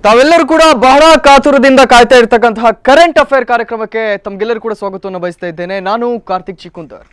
ತಾವೆಲ್ಲರೂ ಕೂಡ ಬಹಳ ಕಾತುರದಿಂದ ಕಾಯ್ತಾ ಇರ್ತಕ್ಕಂತಹ ಕರೆಂಟ್ ಅಫೇರ್ ಕಾರ್ಯಕ್ರಮಕ್ಕೆ ತಮ್ಗೆಲ್ಲರೂ ಕೂಡ ಸ್ವಾಗತವನ್ನು ಬಯಸ್ತಾ ಇದ್ದೇನೆ ನಾನು ಕಾರ್ತಿಕ್ ಚಿಕ್ಕುಂದರ್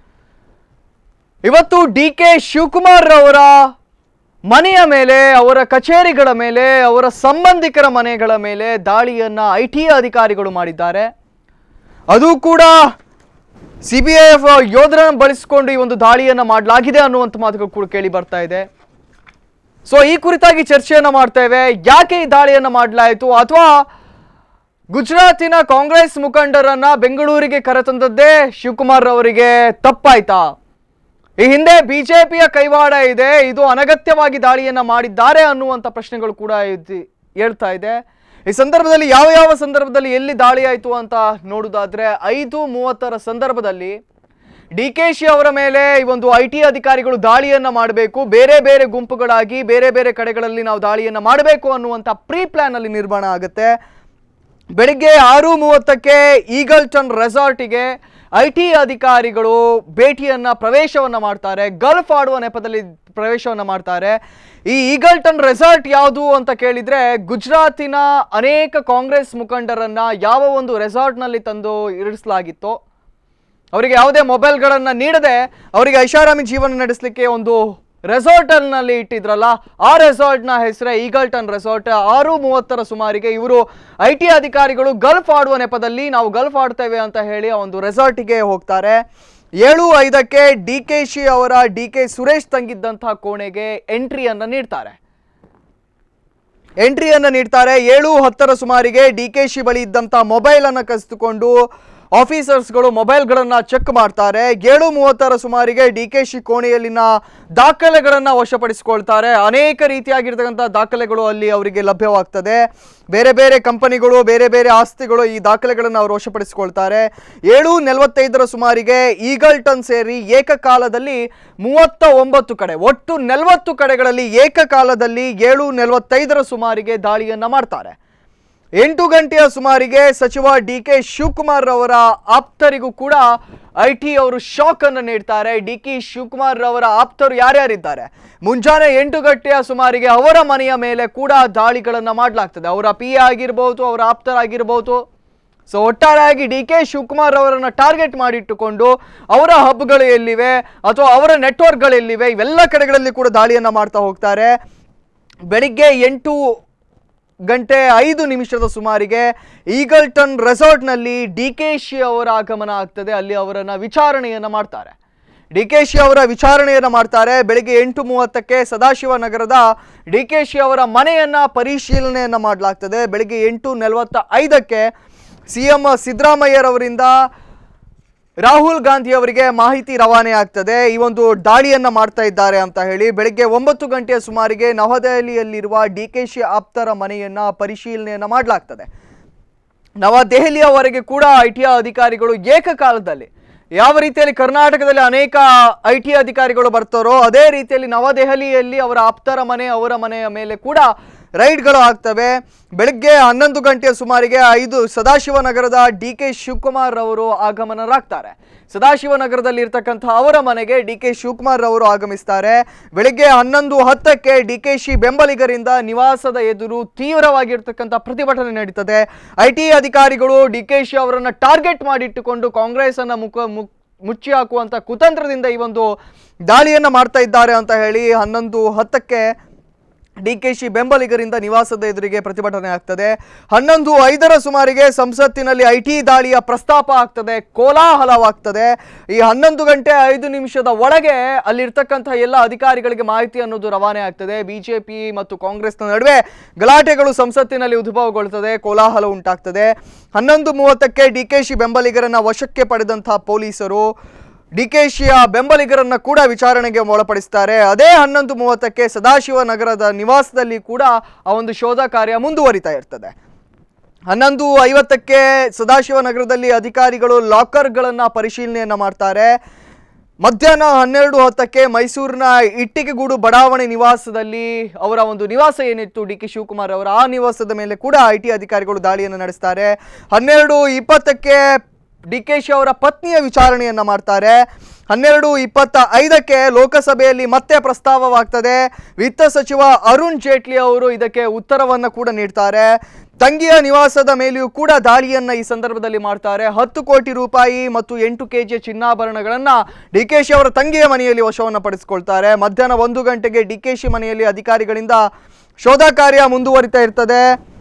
ಇವತ್ತು ಡಿ ಕೆ ಶಿವಕುಮಾರ್ ಅವರ ಮನೆಯ ಮೇಲೆ ಅವರ ಕಚೇರಿಗಳ ಮೇಲೆ ಅವರ ಸಂಬಂಧಿಕರ ಮನೆಗಳ ಮೇಲೆ ದಾಳಿಯನ್ನ ಐ ಟಿ ಅಧಿಕಾರಿಗಳು ಮಾಡಿದ್ದಾರೆ ಅದು ಕೂಡ ಸಿ ಬಿ ಐ ಎಫ್ ಯೋಧರನ್ನು ಬಳಸಿಕೊಂಡು ಈ ಒಂದು ದಾಳಿಯನ್ನ ಮಾಡಲಾಗಿದೆ ಅನ್ನುವಂಥ ಮಾತುಗಳು ಕೂಡ ಕೇಳಿ ಬರ್ತಾ ಇದೆ ಸೊ ಈ ಕುರಿತಾಗಿ ಚರ್ಚೆಯನ್ನ ಮಾಡ್ತೇವೆ ಯಾಕೆ ಈ ದಾಳಿಯನ್ನ ಮಾಡಲಾಯಿತು ಅಥವಾ ಗುಜರಾತಿನ ಕಾಂಗ್ರೆಸ್ ಮುಖಂಡರನ್ನ ಬೆಂಗಳೂರಿಗೆ ಕರೆತಂದದ್ದೇ ಶಿವಕುಮಾರ್ ಅವರಿಗೆ ತಪ್ಪಾಯ್ತಾ ಈ ಹಿಂದೆ ಬಿಜೆಪಿಯ ಕೈವಾಡ ಇದೆ ಇದು ಅನಗತ್ಯವಾಗಿ ದಾಳಿಯನ್ನ ಮಾಡಿದ್ದಾರೆ ಅನ್ನುವಂಥ ಪ್ರಶ್ನೆಗಳು ಕೂಡ ಇದ್- ಹೇಳ್ತಾ ಇದೆ ಈ ಸಂದರ್ಭದಲ್ಲಿ ಯಾವ ಯಾವ ಸಂದರ್ಭದಲ್ಲಿ ಎಲ್ಲಿ ದಾಳಿ ಆಯಿತು ಅಂತ ನೋಡುವುದಾದ್ರೆ ಐದು ಮೂವತ್ತರ ಸಂದರ್ಭದಲ್ಲಿ ಡಿ ಕೆ ಶಿ ಅವರ ಮೇಲೆ ಈ ಒಂದು ಐ ಟಿ ಅಧಿಕಾರಿಗಳು ದಾಳಿಯನ್ನ ಮಾಡಬೇಕು ಬೇರೆ ಬೇರೆ ಗುಂಪುಗಳಾಗಿ ಬೇರೆ ಬೇರೆ ಕಡೆಗಳಲ್ಲಿ ನಾವು ದಾಳಿಯನ್ನ ಮಾಡಬೇಕು ಅನ್ನುವಂಥ ಪ್ರೀ ಪ್ಲಾನ್ ಅಲ್ಲಿ ನಿರ್ಮಾಣ ಆಗುತ್ತೆ ಬೆಳಿಗ್ಗೆ ಆರು ಮೂವತ್ತಕ್ಕೆ ಈಗಲ್ಟನ್ ರೆಸಾರ್ಟಿಗೆ ಐ ಟಿ ಅಧಿಕಾರಿಗಳು ಭೇಟಿಯನ್ನ ಪ್ರವೇಶವನ್ನ ಮಾಡ್ತಾರೆ ಗಲ್ಫ್ ಆಡುವ ನೆಪದಲ್ಲಿ ಪ್ರವೇಶವನ್ನ ಮಾಡ್ತಾರೆ ಈ ಈಗಲ್ಟನ್ ರೆಸಾರ್ಟ್ ಯಾವುದು ಅಂತ ಕೇಳಿದ್ರೆ ಗುಜರಾತಿನ ಅನೇಕ ಕಾಂಗ್ರೆಸ್ ಮುಖಂಡರನ್ನ ಯಾವ ಒಂದು ರೆಸಾರ್ಟ್ನಲ್ಲಿ ತಂದು ಇರಿಸಲಾಗಿತ್ತೋ ಅವರಿಗೆ ಯಾವುದೇ ಮೊಬೈಲ್ಗಳನ್ನು ನೀಡದೆ ಅವರಿಗೆ ಐಷಾರಾಮಿ ಜೀವನ ನಡೆಸಲಿಕ್ಕೆ ಒಂದು ರೆಸಾರ್ಟಲ್ಲಿ ಇಟ್ಟಿದ್ರಲ್ಲ ಆ ರೆಸಾರ್ಟ್ನ ಹೆಸರೇ ಈಗಲ್ಟನ್ ರೆಸಾರ್ಟ್ ಆರು ಮೂವತ್ತರ ಸುಮಾರಿಗೆ ಇವರು ಐ ಟಿ ಅಧಿಕಾರಿಗಳು ಗಲ್ಫ್ ಆಡುವ ನೆಪದಲ್ಲಿ ನಾವು ಗಲ್ಫ್ ಆಡ್ತೇವೆ ಅಂತ ಹೇಳಿ ಆ ಒಂದು ರೆಸಾರ್ಟಿಗೆ ಹೋಗ್ತಾರೆ ಏಳು ಐದಕ್ಕೆ ಡಿ ಕೆ ಶಿ ಅವರ ಡಿ ಕೆ ಸುರೇಶ್ ತಂಗಿದ್ದಂತಹ ಕೋಣೆಗೆ ಎಂಟ್ರಿಯನ್ನು ನೀಡ್ತಾರೆ ಎಂಟ್ರಿಯನ್ನು ನೀಡ್ತಾರೆ ಏಳು ಹತ್ತರ ಸುಮಾರಿಗೆ ಡಿ ಕೆ ಶಿ ಬಳಿ ಇದ್ದಂಥ ಮೊಬೈಲನ್ನು ಕಸಿದುಕೊಂಡು ಆಫೀಸರ್ಸ್ಗಳು ಮೊಬೈಲ್ಗಳನ್ನು ಚೆಕ್ ಮಾಡ್ತಾರೆ ಏಳು ಮೂವತ್ತರ ಸುಮಾರಿಗೆ ಡಿ ಕೆ ಶಿ ಕೋಣೆಯಲ್ಲಿನ ದಾಖಲೆಗಳನ್ನು ವಶಪಡಿಸಿಕೊಳ್ತಾರೆ ಅನೇಕ ರೀತಿಯಾಗಿರ್ತಕ್ಕಂಥ ದಾಖಲೆಗಳು ಅಲ್ಲಿ ಅವರಿಗೆ ಲಭ್ಯವಾಗ್ತದೆ ಬೇರೆ ಬೇರೆ ಕಂಪನಿಗಳು ಬೇರೆ ಬೇರೆ ಆಸ್ತಿಗಳು ಈ ದಾಖಲೆಗಳನ್ನು ಅವರು ವಶಪಡಿಸಿಕೊಳ್ತಾರೆ ಏಳು ನಲವತ್ತೈದರ ಸುಮಾರಿಗೆ ಈಗಲ್ಟನ್ ಸೇರಿ ಏಕಕಾಲದಲ್ಲಿ ಮೂವತ್ತ ಒಂಬತ್ತು ಕಡೆ ಒಟ್ಟು ನಲವತ್ತು ಕಡೆಗಳಲ್ಲಿ ಏಕಕಾಲದಲ್ಲಿ ಏಳು ನಲವತ್ತೈದರ ಸುಮಾರಿಗೆ ದಾಳಿಯನ್ನ ಮಾಡ್ತಾರೆ ಎಂಟು ಗಂಟೆಯ ಸುಮಾರಿಗೆ ಸಚಿವ ಡಿ ಕೆ ಶಿವಕುಮಾರ್ ಅವರ ಆಪ್ತರಿಗೂ ಕೂಡ ಐ ಟಿ ಅವರು ಶಾಕ್ ಅನ್ನು ನೀಡ್ತಾರೆ ಡಿ ಕೆ ಶಿವಕುಮಾರ್ ಅವರ ಆಪ್ತರು ಯಾರ್ಯಾರಿದ್ದಾರೆ ಮುಂಜಾನೆ ಎಂಟು ಗಂಟೆಯ ಸುಮಾರಿಗೆ ಅವರ ಮನೆಯ ಮೇಲೆ ಕೂಡ ದಾಳಿಗಳನ್ನು ಮಾಡಲಾಗ್ತದೆ ಅವರ ಪಿ ಎ ಆಗಿರ್ಬೋದು ಅವರ ಆಪ್ತರಾಗಿರ್ಬೋದು ಸೊ ಒಟ್ಟಾರೆಯಾಗಿ ಡಿ ಕೆ ಶಿವಕುಮಾರ್ ಅವರನ್ನು ಟಾರ್ಗೆಟ್ ಮಾಡಿಟ್ಟುಕೊಂಡು ಅವರ ಹಬ್ಗಳು ಎಲ್ಲಿವೆ ಅಥವಾ ಅವರ ನೆಟ್ವರ್ಕ್ಗಳು ಎಲ್ಲಿವೆ ಇವೆಲ್ಲ ಕಡೆಗಳಲ್ಲಿ ಕೂಡ ದಾಳಿಯನ್ನು ಮಾಡ್ತಾ ಹೋಗ್ತಾರೆ ಬೆಳಿಗ್ಗೆ ಎಂಟು ಗಂಟೆ ಐದು ನಿಮಿಷದ ಸುಮಾರಿಗೆ ಈಗಲ್ಟನ್ ರೆಸಾರ್ಟ್ನಲ್ಲಿ ಡಿ ಕೆ ಶಿ ಅವರ ಆಗಮನ ಆಗ್ತದೆ ಅಲ್ಲಿ ಅವರನ್ನು ವಿಚಾರಣೆಯನ್ನು ಮಾಡ್ತಾರೆ ಡಿ ಕೆ ಶಿ ಅವರ ವಿಚಾರಣೆಯನ್ನು ಮಾಡ್ತಾರೆ ಬೆಳಿಗ್ಗೆ ಎಂಟು ಮೂವತ್ತಕ್ಕೆ ಸದಾಶಿವ ನಗರದ ಡಿ ಕೆ ಶಿ ಅವರ ಮನೆಯನ್ನ ಪರಿಶೀಲನೆಯನ್ನು ಮಾಡಲಾಗ್ತದೆ ಬೆಳಿಗ್ಗೆ ಎಂಟು ನಲವತ್ತ ಐದಕ್ಕೆ ಸಿ ಎಂ ಸಿದ್ದರಾಮಯ್ಯರವರಿಂದ ರಾಹುಲ್ ಗಾಂಧಿ ಅವರಿಗೆ ಮಾಹಿತಿ ರವಾನೆ ಆಗ್ತದೆ ಈ ಒಂದು ದಾಳಿಯನ್ನ ಮಾಡ್ತಾ ಇದ್ದಾರೆ ಅಂತ ಹೇಳಿ ಬೆಳಿಗ್ಗೆ ಒಂಬತ್ತು ಗಂಟೆಯ ಸುಮಾರಿಗೆ ನವದೆಹಲಿಯಲ್ಲಿರುವ ಡಿ ಕೆ ಶಿ ಆಪ್ತರ ಮನೆಯನ್ನ ಪರಿಶೀಲನೆಯನ್ನ ಮಾಡಲಾಗ್ತದೆ ನವದೆಹಲಿಯವರೆಗೆ ಕೂಡ ಐ ಟಿ ಅಧಿಕಾರಿಗಳು ಏಕಕಾಲದಲ್ಲಿ ಯಾವ ರೀತಿಯಲ್ಲಿ ಕರ್ನಾಟಕದಲ್ಲಿ ಅನೇಕ ಐ ಟಿ ಅಧಿಕಾರಿಗಳು ಬರ್ತಾರೋ ಅದೇ ರೀತಿಯಲ್ಲಿ ನವದೆಹಲಿಯಲ್ಲಿ ಅವರ ಆಪ್ತರ ಮನೆ ಅವರ ಮನೆಯ ಮೇಲೆ ಕೂಡ ರೈಡ್ಗಳು ಆಗ್ತವೆ ಬೆಳಗ್ಗೆ ಹನ್ನೊಂದು ಗಂಟೆಯ ಸುಮಾರಿಗೆ ಐದು ಸದಾಶಿವನಗರದ ಡಿ ಕೆ ಶಿವಕುಮಾರ್ ಅವರು ಆಗಮನರಾಗ್ತಾರೆ ಸದಾಶಿವನಗರದಲ್ಲಿ ಇರ್ತಕ್ಕಂಥ ಅವರ ಮನೆಗೆ ಡಿ ಕೆ ಶಿವಕುಮಾರ್ ಅವರು ಆಗಮಿಸ್ತಾರೆ ಬೆಳಿಗ್ಗೆ ಹನ್ನೊಂದು ಹತ್ತಕ್ಕೆ ಡಿ ಕೆ ಶಿ ಬೆಂಬಲಿಗರಿಂದ ನಿವಾಸದ ಎದುರು ತೀವ್ರವಾಗಿರ್ತಕ್ಕಂಥ ಪ್ರತಿಭಟನೆ ನಡೀತದೆ ಐ ಟಿ ಅಧಿಕಾರಿಗಳು ಡಿ ಕೆ ಶಿ ಅವರನ್ನು ಟಾರ್ಗೆಟ್ ಮಾಡಿಟ್ಟುಕೊಂಡು ಕಾಂಗ್ರೆಸ್ ಅನ್ನ ಮುಖ ಮುಕ್ ಮುಚ್ಚಿ ಹಾಕುವಂಥ ಕುತಂತ್ರದಿಂದ ಈ ಒಂದು ದಾಳಿಯನ್ನು ಮಾಡ್ತಾ ಇದ್ದಾರೆ ಅಂತ ಹೇಳಿ ಹನ್ನೊಂದು ಹತ್ತಕ್ಕೆ ಡಿ ಕೆ ಶಿ ಬೆಂಬಲಿಗರಿಂದ ನಿವಾಸದ ಎದುರಿಗೆ ಪ್ರತಿಭಟನೆ ಆಗ್ತದೆ ಹನ್ನೊಂದು ಐದರ ಸುಮಾರಿಗೆ ಸಂಸತ್ತಿನಲ್ಲಿ ಐ ಟಿ ದಾಳಿಯ ಪ್ರಸ್ತಾಪ ಆಗ್ತದೆ ಕೋಲಾಹಲವಾಗ್ತದೆ ಈ ಹನ್ನೊಂದು ಗಂಟೆ ಐದು ನಿಮಿಷದ ಒಳಗೆ ಅಲ್ಲಿರ್ತಕ್ಕಂಥ ಎಲ್ಲ ಅಧಿಕಾರಿಗಳಿಗೆ ಮಾಹಿತಿ ಅನ್ನೋದು ರವಾನೆ ಆಗ್ತದೆ ಬಿಜೆಪಿ ಮತ್ತು ಕಾಂಗ್ರೆಸ್ನ ನಡುವೆ ಗಲಾಟೆಗಳು ಸಂಸತ್ತಿನಲ್ಲಿ ಉದ್ಭವಗೊಳ್ಳುತ್ತದೆ ಕೋಲಾಹಲ ಉಂಟಾಗ್ತದೆ ಹನ್ನೊಂದು ಮೂವತ್ತಕ್ಕೆ ಡಿ ಕೆ ಶಿ ಬೆಂಬಲಿಗರನ್ನ ವಶಕ್ಕೆ ಪಡೆದಂತಹ ಪೊಲೀಸರು ಡಿ ಕೆ ಶಿಯ ಬೆಂಬಲಿಗರನ್ನ ಕೂಡ ವಿಚಾರಣೆಗೆ ಒಳಪಡಿಸ್ತಾರೆ ಅದೇ ಹನ್ನೊಂದು ಮೂವತ್ತಕ್ಕೆ ಸದಾಶಿವ ನಗರದ ನಿವಾಸದಲ್ಲಿ ಕೂಡ ಆ ಒಂದು ಶೋಧ ಕಾರ್ಯ ಮುಂದುವರಿತಾ ಇರ್ತದೆ ಹನ್ನೊಂದು ಐವತ್ತಕ್ಕೆ ಸದಾಶಿವ ನಗರದಲ್ಲಿ ಅಧಿಕಾರಿಗಳು ಲಾಕರ್ಗಳನ್ನು ಪರಿಶೀಲನೆಯನ್ನ ಮಾಡ್ತಾರೆ ಮಧ್ಯಾಹ್ನ ಹನ್ನೆರಡು ಹೊತ್ತಕ್ಕೆ ಮೈಸೂರಿನ ಇಟ್ಟಿಗೆಗೂಡು ಬಡಾವಣೆ ನಿವಾಸದಲ್ಲಿ ಅವರ ಒಂದು ನಿವಾಸ ಏನಿತ್ತು ಡಿ ಕೆ ಶಿವಕುಮಾರ್ ಅವರ ಆ ನಿವಾಸದ ಮೇಲೆ ಕೂಡ ಐ ಟಿ ಅಧಿಕಾರಿಗಳು ದಾಳಿಯನ್ನು ನಡೆಸ್ತಾರೆ ಹನ್ನೆರಡು ಇಪ್ಪತ್ತಕ್ಕೆ ಡಿ ಕೆ ಶಿ ಅವರ ಪತ್ನಿಯ ವಿಚಾರಣೆಯನ್ನ ಮಾಡ್ತಾರೆ ಹನ್ನೆರಡು ಇಪ್ಪತ್ತ ಐದಕ್ಕೆ ಲೋಕಸಭೆಯಲ್ಲಿ ಮತ್ತೆ ಪ್ರಸ್ತಾವವಾಗ್ತದೆ ವಿತ್ತ ಸಚಿವ ಅರುಣ್ ಜೇಟ್ಲಿ ಅವರು ಇದಕ್ಕೆ ಉತ್ತರವನ್ನು ಕೂಡ ನೀಡ್ತಾರೆ ತಂಗಿಯ ನಿವಾಸದ ಮೇಲೆಯೂ ಕೂಡ ದಾಳಿಯನ್ನ ಈ ಸಂದರ್ಭದಲ್ಲಿ ಮಾಡ್ತಾರೆ ಹತ್ತು ಕೋಟಿ ರೂಪಾಯಿ ಮತ್ತು ಎಂಟು ಕೆ ಜಿಯ ಚಿನ್ನಾಭರಣಗಳನ್ನ ಡಿ ಕೆ ಶಿ ಅವರ ತಂಗಿಯ ಮನೆಯಲ್ಲಿ ವಶವನ್ನು ಪಡಿಸಿಕೊಳ್ತಾರೆ ಮಧ್ಯಾಹ್ನ ಒಂದು ಗಂಟೆಗೆ ಡಿ ಕೆ ಶಿ ಮನೆಯಲ್ಲಿ ಅಧಿಕಾರಿಗಳಿಂದ ಶೋಧ ಕಾರ್ಯ ಮುಂದುವರಿತಾ ಇರ್ತದೆ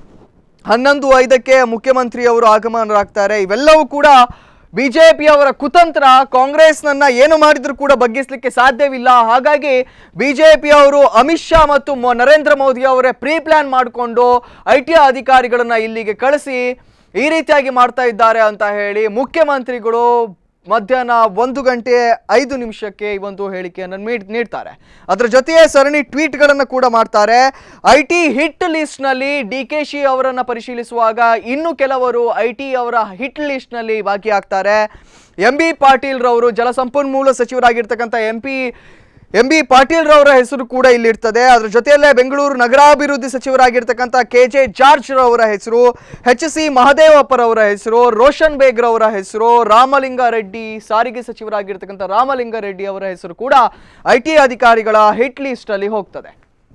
ಹನ್ನೊಂದು ಐದಕ್ಕೆ ಮುಖ್ಯಮಂತ್ರಿಯವರು ಆಗಮನರಾಗ್ತಾರೆ ಇವೆಲ್ಲವೂ ಕೂಡ ಬಿಜೆಪಿಯವರ ಕುತಂತ್ರ ಕಾಂಗ್ರೆಸ್ನನ್ನ ಏನು ಮಾಡಿದ್ರು ಕೂಡ ಬಗ್ಗಿಸ್ಲಿಕ್ಕೆ ಸಾಧ್ಯವಿಲ್ಲ ಹಾಗಾಗಿ ಬಿಜೆಪಿಯವರು ಅಮಿತ್ ಶಾ ಮತ್ತು ಮೊ- ನರೇಂದ್ರ ಮೋದಿ ಅವರೇ ಪ್ರೀ ಪ್ಲಾನ್ ಮಾಡಿಕೊಂಡು ಐ ಟಿ ಅಧಿಕಾರಿಗಳನ್ನ ಇಲ್ಲಿಗೆ ಕಳಿಸಿ ಈ ರೀತಿಯಾಗಿ ಮಾಡ್ತಾ ಇದ್ದಾರೆ ಅಂತ ಹೇಳಿ ಮುಖ್ಯಮಂತ್ರಿಗಳು ಮಧ್ಯಾಹ್ನ ಒಂದು ಗಂಟೆ ಐದು ನಿಮಿಷಕ್ಕೆ ಈ ಒಂದು ಹೇಳಿಕೆಯನ್ನು ನೀಡ್- ನೀಡ್ತಾರೆ ಅದರ ಜೊತೆಯೇ ಸರಣಿ ಟ್ವೀಟ್ಗಳನ್ನು ಕೂಡ ಮಾಡ್ತಾರೆ ಐ ಟಿ ಹಿಟ್ ಲಿಸ್ಟ್ನಲ್ಲಿ ಡಿ ಕೆ ಶಿ ಅವರನ್ನು ಪರಿಶೀಲಿಸುವಾಗ ಇನ್ನು ಕೆಲವರು ಐ ಟಿ ಅವರ ಹಿಟ್ ಲಿಸ್ಟ್ನಲ್ಲಿ ಭಾಗಿಯಾಗ್ತಾರೆ ಎಂ ಬಿ ಪಾಟೀಲ್ ರವರು ಜಲಸಂಪನ್ಮೂಲ ಸಚಿವರಾಗಿರ್ತಕ್ಕಂಥ M P M B Patil ರವರ ಹೆಸರು ಕೂಡ ಇಲ್ಲಿರ್ತದೆ ಅದ್ರ ಜೊತೆಯಲ್ಲೇ ಬೆಂಗಳೂರು ನಗರಾಭಿವೃದ್ಧಿ ಸಚಿವರಾಗಿರ್ತಕ್ಕಂಥ ಕೆ ಜೆ ಜಾರ್ಜ್ ರವರ ಹೆಸರು ಎಚ್ ಸಿ ಮಹದೇವಪ್ಪರವರ ಹೆಸರು ರೋಷನ್ ಬೇಗ್ ರವರ ಹೆಸರು ರಾಮಲಿಂಗ ರೆಡ್ಡಿ ಸಾರಿಗೆ ಸಚಿವರಾಗಿರ್ತಕ್ಕಂಥ ರಾಮಲಿಂಗ ರೆಡ್ಡಿ ಅವರ ಹೆಸರು ಕೂಡ ಐ ಟಿ ಅಧಿಕಾರಿಗಳ ಹಿಟ್ ಲಿಸ್ಟ್ ಅಲ್ಲಿ ಹೋಗ್ತದೆ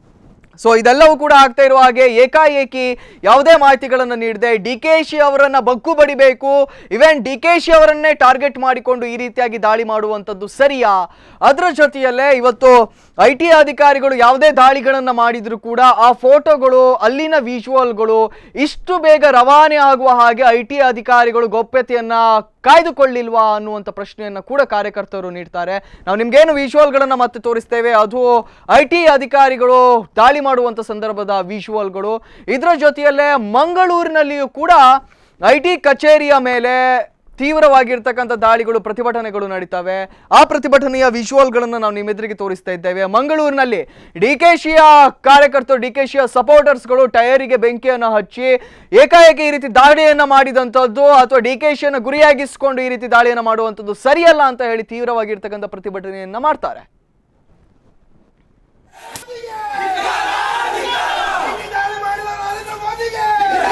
ಸೊ ಇದೆಲ್ಲವೂ ಕೂಡ ಆಗ್ತಾ ಇರುವ ಹಾಗೆ ಏಕಾಏಕಿ ಯಾವುದೇ ಮಾಹಿತಿಗಳನ್ನು ನೀಡದೆ ಡಿ ಕೆ ಶಿ ಅವರನ್ನ ಬಗ್ಗು ಬಡಿಬೇಕು ಇವನ್ ಡಿ ಕೆ ಶಿ ಅವರನ್ನೇ ಟಾರ್ಗೆಟ್ ಮಾಡಿಕೊಂಡು ಈ ರೀತಿಯಾಗಿ ದಾಳಿ ಮಾಡುವಂಥದ್ದು ಸರಿಯಾ ಅದರ ಜೊತೆಯಲ್ಲೇ ಇವತ್ತು ಐ ಟಿ ಅಧಿಕಾರಿಗಳು ಯಾವುದೇ ದಾಳಿಗಳನ್ನು ಮಾಡಿದ್ರು ಕೂಡ ಆ ಫೋಟೋಗಳು ಅಲ್ಲಿನ ವಿಜುವಲ್ಗಳು ಇಷ್ಟು ಬೇಗ ರವಾನೆ ಆಗುವ ಹಾಗೆ ಐ ಟಿ ಅಧಿಕಾರಿಗಳು ಗೌಪ್ಯತೆಯನ್ನ ಕಾಯ್ದುಕೊಳ್ಳಿಲ್ವಾ ಅನ್ನುವಂಥ ಪ್ರಶ್ನೆಯನ್ನ ಕೂಡ ಕಾರ್ಯಕರ್ತರು ನೀಡ್ತಾರೆ ನಾವು ನಿಮ್ಗೇನು ವಿಜುವಲ್ಗಳನ್ನು ಮತ್ತೆ ತೋರಿಸ್ತೇವೆ ಅದು ಐ ಟಿ ಅಧಿಕಾರಿಗಳು ದಾಳಿ ಮಾಡುವಂಥ ಸಂದರ್ಭದ ವಿಜುವಲ್ಗಳು ಇದರ ಜೊತೆಯಲ್ಲೇ ಮಂಗಳೂರಿನಲ್ಲಿಯೂ ಕೂಡ ಐ ಟಿ ಕಚೇರಿಯ ಮೇಲೆ ತೀವ್ರವಾಗಿರ್ತಕ್ಕಂಥ ದಾಳಿಗಳು ಪ್ರತಿಭಟನೆಗಳು ನಡೀತವೆ ಆ ಪ್ರತಿಭಟನೆಯ ವಿಜುವಲ್ಗಳನ್ನು ನಾವು ನಿಮ್ಮೆದುರಿಗೆ ತೋರಿಸ್ತಾ ಇದ್ದೇವೆ ಮಂಗಳೂರಿನಲ್ಲಿ ಡಿ ಕೆ ಶಿಯ ಕಾರ್ಯಕರ್ತರು ಡಿ ಕೆ ಶಿಯ ಸಪೋರ್ಟರ್ಸ್ಗಳು ಟಯರಿಗೆ ಬೆಂಕಿಯನ್ನು ಹಚ್ಚಿ ಏಕಾಏಕಿ ಈ ರೀತಿ ದಾಳಿಯನ್ನು ಮಾಡಿದಂಥದ್ದು ಅಥವಾ ಡಿ ಕೆ ಶಿಯನ್ನು ಗುರಿಯಾಗಿಸಿಕೊಂಡು ಈ ರೀತಿ ದಾಳಿಯನ್ನು ಮಾಡುವಂಥದ್ದು ಸರಿಯಲ್ಲ ಅಂತ ಹೇಳಿ ತೀವ್ರವಾಗಿರ್ತಕ್ಕಂಥ ಪ್ರತಿಭಟನೆಯನ್ನ ಮಾಡ್ತಾರೆ ದಾಳಿ ಮಾಡಿದ ನರೇಂದ್ರ ಮೋದಿಗೆ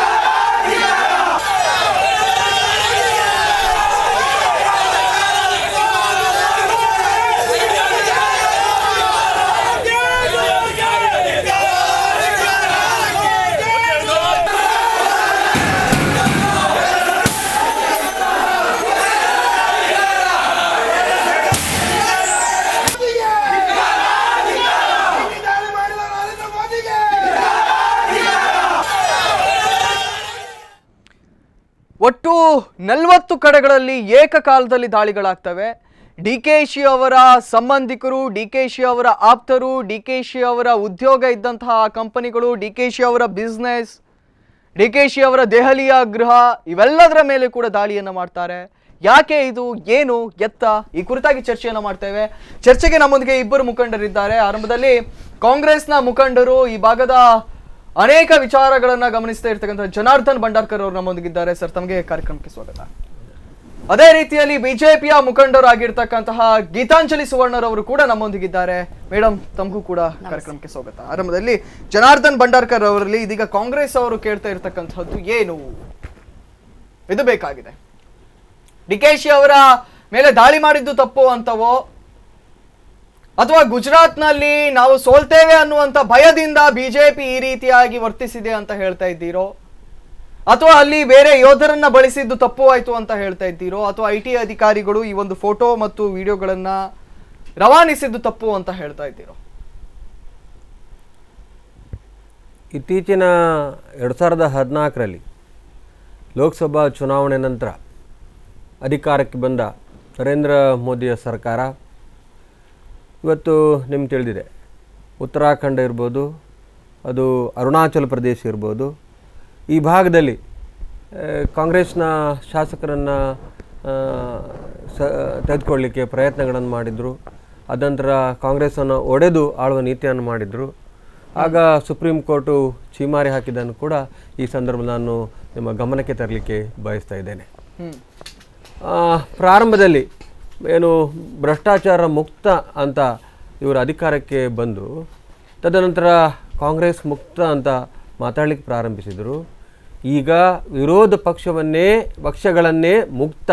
ದಾಳಿ ಮಾಡಿದ ನರೇಂದ್ರ ಮೋದಿಗೆ ಒಟ್ಟು ನಲವತ್ತು ಕಡೆಗಳಲ್ಲಿ ಏಕಕಾಲದಲ್ಲಿ ದಾಳಿಗಳಾಗ್ತವೆ ಡಿ ಕೆ ಶಿ ಅವರ ಸಂಬಂಧಿಕರು ಡಿ ಕೆ ಶಿ ಅವರ ಆಪ್ತರು ಡಿ ಕೆ ಶಿ ಅವರ ಉದ್ಯೋಗ ಇದ್ದಂತಹ ಕಂಪನಿಗಳು ಡಿ ಕೆ ಶಿ ಅವರ ಬಿಸ್ನೆಸ್ ಡಿ ಕೆ ಶಿ ಅವರ ದೆಹಲಿಯ ಗೃಹ ಇವೆಲ್ಲದರ ಮೇಲೆ ಕೂಡ ದಾಳಿಯನ್ನು ಮಾಡ್ತಾರೆ ಯಾಕೆ ಇದು ಏನು ಎತ್ತ ಈ ಕುರಿತಾಗಿ ಚರ್ಚೆಯನ್ನು ಮಾಡ್ತೇವೆ ಚರ್ಚೆಗೆ ನಮ್ಮೊಂದಿಗೆ ಇಬ್ಬರು ಮುಖಂಡರಿದ್ದಾರೆ ಆರಂಭದಲ್ಲಿ ಕಾಂಗ್ರೆಸ್ನ ಮುಖಂಡರು ಈ ಭಾಗದ ಅನೇಕ ವಿಚಾರಗಳನ್ನ ಗಮನಿಸ್ತಾ ಇರ್ತಕ್ಕಂಥ ಜನಾರ್ದನ್ ಭಂಡಾರ್ಕರ್ ಅವರು ನಮ್ಮೊಂದಿಗಿದ್ದಾರೆ ಸರ್ ತಮಗೆ ಕಾರ್ಯಕ್ರಮಕ್ಕೆ ಸ್ವಾಗತ ಅದೇ ರೀತಿಯಲ್ಲಿ ಬಿಜೆಪಿಯ ಮುಖಂಡರಾಗಿರ್ತಕ್ಕಂತಹ ಗೀತಾಂಜಲಿ ಸುವರ್ಣರವರು ಕೂಡ ನಮ್ಮೊಂದಿಗಿದ್ದಾರೆ ಮೇಡಮ್ ತಮಗೂ ಕೂಡ ಕಾರ್ಯಕ್ರಮಕ್ಕೆ ಸ್ವಾಗತ ಆರಂಭದಲ್ಲಿ ಜನಾರ್ದನ್ ಭಂಡಾರ್ಕರ್ ಅವರಲ್ಲಿ ಇದೀಗ ಕಾಂಗ್ರೆಸ್ ಅವರು ಕೇಳ್ತಾ ಇರ್ತಕ್ಕಂಥದ್ದು ಏನು ಇದು ಬೇಕಾಗಿದೆ ಡಿ ಕೆ ಶಿ ಅವರ ಮೇಲೆ ದಾಳಿ ಮಾಡಿದ್ದು ತಪ್ಪು ಅಂತವೋ ಅಥವಾ ಗುಜರಾತ್ನಲ್ಲಿ ನಾವು ಸೋಲ್ತೇವೆ ಅನ್ನುವಂಥ ಭಯದಿಂದ ಬಿಜೆಪಿ ಈ ರೀತಿಯಾಗಿ ವರ್ತಿಸಿದೆ ಅಂತ ಹೇಳ್ತಾ ಇದ್ದೀರೋ ಅಥವಾ ಅಲ್ಲಿ ಬೇರೆ ಯೋಧರನ್ನ ಬಳಸಿದ್ದು ತಪ್ಪು ಆಯ್ತು ಅಂತ ಹೇಳ್ತಾ ಇದ್ದೀರೋ ಅಥವಾ ಐ ಟಿ ಅಧಿಕಾರಿಗಳು ಈ ಒಂದು ಫೋಟೋ ಮತ್ತು ವಿಡಿಯೋಗಳನ್ನ ರವಾನಿಸಿದ್ದು ತಪ್ಪು ಅಂತ ಹೇಳ್ತಾ ಇದ್ದೀರೋ ಇತ್ತೀಚಿನ ಎರಡು ಸಾವಿರದ ಹದಿನಾಲ್ಕರಲ್ಲಿ ಲೋಕಸಭಾ ಚುನಾವಣೆ ನಂತರ ಅಧಿಕಾರಕ್ಕೆ ಬಂದ ನರೇಂದ್ರ ಮೋದಿಯ ಸರ್ಕಾರ ಇವತ್ತು ನಿಮ್ಗೆ ತಿಳಿದಿದೆ ಉತ್ತರಾಖಂಡ ಇರ್ಬೋದು ಅದು ಅರುಣಾಚಲ ಪ್ರದೇಶ ಇರ್ಬೋದು ಈ ಭಾಗದಲ್ಲಿ ಆ, ಕಾಂಗ್ರೆಸ್ನ ಶಾಸಕರನ್ನು ಸ ತೆಗೆದುಕೊಳ್ಳಿಕ್ಕೆ ಪ್ರಯತ್ನಗಳನ್ನು ಮಾಡಿದರು ಅದಂತರ ಕಾಂಗ್ರೆಸ್ಸನ್ನು ಒಡೆದು ಆಳುವ ನೀತಿಯನ್ನು ಮಾಡಿದರು ಆಗ ಸುಪ್ರೀಂ ಕೋರ್ಟು ಚೀಮಾರಿ ಹಾಕಿದ್ದನ್ನು ಕೂಡ ಈ ಸಂದರ್ಭದಲ್ಲಿ ನಾನು ನಿಮ್ಮ ಗಮನಕ್ಕೆ ತರಲಿಕ್ಕೆ ಬಯಸ್ತಾ ಇದ್ದೇನೆ ಹ್ಮ್ ಆ, ಪ್ರಾರಂಭದಲ್ಲಿ ಏನು ಭ್ರಷ್ಟಾಚಾರ ಮುಕ್ತ ಅಂತ ಇವರು ಅಧಿಕಾರಕ್ಕೆ ಬಂದು ತದನಂತರ ಕಾಂಗ್ರೆಸ್ ಮುಕ್ತ ಅಂತ ಮಾತಾಡಲಿಕ್ಕೆ ಪ್ರಾರಂಭಿಸಿದರು ಈಗ ವಿರೋಧ ಪಕ್ಷವನ್ನೇ ಪಕ್ಷಗಳನ್ನೇ ಮುಕ್ತ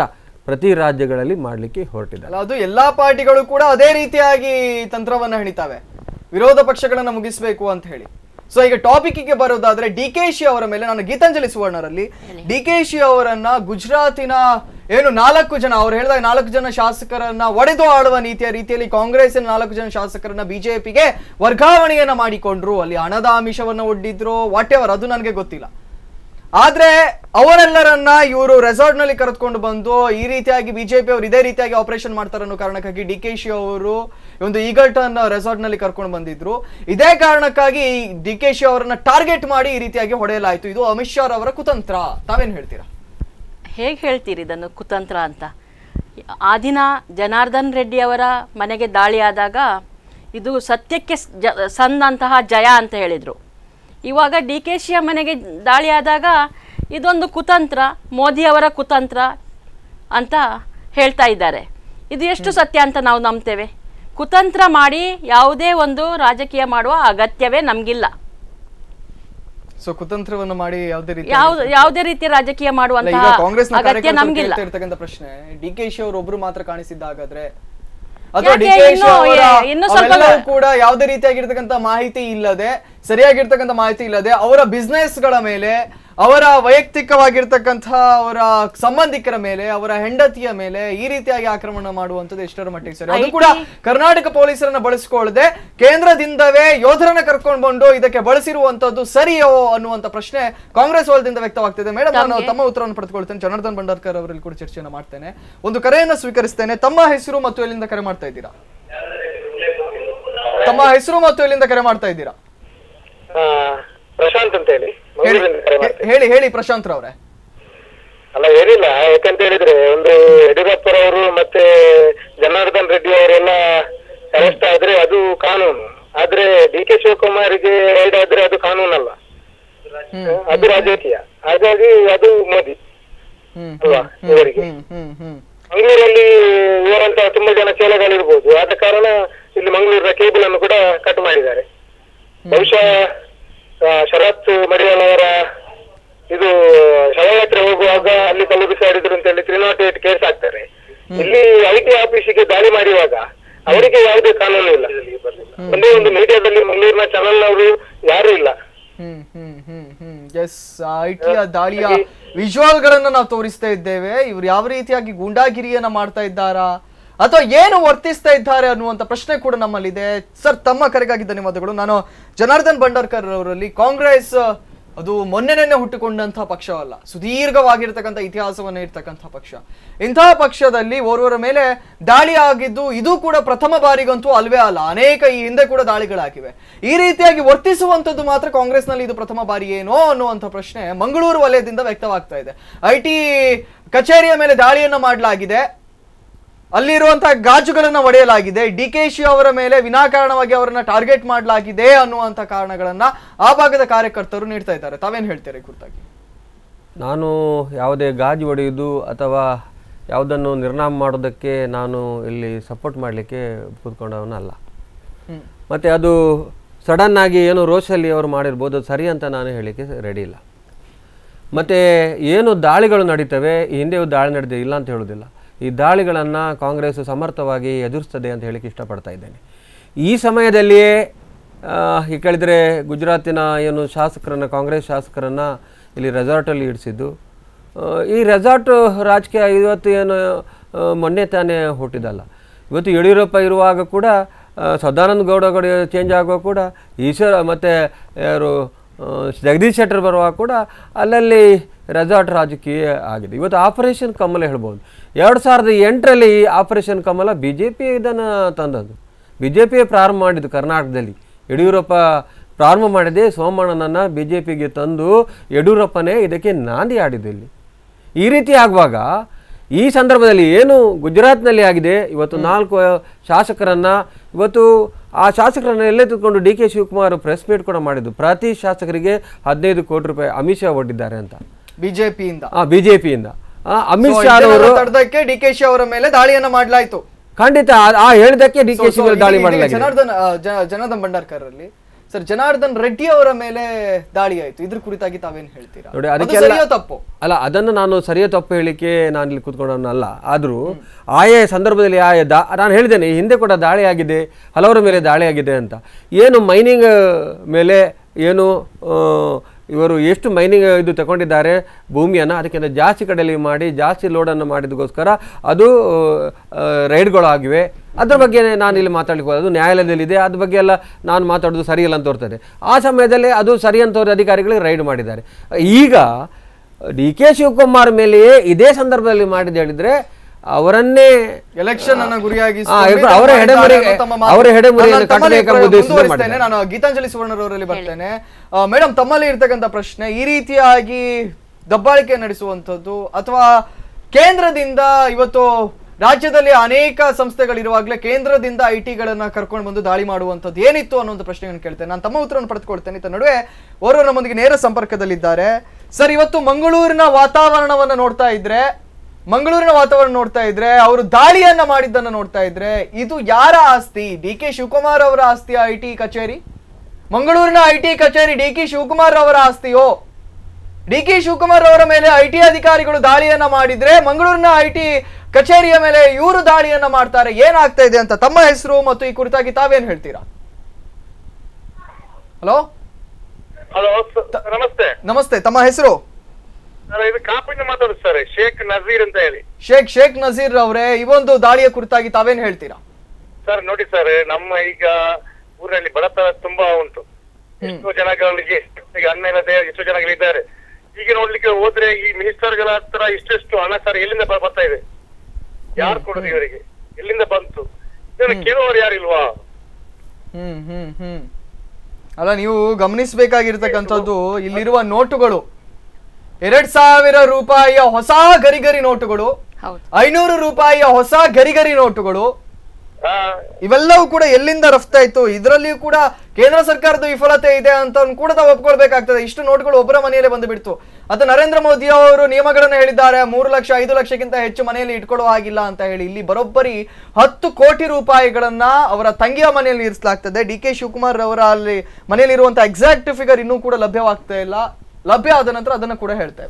ಪ್ರತಿ ರಾಜ್ಯಗಳಲ್ಲಿ ಮಾಡಲಿಕ್ಕೆ ಹೊರಟಿದ್ದಾರೆ ಅಲ್ಲ ಅದು ಎಲ್ಲಾ ಪಾರ್ಟಿಗಳು ಕೂಡ ಅದೇ ರೀತಿಯಾಗಿ ತಂತ್ರವನ್ನ ಹೆಣಿತಾವೆ ವಿರೋಧ ಪಕ್ಷಗಳನ್ನ ಮುಗಿಸ್ಬೇಕು ಅಂತ ಹೇಳಿ ಸೊ ಈಗ ಟಾಪಿಕ್ಗೆ ಬರೋದಾದ್ರೆ ಡಿ ಕೆ ಶಿ ಅವರ ಮೇಲೆ ನಾನು ಗೀತಾಂಜಲಿ ಸುವರ್ಣರಲ್ಲಿ ಡಿ ಕೆ ಶಿ ಅವರನ್ನ ಗುಜರಾತಿನ ಏನು ನಾಲ್ಕು ಜನ ಅವ್ರು ಹೇಳಿದಾಗ ನಾಲ್ಕು ಜನ ಶಾಸಕರನ್ನ ಒಡೆದು ಆಡುವ ನೀತಿಯ ರೀತಿಯಲ್ಲಿ ಕಾಂಗ್ರೆಸ್ಸಿನ ನಾಲ್ಕು ಜನ ಶಾಸಕರನ್ನ ಬಿಜೆಪಿಗೆ ವರ್ಗಾವಣೆಯನ್ನ ಮಾಡಿಕೊಂಡ್ರು ಅಲ್ಲಿ ಹಣದ ಆಮಿಷವನ್ನ ಒಡ್ಡಿದ್ರು ವಾಟ್ ಎವರ್ ಅದು ನನಗೆ ಗೊತ್ತಿಲ್ಲ ಆದ್ರೆ ಅವರೆಲ್ಲರನ್ನ ಇವರು ರೆಸಾರ್ಟ್ ನಲ್ಲಿ ಕರೆದುಕೊಂಡು ಬಂದು ಈ ರೀತಿಯಾಗಿ ಬಿಜೆಪಿ ಅವರು ಇದೇ ರೀತಿಯಾಗಿ ಆಪರೇಷನ್ ಮಾಡ್ತಾರೆ ಅನ್ನೋ ಕಾರಣಕ್ಕಾಗಿ ಡಿ ಕೆ ಶಿ ಅವರು ಒಂದು ಈಗಲ್ಟನ್ ರೆಸಾರ್ಟ್ ನಲ್ಲಿ ಕರ್ಕೊಂಡು ಬಂದಿದ್ರು ಇದೇ ಕಾರಣಕ್ಕಾಗಿ ಡಿ ಕೆ ಶಿ ಅವರನ್ನ ಟಾರ್ಗೆಟ್ ಮಾಡಿ ಈ ರೀತಿಯಾಗಿ ಹೊಡೆಯಲಾಯ್ತು ಇದು ಅಮಿತ್ ಶಾ ಅವರ ಕುತಂತ್ರ ತಾವೇನ್ ಹೇಳ್ತೀರಾ ಹೇಗೆ ಹೇಳ್ತೀರಿ ಇದನ್ನು ಕುತಂತ್ರ ಅಂತ ಆ ದಿನ ಜನಾರ್ದನ್ ರೆಡ್ಡಿ ಅವರ ಮನೆಗೆ ದಾಳಿ ಆದಾಗ ಇದು ಸತ್ಯಕ್ಕೆ ಸ್- ಜ ಸಂದಂತಹ ಜಯ ಅಂತ ಹೇಳಿದರು ಇವಾಗ ಡಿ ಕೆ ಶಿಯ ಮನೆಗೆ ದಾಳಿ ಆದಾಗ ಇದೊಂದು ಕುತಂತ್ರ ಮೋದಿಯವರ ಕುತಂತ್ರ ಅಂತ ಹೇಳ್ತಾ ಇದ್ದಾರೆ ಇದು ಎಷ್ಟು ಸತ್ಯ ಅಂತ ನಾವು ನಂಬ್ತೇವೆ ಕುತಂತ್ರ ಮಾಡಿ ಯಾವುದೇ ಒಂದು ರಾಜಕೀಯ ಮಾಡುವ ಅಗತ್ಯವೇ ನಮಗಿಲ್ಲ ಸೊ ಕುತಂತ್ರವನ್ನ ಮಾಡಿ ಯಾವುದೇ ರೀತಿ ಯಾವ್ದು ಯಾವುದೇ ರೀತಿಯ ರಾಜಕೀಯ ಅಲ್ಲ, ಮಾಡುವಂತಹ ಈಗ ಕಾಂಗ್ರೆಸ್ ಅಗತ್ಯ ನಮಗಿಲ್ಲ ಇರ್ತಕ್ಕಂಥ ಪ್ರಶ್ನೆ ಡಿ ಕೆ ಶಿ ಅವರು ಒಬ್ರು ಮಾತ್ರ ಕಾಣಿಸಿದ್ದ ಹಾಗಾದ್ರೆ ಅಥವಾ ಡಿ ಯಾಕೆ ಕೆ ಶಿ ಇನ್ನು- ಅವರ ಇನ್ನು ಸ್ವಲ್ಪ ಅವೆಲ್ಲವೂ ಕೂಡ ಯಾವುದೇ ರೀತಿಯಾಗಿರ್ತಕ್ಕಂಥ ಮಾಹಿತಿ ಇಲ್ಲದೆ ಸರಿಯಾಗಿರ್ತಕ್ಕಂಥ ಮಾಹಿತಿ ಇಲ್ಲದೆ ಅವರ ಬಿಸ್ನೆಸ್ ಗಳ ಮೇಲೆ ಅವರ ವೈಯಕ್ತಿಕವಾಗಿರ್ತಕ್ಕಂಥ ಅವರ ಸಂಬಂಧಿಕರ ಮೇಲೆ ಅವರ ಹೆಂಡತಿಯ ಮೇಲೆ ಈ ರೀತಿಯಾಗಿ ಆಕ್ರಮಣ ಮಾಡುವಂಥದ್ದು ಎಷ್ಟರ ಮಟ್ಟಿಗೆ ಸರಿ ಅದು ಕೂಡ ಕರ್ನಾಟಕ ಪೊಲೀಸರನ್ನ ಬಳಸಿಕೊಳ್ಳದೆ ಕೇಂದ್ರದಿಂದವೇ ಯೋಧರನ್ನ ಕರ್ಕೊಂಡು ಬಂದು ಇದಕ್ಕೆ ಬಳಸಿರುವಂತದ್ದು ಸರಿಯೋ ಅನ್ನುವಂತ ಪ್ರಶ್ನೆ ಕಾಂಗ್ರೆಸ್ ವಲಯದಿಂದ ವ್ಯಕ್ತವಾಗ್ತಿದೆ ಮೇಡಮ್ ನಾನು ತಮ್ಮ ಉತ್ತರವನ್ನು ಪಡೆದುಕೊಳ್ತೇನೆ ಜನಾರ್ದನ್ ಭಂಡಾರ್ಕರ್ ಅವರಲ್ಲಿ ಕೂಡ ಚರ್ಚೆಯನ್ನು ಮಾಡ್ತೇನೆ ಒಂದು ಕರೆಯನ್ನ ಸ್ವೀಕರಿಸ್ತೇನೆ ತಮ್ಮ ಹೆಸರು ಮತ್ತು ಎಲ್ಲಿಂದ ಕರೆ ಮಾಡ್ತಾ ಇದ್ದೀರಾ ತಮ್ಮ ಹೆಸರು ಮತ್ತು ಎಲ್ಲಿಂದ ಕರೆ ಮಾಡ್ತಾ ಇದ್ದೀರಾ ಆ, ಪ್ರಶಾಂತ್ ಅಂತ ಹೇಳಿ ಹೇಳಿ ಮಂಗಳೂರಿಂದ ಕರೆ ಮಾಡ್ತೇನೆ. ಹೇಳಿ ಹೇಳಿ ಪ್ರಶಾಂತ್ ರವ್ರೆ ಅಲ್ಲ ಏನಿಲ್ಲ ಯಾಕಂತ ಹೇಳಿದ್ರೆ ಒಂದು ಯಡಿಯೂರಪ್ಪರವರು ಮತ್ತೆ ಜನಾರ್ದನ್ ರೆಡ್ಡಿ ಅವರೆಲ್ಲ ಅರೆಸ್ಟ್ ಆದ್ರೆ ಅದು ಕಾನೂನು ಆದ್ರೆ ಡಿ ಕೆ ಶಿವಕುಮಾರ್ಗೆ ರೈಡ್ ಆದ್ರೆ ಅದು ಕಾನೂನಲ್ಲ ಅದು ರಾಜಕೀಯ ಹಾಗಾಗಿ ಅದು ಮೋದಿ ಹ್ಮ್ ಅಲ್ವಾ ಇವರಿಗೆ ಹ್ಮ್ ಹ್ಮ್ ಹ್ಮ್ ಮಂಗಳೂರಲ್ಲಿ ಇವರಂತ ತುಂಬಾ ಜನ ಚೇಲೆಗಳಿರ್ಬೋದು ಆದ ಕಾರಣ ಇಲ್ಲಿ ಮಂಗಳೂರಿನ ಕೇಬಲ್ ಅನ್ನು ಕೂಡ ಕಟ್ ಮಾಡಿದ್ದಾರೆ ಬಹುಶಃ ಆ, ಶರತ್ ಮಡಿವಾಳ ಅವರ ಇದು ಶವಯಾತ್ರೆ ಹೋಗುವಾಗ ಅಲ್ಲಿ ಕಲ್ಲು ಬಿಸಾಡಿದ್ರು ಅಂತ ಹೇಳಿ ತ್ರೀ ನಾಟ್ ಏಟ್ ಕೇಸ್ ಹಾಕ್ತಾರೆ ಇಲ್ಲಿ ಐ ಟಿ ಆಫೀಸಿಗೆ ದಾಳಿ ಮಾಡಿರುವಾಗ ಅವರಿಗೆ ಯಾವುದೇ ಕಾನೂನು ಇಲ್ಲ ಒಂದೇ ಒಂದು ಮೀಡಿಯಾದಲ್ಲಿ ಮಂಗಳೂರಿನ ಚಾನಲ್ ಅವರು ಯಾರು ಇಲ್ಲ ಹ್ಮ್ ಹ್ಮ್ ಹ್ಮ್ ಹ್ಮ್ ಎಸ್ ಐಟಿಯ ದಾಳಿಯ ವಿಜುವಲ್ ಗಳನ್ನ ನಾವು ತೋರಿಸ್ತಾ ಇದ್ದೇವೆ ಇವ್ರು ಯಾವ ರೀತಿಯಾಗಿ ಗೂಂಡಾಗಿರಿಯನ್ನ ಮಾಡ್ತಾ ಇದ್ದಾರಾ ಅಥವಾ ಏನು ವರ್ತಿಸ್ತಾ ಇದ್ದಾರೆ ಅನ್ನುವಂತ ಪ್ರಶ್ನೆ ಕೂಡ ನಮ್ಮಲ್ಲಿದೆ ಸರ್ ತಮ್ಮ ಕರೆಗಾಗಿ ಧನ್ಯವಾದಗಳು ನಾನು ಜನಾರ್ದನ್ ಭಂಡಾರ್ಕರ್ ಅವರಲ್ಲಿ ಕಾಂಗ್ರೆಸ್ ಅದು ಮೊನ್ನೆ ನೆನ್ನೆ ಹುಟ್ಟುಕೊಂಡಂತಹ ಪಕ್ಷವಲ್ಲ ಸುದೀರ್ಘವಾಗಿರ್ತಕ್ಕಂಥ ಇತಿಹಾಸವನ್ನ ಇರ್ತಕ್ಕಂಥ ಪಕ್ಷ ಇಂತಹ ಪಕ್ಷದಲ್ಲಿ ಓರ್ವರ ಮೇಲೆ ದಾಳಿ ಆಗಿದ್ದು ಇದು ಕೂಡ ಪ್ರಥಮ ಬಾರಿಗಂತೂ ಅಲ್ವೇ ಅಲ್ಲ ಅನೇಕ ಈ ಹಿಂದೆ ಕೂಡ ದಾಳಿಗಳಾಗಿವೆ ಈ ರೀತಿಯಾಗಿ ವರ್ತಿಸುವಂತದ್ದು ಮಾತ್ರ ಕಾಂಗ್ರೆಸ್ನಲ್ಲಿ ಇದು ಪ್ರಥಮ ಬಾರಿ ಏನೋ ಅನ್ನುವಂಥ ಪ್ರಶ್ನೆ ಮಂಗಳೂರು ವಲಯದಿಂದ ವ್ಯಕ್ತವಾಗ್ತಾ ಇದೆ ಐ ಟಿ ಕಚೇರಿಯ ಮೇಲೆ ದಾಳಿಯನ್ನ ಮಾಡಲಾಗಿದೆ ಅಲ್ಲಿರುವಂತಹ ಗಾಜುಗಳನ್ನ ಒಡೆಯಲಾಗಿದೆ ಡಿ ಕೆ ಶಿ ಅವರ ಮೇಲೆ ವಿನಾಕಾರಣವಾಗಿ ಅವರನ್ನ ಟಾರ್ಗೆಟ್ ಮಾಡಲಾಗಿದೆ ಅನ್ನುವಂಥ ಕಾರಣಗಳನ್ನ ಆ ಭಾಗದ ಕಾರ್ಯಕರ್ತರು ನೀಡ್ತಾ ಇದ್ದಾರೆ ತಾವೇನ್ ಹೇಳ್ತೀರಿ ಈ ಕುರಿತಾಗಿ ನಾನು ಯಾವುದೇ ಗಾಜು ಹೊಡೆಯುವುದು ಅಥವಾ ಯಾವುದನ್ನು ನಿರ್ನಾಮ ಮಾಡೋದಕ್ಕೆ ನಾನು ಇಲ್ಲಿ ಸಪೋರ್ಟ್ ಮಾಡಲಿಕ್ಕೆ ಕೂತ್ಕೊಂಡವನಲ್ಲ ಹ್ಮ್ ಮತ್ತು ಅದು ಸಡನ್ನಾಗಿ ಏನು ರೋಷಲ್ಲಿ ಅವರು ಮಾಡಿರ್ಬೋದು ಅದು ಸರಿ ಅಂತ ನಾನು ಹೇಳಲಿಕ್ಕೆ ರೆಡಿ ಇಲ್ಲ ಮತ್ತು ಏನು ದಾಳಿಗಳು ನಡೀತವೆ ಈ ಹಿಂದೆಯೂ ದಾಳಿ ನಡೆದಿದೆ ಇಲ್ಲ ಅಂತ ಹೇಳೋದಿಲ್ಲ ಈ ದಾಳಿಗಳನ್ನು ಕಾಂಗ್ರೆಸ್ ಸಮರ್ಥವಾಗಿ ಎದುರಿಸ್ತದೆ ಅಂತ ಹೇಳಲಿಕ್ಕೆ ಇಷ್ಟಪಡ್ತಾ ಇದ್ದೇನೆ ಈ ಸಮಯದಲ್ಲಿಯೇ ಆ, ಈ ಕೇಳಿದರೆ ಗುಜರಾತಿನ ಏನು ಶಾಸಕರನ್ನು ಕಾಂಗ್ರೆಸ್ ಶಾಸಕರನ್ನು ಇಲ್ಲಿ ರೆಸಾರ್ಟಲ್ಲಿ ಇಡಿಸಿದ್ದು ಆ, ಈ ರೆಸಾರ್ಟ್ ರಾಜಕೀಯ ಇವತ್ತು ಏನು ಆ, ಮೊನ್ನೆ ತಾನೇ ಹುಟ್ಟಿದಲ್ಲ ಇವತ್ತು ಯಡಿಯೂರಪ್ಪ ಇರುವಾಗ ಕೂಡ ಆ, ಸದಾನಂದ ಗೌಡಗಳು ಚೇಂಜ್ ಆಗುವಾಗ ಕೂಡ ಈಶ್ವರ ಮತ್ತು ಯಾರು ಆ, ಜಗದೀಶ್ ಶೆಟ್ಟರ್ ಬರುವಾಗ ಕೂಡ ಅಲ್ಲಲ್ಲಿ ರೆಸಾರ್ಟ್ ರಾಜಕೀಯ ಆಗಿದೆ ಇವತ್ತು ಆಪರೇಷನ್ ಕಮಲ ಹೇಳ್ಬೋದು ಎರಡು ಸಾವಿರದ ಎಂಟರಲ್ಲಿ operation Kamala B J P ಇದನ್ನು ತಂದದ್ದು ಬಿ ಜೆ ಪಿಯೇ ಪ್ರಾರಂಭ ಮಾಡಿದ್ದು ಕರ್ನಾಟಕದಲ್ಲಿ ಯಡಿಯೂರಪ್ಪ ಪ್ರಾರಂಭ ಮಾಡಿದೆ ಸೋಮಣ್ಣನನ್ನು ಬಿ ಜೆ ಪಿಗೆ ತಂದು ಯಡಿಯೂರಪ್ಪನೇ ಇದಕ್ಕೆ ನಾಂದಿ ಆಡಿದ್ದು ಇಲ್ಲಿ ಈ ರೀತಿ ಆಗುವಾಗ ಈ ಸಂದರ್ಭದಲ್ಲಿ ಏನು ಗುಜರಾತ್ನಲ್ಲಿ ಆಗಿದೆ ಇವತ್ತು ನಾಲ್ಕು ಶಾಸಕರನ್ನ ಇವತ್ತು ಆ ಶಾಸಕರನ್ನ ಎಲ್ಲೇ ತಿಳ್ಕೊಂಡು D K Shivakumar press meet ಕೂಡ ಮಾಡಿದ್ದು ಪ್ರತಿ ಶಾಸಕರಿಗೆ ಹದಿನೈದು ಕೋಟಿ ರೂಪಾಯಿ ಅಮಿತ್ ಶಾ ಒಡ್ಡಿದ್ದಾರೆ ಅಂತ ಬಿಜೆಪಿಯಿಂದ ಆ ಬಿ ಜೆ ಪಿಯಿಂದ ಅಮಿತ್ ಶಾ ಅವರು ತಡೆದಕ್ಕೆ ಡಿ ಕೆ ಶಿ ಅವರ ಮೇಲೆ ದಾಳಿಯನ್ನ ಮಾಡಲಾಯಿತು ಖಂಡಿತ ಆ- ಆ ಹೇಳಿದಕ್ಕೆ ಡಿ ಕೆ ಶಿ ಮೇಲೆ ದಾಳಿ ಮಾಡಲಾಗಿದೆ ಜನಾರ್ದನ್ ಆ, ಜ- ಜನಾರ್ದನ್ ಭಂಡಾರ್ಕರ್ ಅಲ್ಲಿ ಸರ್ ಜನಾರ್ದನ್ ರೆಡ್ಡಿ ಅವರ ಮೇಲೆ ದಾಳಿ ಆಯ್ತು ಇದ್ರ ಕುರಿತಾಗಿ ತಾವೇನ್ ಹೇಳ್ತೀರಾ ನೋಡಿ ಅದು ಅದಕ್ಕೆಲ್ಲ ಸರಿಯೋ ತಪ್ಪು ಅಲ್ಲ ಅದನ್ನು ನಾನು ಸರಿಯೋ ತಪ್ಪು ಹೇಳಿಕೆ ನಾನು ಇಲ್ಲಿ ಕೂತ್ಕೊಂಡವನಲ್ಲ ಆದರೂ ಆಯಾ ಸಂದರ್ಭದಲ್ಲಿ ಆಯಾ ದಾ ನಾನು ಹೇಳಿದ್ದೇನೆ ಈ ಹಿಂದೆ ಕೂಡ ದಾಳಿ ಆಗಿದೆ ಹಲವರ ಮೇಲೆ ದಾಳಿ ಆಗಿದೆ ಅಂತ ಏನು ಮೈನಿಂಗ್ ಮೇಲೆ ಏನು ಆ, ಇವರು ಎಷ್ಟು ಮೈನಿಂಗ್ ಇದು ತಗೊಂಡಿದ್ದಾರೆ ಭೂಮಿಯನ್ನು ಅದಕ್ಕಿಂತ ಜಾಸ್ತಿ ಕಡೆಯಲ್ಲಿ ಮಾಡಿ ಜಾಸ್ತಿ ಲೋಡನ್ನು ಮಾಡಿದಕ್ಕೋಸ್ಕರ ಅದು ಆ, ರೈಡ್ಗಳಾಗಿವೆ ಅದ್ರ ಬಗ್ಗೆ ನಾನು ಇಲ್ಲಿ ಮಾತಾಡ್ಲಿಕ್ಕೆ ಹೋದ ಅದು ನ್ಯಾಯಾಲಯದಲ್ಲಿದೆ ಅದ್ರ ಬಗ್ಗೆ ಎಲ್ಲ ನಾನು ಮಾತಾಡೋದು ಸರಿಯಲ್ಲ ಅಂತ ತೋರ್ತದೆ ಆ ಸಮಯದಲ್ಲಿ ಅದು ಸರಿ ಅಂತ ತೋರಿ ಅಧಿಕಾರಿಗಳಿಗೆ ರೈಡ್ ಮಾಡಿದ್ದಾರೆ ಈಗ ಡಿ ಕೆ ಶಿವಕುಮಾರ್ ಮೇಲೆಯೇ ಇದೇ ಸಂದರ್ಭದಲ್ಲಿ ಮಾಡಿದ್ದು ಹೇಳಿದ್ರೆ ಅವರನ್ನೇ ಎಲೆಕ್ಷನ್ ಅನ್ನ ಗುರಿಯಾಗಿ ಆ, ಇವ್ರು ಅವರ ಹೆಡೆಮುರಿಗೆ- ಅವರ ಹೆಡೆಮುರಿಯನ್ನು ಕಟ್ಟಬೇಕೆಂಬ ಉದ್ದೇಶದಿಂದ ಮುಂದುವರಿಸ್ತೇನೆ ಮಾಡಿದ್ದಾರೆ. ನಾನು ಗೀತಾಂಜಲಿ ಸುವರ್ಣರವರಲ್ಲಿ ಬರ್ತೇನೆ ಮೇಡಮ್ ತಮ್ಮಲ್ಲಿ ಇರ್ತಕ್ಕಂಥ ಪ್ರಶ್ನೆ ಈ ರೀತಿಯಾಗಿ ದಬ್ಬಾಳಿಕೆ ನಡೆಸುವಂಥದ್ದು ಅಥವಾ ಕೇಂದ್ರದಿಂದ ಇವತ್ತು ರಾಜ್ಯದಲ್ಲಿ ಅನೇಕ ಸಂಸ್ಥೆಗಳಿರುವಾಗಲೇ ಕೇಂದ್ರದಿಂದ ಐ ಟಿಗಳನ್ನ ಕರ್ಕೊಂಡು ಬಂದು ದಾಳಿ ಮಾಡುವಂಥದ್ದು ಏನಿತ್ತು ಅನ್ನೋ ಪ್ರಶ್ನೆಯನ್ನು ಕೇಳ್ತೇನೆ ನಾನು ತಮ್ಮ ಉತ್ತರವನ್ನು ಪಡೆದುಕೊಳ್ತೇನೆ ಇತ್ತ ನಡುವೆ ಓರ್ವರು ನಮ್ಮೊಂದಿಗೆ ನೇರ ಸಂಪರ್ಕದಲ್ಲಿದ್ದಾರೆ ಸರ್ ಇವತ್ತು ಮಂಗಳೂರಿನ ವಾತಾವರಣವನ್ನ ನೋಡ್ತಾ ಇದ್ರೆ ಮಂಗಳೂರಿನ ವಾತಾವರಣ ನೋಡ್ತಾ ಇದ್ರೆ ಅವರು ದಾಳಿಯನ್ನ ಮಾಡಿದ್ದನ್ನ ನೋಡ್ತಾ ಇದ್ರೆ ಇದು ಯಾರ ಆಸ್ತಿ ಡಿ ಕೆ ಶಿವಕುಮಾರ್ ಅವರ ಆಸ್ತಿ ಐ ಟಿ ಕಚೇರಿ ಮಂಗಳೂರಿನ ಐ ಟಿ ಕಚೇರಿ ಡಿ ಕೆ ಶಿವಕುಮಾರ್ ಅವರ ಆಸ್ತಿಯೋ ಡಿ ಕೆ ಶಿವಕುಮಾರ್ ಅವರ ಮೇಲೆ ಐ ಟಿ ಅಧಿಕಾರಿಗಳು ದಾಳಿಯನ್ನ ಮಾಡಿದ್ರೆ ಮಂಗಳೂರಿನ ಐ ಟಿ ಕಚೇರಿಯ ಮೇಲೆ ಇವರು ದಾಳಿಯನ್ನ ಮಾಡ್ತಾರೆ ಏನಾಗ್ತಾ ಇದೆ ಅಂತ ತಮ್ಮ ಹೆಸರು ಮತ್ತು ಈ ಕುರಿತಾಗಿ ತಾವೇನ್ ಹೇಳ್ತೀರಾ ಹಲೋ ಹಲೋ ನಮಸ್ತೆ ನಮಸ್ತೆ ತಮ್ಮ ಹೆಸರು ಸರ್ ಇದು ಕಾಪಿಂದ ಮಾತಾಡುದು ಸರ್ ಶೇಖ್ ನಜೀರ್ ಅಂತ ಹೇಳಿ ಶೇಖ್ ಶೇಖ್ ನಜೀರ್ ಅವರೇ ಈ ಒಂದು ದಾಳಿಯ ಕುರಿತಾಗಿ ತಾವೇನ್ ಹೇಳ್ತೀರಾ ಸರ್ ನೋಡಿ ಸರ್ ನಮ್ಮ ಈಗ ಊರಲ್ಲಿ ಬಡತನ ತುಂಬಾ ಉಂಟು ಎಷ್ಟೋ ಜನಗಳಿಗೆ ಈಗ ಅನ್ನ ಇಲ್ಲದೆ ಎಷ್ಟೋ ಜನಗಳಿದ್ದಾರೆ ಈಗ ನೋಡ್ಲಿಕ್ಕೆ ಹೋದ್ರೆ ಈ ಮಿನಿಸ್ಟರ್ಗಳ ಹತ್ರ ಇಷ್ಟೆಷ್ಟು ಹಣ ಸರ್ ಎಲ್ಲಿಂದ ಬ- ಬರ್ತಾ ಇದೆ ಯಾರು ಕೊಡುದು ಇವರಿಗೆ ಎಲ್ಲಿಂದ ಬಂತು ಇದನ್ನು ಕೇಳುವವರು ಯಾರಿಲ್ವಾ ಹ್ಮ್ ಹ್ಮ್ ಹ್ಮ್ ಅಲ್ಲ ನೀವು ಗಮನಿಸಬೇಕಾಗಿರ್ತಕ್ಕಂಥದ್ದು ಇಲ್ಲಿರುವ ನೋಟುಗಳು ಎರಡ್ ಸಾವಿರ ರೂಪಾಯಿಯ ಹೊಸ ಗರಿಗರಿ ನೋಟುಗಳು ಹೌದು ಐನೂರು ರೂಪಾಯಿಯ ಹೊಸ ಗರಿಗರಿ ನೋಟುಗಳು ಆ, ಇವೆಲ್ಲವೂ ಕೂಡ ಎಲ್ಲಿಂದ ರಫ್ತಾಯ್ತು ಇದರಲ್ಲಿಯೂ ಕೂಡ ಕೇಂದ್ರ ಸರ್ಕಾರದ ವಿಫಲತೆ ಇದೆ ಅಂತ ಕೂಡ ನಾವು ಒಪ್ಕೊಳ್ಬೇಕಾಗ್ತದೆ ಇಷ್ಟು ನೋಟ್ಗಳು ಒಬ್ಬರ ಮನೆಯಲ್ಲೇ ಬಂದು ಬಿಡ್ತು ಅದು ನರೇಂದ್ರ ಮೋದಿ ಅವರು ನಿಯಮಗಳನ್ನು ಹೇಳಿದ್ದಾರೆ ಮೂರು ಲಕ್ಷ ಐದು ಲಕ್ಷಕ್ಕಿಂತ ಹೆಚ್ಚು ಮನೆಯಲ್ಲಿ ಇಟ್ಕೊಳ್ಳೋ ಹಾಗಿಲ್ಲ ಅಂತ ಹೇಳಿ ಇಲ್ಲಿ ಬರೋಬ್ಬರಿ ಹತ್ತು ಕೋಟಿ ರೂಪಾಯಿಗಳನ್ನ ಅವರ ತಂಗಿಯ ಮನೆಯಲ್ಲಿ ಇರಿಸಲಾಗ್ತದೆ ಡಿ ಕೆ ಶಿವಕುಮಾರ್ ಅವರ ಅಲ್ಲಿ ಮನೆಯಲ್ಲಿ ಇರುವಂತಹ ಎಕ್ಸಾಕ್ಟ್ ಫಿಗರ್ ಇನ್ನೂ ಕೂಡ ಲಭ್ಯವಾಗ್ತಾ ಇಲ್ಲ ಲಭ್ಯ ಆದ ನಂತರ ಅದನ್ನ ಕೂಡ ಹೇಳ್ತೇವೆ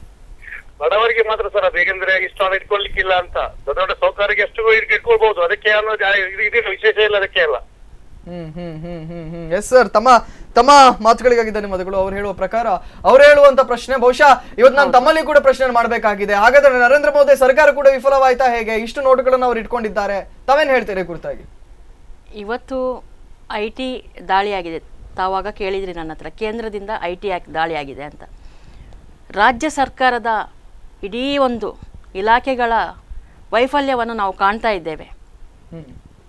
ಬಡವರಿಗೆ ಮಾತ್ರ ಸರ್ ಅದು ಹೇಗೆಂದ್ರೆ ಇಷ್ಟು ಹಣ ಇಟ್ಕೊಳ್ಲಿಕ್ಕಿಲ್ಲ ಅಂತ ದೊಡ್ಡ ದೊಡ್ಡ ಸೌಕರ್ಯಕ್ಕೆ ಎಷ್ಟು ಇಟ್- ಇಟ್ಕೊಳ್ಬಹುದು ಅದಕ್ಕೆ ಅನ್ನೋದು ಯಾ- ಇದು- ಇದಿಲ್ಲ ವಿಶೇಷ ಇಲ್ಲ ಅದಕ್ಕೆ ಅಲ್ಲ ಹ್ಮ್ ಹ್ಮ್ ಹ್ಮ್ ಹ್ಮ್ ಹ್ಮ್ ಎಸ್ ಸರ್ ತಮ್ಮ ತಮ್ಮ ಮಾತುಗಳಿಗಾಗಿ ಧನ್ಯವಾದಗಳು ಅವ್ರು ಹೇಳುವ ಪ್ರಕಾರ ಅವ್ರು ಹೇಳುವಂತ ಪ್ರಶ್ನೆ ಬಹುಶಃ ಇವತ್ತು ನಾನು ತಮ್ಮಲ್ಲಿ ಕೂಡ ಪ್ರಶ್ನೆ ಮಾಡಬೇಕಾಗಿದೆ ಹಾಗಾದ್ರೆ ನರೇಂದ್ರ ಮೋದಿ ಸರ್ಕಾರ ಕೂಡ ವಿಫಲವಾಯ್ತಾ ಹೇಗೆ ಇಷ್ಟು ನೋಟುಗಳನ್ನು ಅವ್ರು ಇಟ್ಕೊಂಡಿದ್ದಾರೆ ತಾವೇನ್ ಹೇಳ್ತೀರಿ ಈ ಕುರಿತಾಗಿ ಇವತ್ತು ಐ ಟಿ ದಾಳಿಯಾಗಿದೆ ತಾವಾಗ ಕೇಳಿದ್ರಿ ನನ್ನ ಹತ್ರ ಕೇಂದ್ರದಿಂದ ಐ ಟಿ ದಾಳಿಯಾಗಿದೆ ಅಂತ ರಾಜ್ಯ ಸರ್ಕಾರದ ಇಡೀ ಒಂದು ಇಲಾಖೆಗಳ ವೈಫಲ್ಯವನ್ನು ನಾವು ಕಾಣ್ತಾ ಇದ್ದೇವೆ ಹ್ಮ್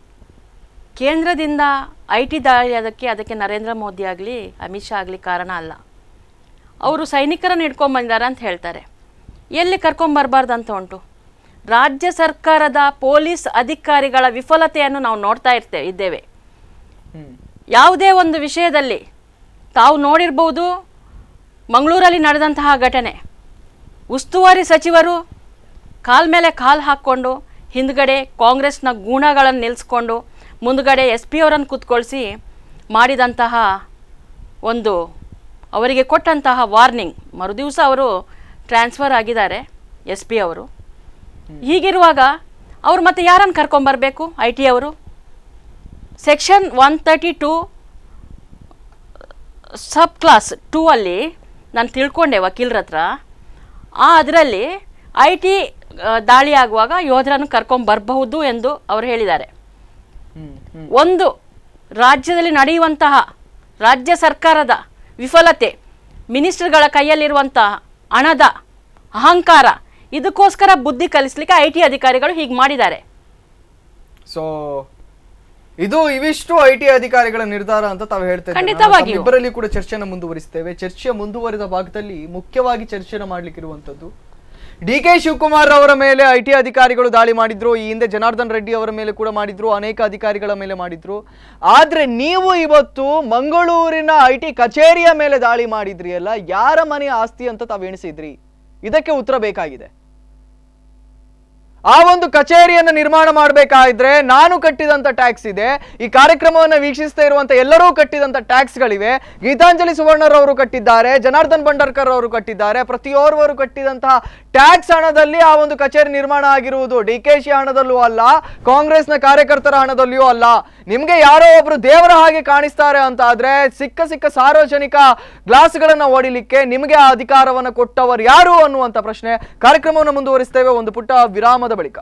ಕೇಂದ್ರದಿಂದ ಐ ಟಿ ದಾಳಿಯಾದಕ್ಕೆ ಅದಕ್ಕೆ ನರೇಂದ್ರ ಮೋದಿ ಆಗಲಿ ಅಮಿತ್ ಶಾ ಆಗಲಿ ಕಾರಣ ಅಲ್ಲ ಅವರು ಸೈನಿಕರನ್ನು ಹಿಡ್ಕೊಂಬಂದಿದ್ದಾರೆ ಅಂತ ಹೇಳ್ತಾರೆ ಎಲ್ಲಿ ಕರ್ಕೊಂಬರ್ಬಾರ್ದು ಅಂತ ಉಂಟು ರಾಜ್ಯ ಸರ್ಕಾರದ ಪೊಲೀಸ್ ಅಧಿಕಾರಿಗಳ ವಿಫಲತೆಯನ್ನು ನಾವು ನೋಡ್ತಾ ಇರ್ತೇವೆ ಇದ್ದೇವೆ ಹ್ಮ್ ಯಾವುದೇ ಒಂದು ವಿಷಯದಲ್ಲಿ ತಾವು ನೋಡಿರ್ಬೋದು ಮಂಗಳೂರಲ್ಲಿ ನಡೆದಂತಹ ಘಟನೆ ಉಸ್ತುವಾರಿ ಸಚಿವರು ಕಾಲ್ ಮೇಲೆ ಕಾಲು ಹಾಕ್ಕೊಂಡು ಹಿಂದ್ಗಡೆ ಕಾಂಗ್ರೆಸ್ನ ಗೂಣಗಳನ್ನು ನಿಲ್ಲಿಸ್ಕೊಂಡು ಮುಂದ್ಗಡೆ ಎಸ್ ಪಿ ಅವರನ್ನು ಕೂತ್ಕೊಳಿಸಿ ಮಾಡಿದಂತಹ ಒಂದು ಅವರಿಗೆ ಕೊಟ್ಟಂತಹ ವಾರ್ನಿಂಗ್ ಮರುದಿವಸ ಅವರು ಟ್ರಾನ್ಸ್ಫರ್ ಆಗಿದ್ದಾರೆ ಎಸ್ ಪಿ ಅವರು ಹೀಗಿರುವಾಗ ಅವ್ರು ಮತ್ತೆ ಯಾರನ್ನು ಕರ್ಕೊಂಬರ್ಬೇಕು ಐ ಟಿ ಅವರು section one thirty two sub clause two ಅಲ್ಲಿ ನಾನು ತಿಳ್ಕೊಂಡೆ ವಕೀಲರ ಹತ್ರ ಆ ಅದರಲ್ಲಿ ಐ ಟಿ ದಾಳಿ ಆಗುವಾಗ ಯೋಧರನ್ನು ಕರ್ಕೊಂಬರಬಹುದು ಎಂದು ಅವರು ಹೇಳಿದ್ದಾರೆ ಹ್ಮ್ ಹ್ಮ್ ಒಂದು ರಾಜ್ಯದಲ್ಲಿ ನಡೆಯುವಂತಹ ರಾಜ್ಯ ಸರ್ಕಾರದ ವಿಫಲತೆ ಮಿನಿಸ್ಟರ್ಗಳ ಕೈಯಲ್ಲಿರುವಂತಹ ಹಣದ ಅಹಂಕಾರ ಇದಕ್ಕೋಸ್ಕರ ಬುದ್ಧಿ ಕಲಿಸ್ಲಿಕ್ಕೆ ಐ ಟಿ ಅಧಿಕಾರಿಗಳು ಹೀಗೆ ಮಾಡಿದ್ದಾರೆ ಸೊ ಇದು ಇವಿಷ್ಟು ಐ ಟಿ ಅಧಿಕಾರಿಗಳ ನಿರ್ಧಾರ ಅಂತ ತಾವು ಹೇಳ್ತಾ ಇದ್ದೀರಾ. ಖಂಡಿತವಾಗಿಯೂ. ನಾವು ಇಬ್ಬರಲ್ಲಿ ಕೂಡ ಚರ್ಚೆನ ಮುಂದುವರಿಸ್ತೇವೆ ಚರ್ಚೆಯ ಮುಂದುವರಿದ ಭಾಗದಲ್ಲಿ ಮುಖ್ಯವಾಗಿ ಚರ್ಚೆನ ಮಾಡ್ಲಿಕ್ಕಿರುವಂತದ್ದು ಡಿ ಕೆ ಶಿವಕುಮಾರ್ ಅವರ ಮೇಲೆ ಐ ಟಿ ಅಧಿಕಾರಿಗಳು ದಾಳಿ ಮಾಡಿದ್ರು ಈ ಹಿಂದೆ ಜನಾರ್ದನ್ ರೆಡ್ಡಿ ಅವರ ಮೇಲೆ ಕೂಡ ಮಾಡಿದ್ರು ಅನೇಕ ಅಧಿಕಾರಿಗಳ ಮೇಲೆ ಮಾಡಿದ್ರು ಆದ್ರೆ ನೀವು ಇವತ್ತು ಮಂಗಳೂರಿನ ಐ ಟಿ ಕಚೇರಿಯ ಮೇಲೆ ದಾಳಿ ಮಾಡಿದ್ರಿ ಅಲ್ಲ ಯಾರ ಮನೆಯ ಆಸ್ತಿ ಅಂತ ತಾವು ಎಣಿಸಿದ್ರಿ ಇದಕ್ಕೆ ಉತ್ತರ ಬೇಕಾಗಿದೆ ಆ ಒಂದು ಕಚೇರಿಯನ್ನು ನಿರ್ಮಾಣ ಮಾಡಬೇಕಾದ್ರೆ ನಾನು ಕಟ್ಟಿದಂತ ಟ್ಯಾಕ್ಸ್ ಇದೆ ಈ ಕಾರ್ಯಕ್ರಮವನ್ನು ವೀಕ್ಷಿಸ್ತಾ ಇರುವಂತ ಎಲ್ಲರೂ ಕಟ್ಟಿದಂತ ಟ್ಯಾಕ್ಸ್ಗಳಿವೆ ಗೀತಾಂಜಲಿ ಸುವರ್ಣರವರು ಕಟ್ಟಿದ್ದಾರೆ ಜನಾರ್ದನ್ ಭಂಡಾರ್ಕರ್ ಅವರು ಕಟ್ಟಿದ್ದಾರೆ ಪ್ರತಿಯೋರ್ವರು ಕಟ್ಟಿದಂತಹ ಟ್ಯಾಕ್ಸ್ ಹಣದಲ್ಲಿ ಆ ಒಂದು ಕಚೇರಿ ನಿರ್ಮಾಣ ಆಗಿರುವುದು ಡಿ ಕೆ ಶಿ ಹಣದಲ್ಲೂ ಅಲ್ಲ ಕಾಂಗ್ರೆಸ್ನ ಕಾರ್ಯಕರ್ತರ ಹಣದಲ್ಲಿಯೂ ಅಲ್ಲ ನಿಮ್ಗೆ ಯಾರೋ ಒಬ್ರು ದೇವರ ಹಾಗೆ ಕಾಣಿಸ್ತಾರೆ ಅಂತ ಆದ್ರೆ ಸಿಕ್ಕ ಸಿಕ್ಕ ಸಾರ್ವಜನಿಕ ಗ್ಲಾಸ್ಗಳನ್ನ ಓಡಿಲಿಕ್ಕೆ ನಿಮಗೆ ಆ ಅಧಿಕಾರವನ್ನ ಕೊಟ್ಟವರು ಯಾರು ಅನ್ನುವಂತ ಪ್ರಶ್ನೆ ಕಾರ್ಯಕ್ರಮವನ್ನು ಮುಂದುವರಿಸ್ತೇವೆ ಒಂದು ಪುಟ್ಟ ವಿರಾಮದ ಬಳಿಕ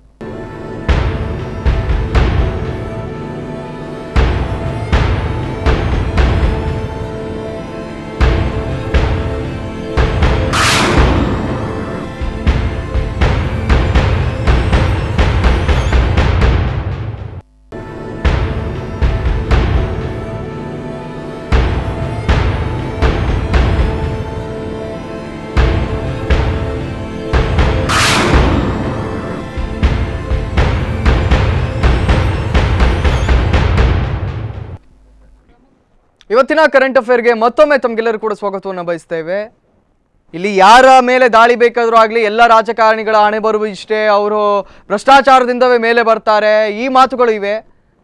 ಇವತ್ತಿನ ಕರೆಂಟ್ ಅಫೇರ್ಗೆ ಮತ್ತೊಮ್ಮೆ ತಮಗೆಲ್ಲರೂ ಕೂಡ ಸ್ವಾಗತವನ್ನು ಬಯಸ್ತೇವೆ ಇಲ್ಲಿ ಯಾರ ಮೇಲೆ ದಾಳಿ ಬೇಕಾದರೂ ಆಗಲಿ ಎಲ್ಲ ರಾಜಕಾರಣಿಗಳ ಹಣೆ ಬರುವ ಇಷ್ಟೇ ಅವರು ಭ್ರಷ್ಟಾಚಾರದಿಂದವೇ ಮೇಲೆ ಬರ್ತಾರೆ ಈ ಮಾತುಗಳು ಇವೆ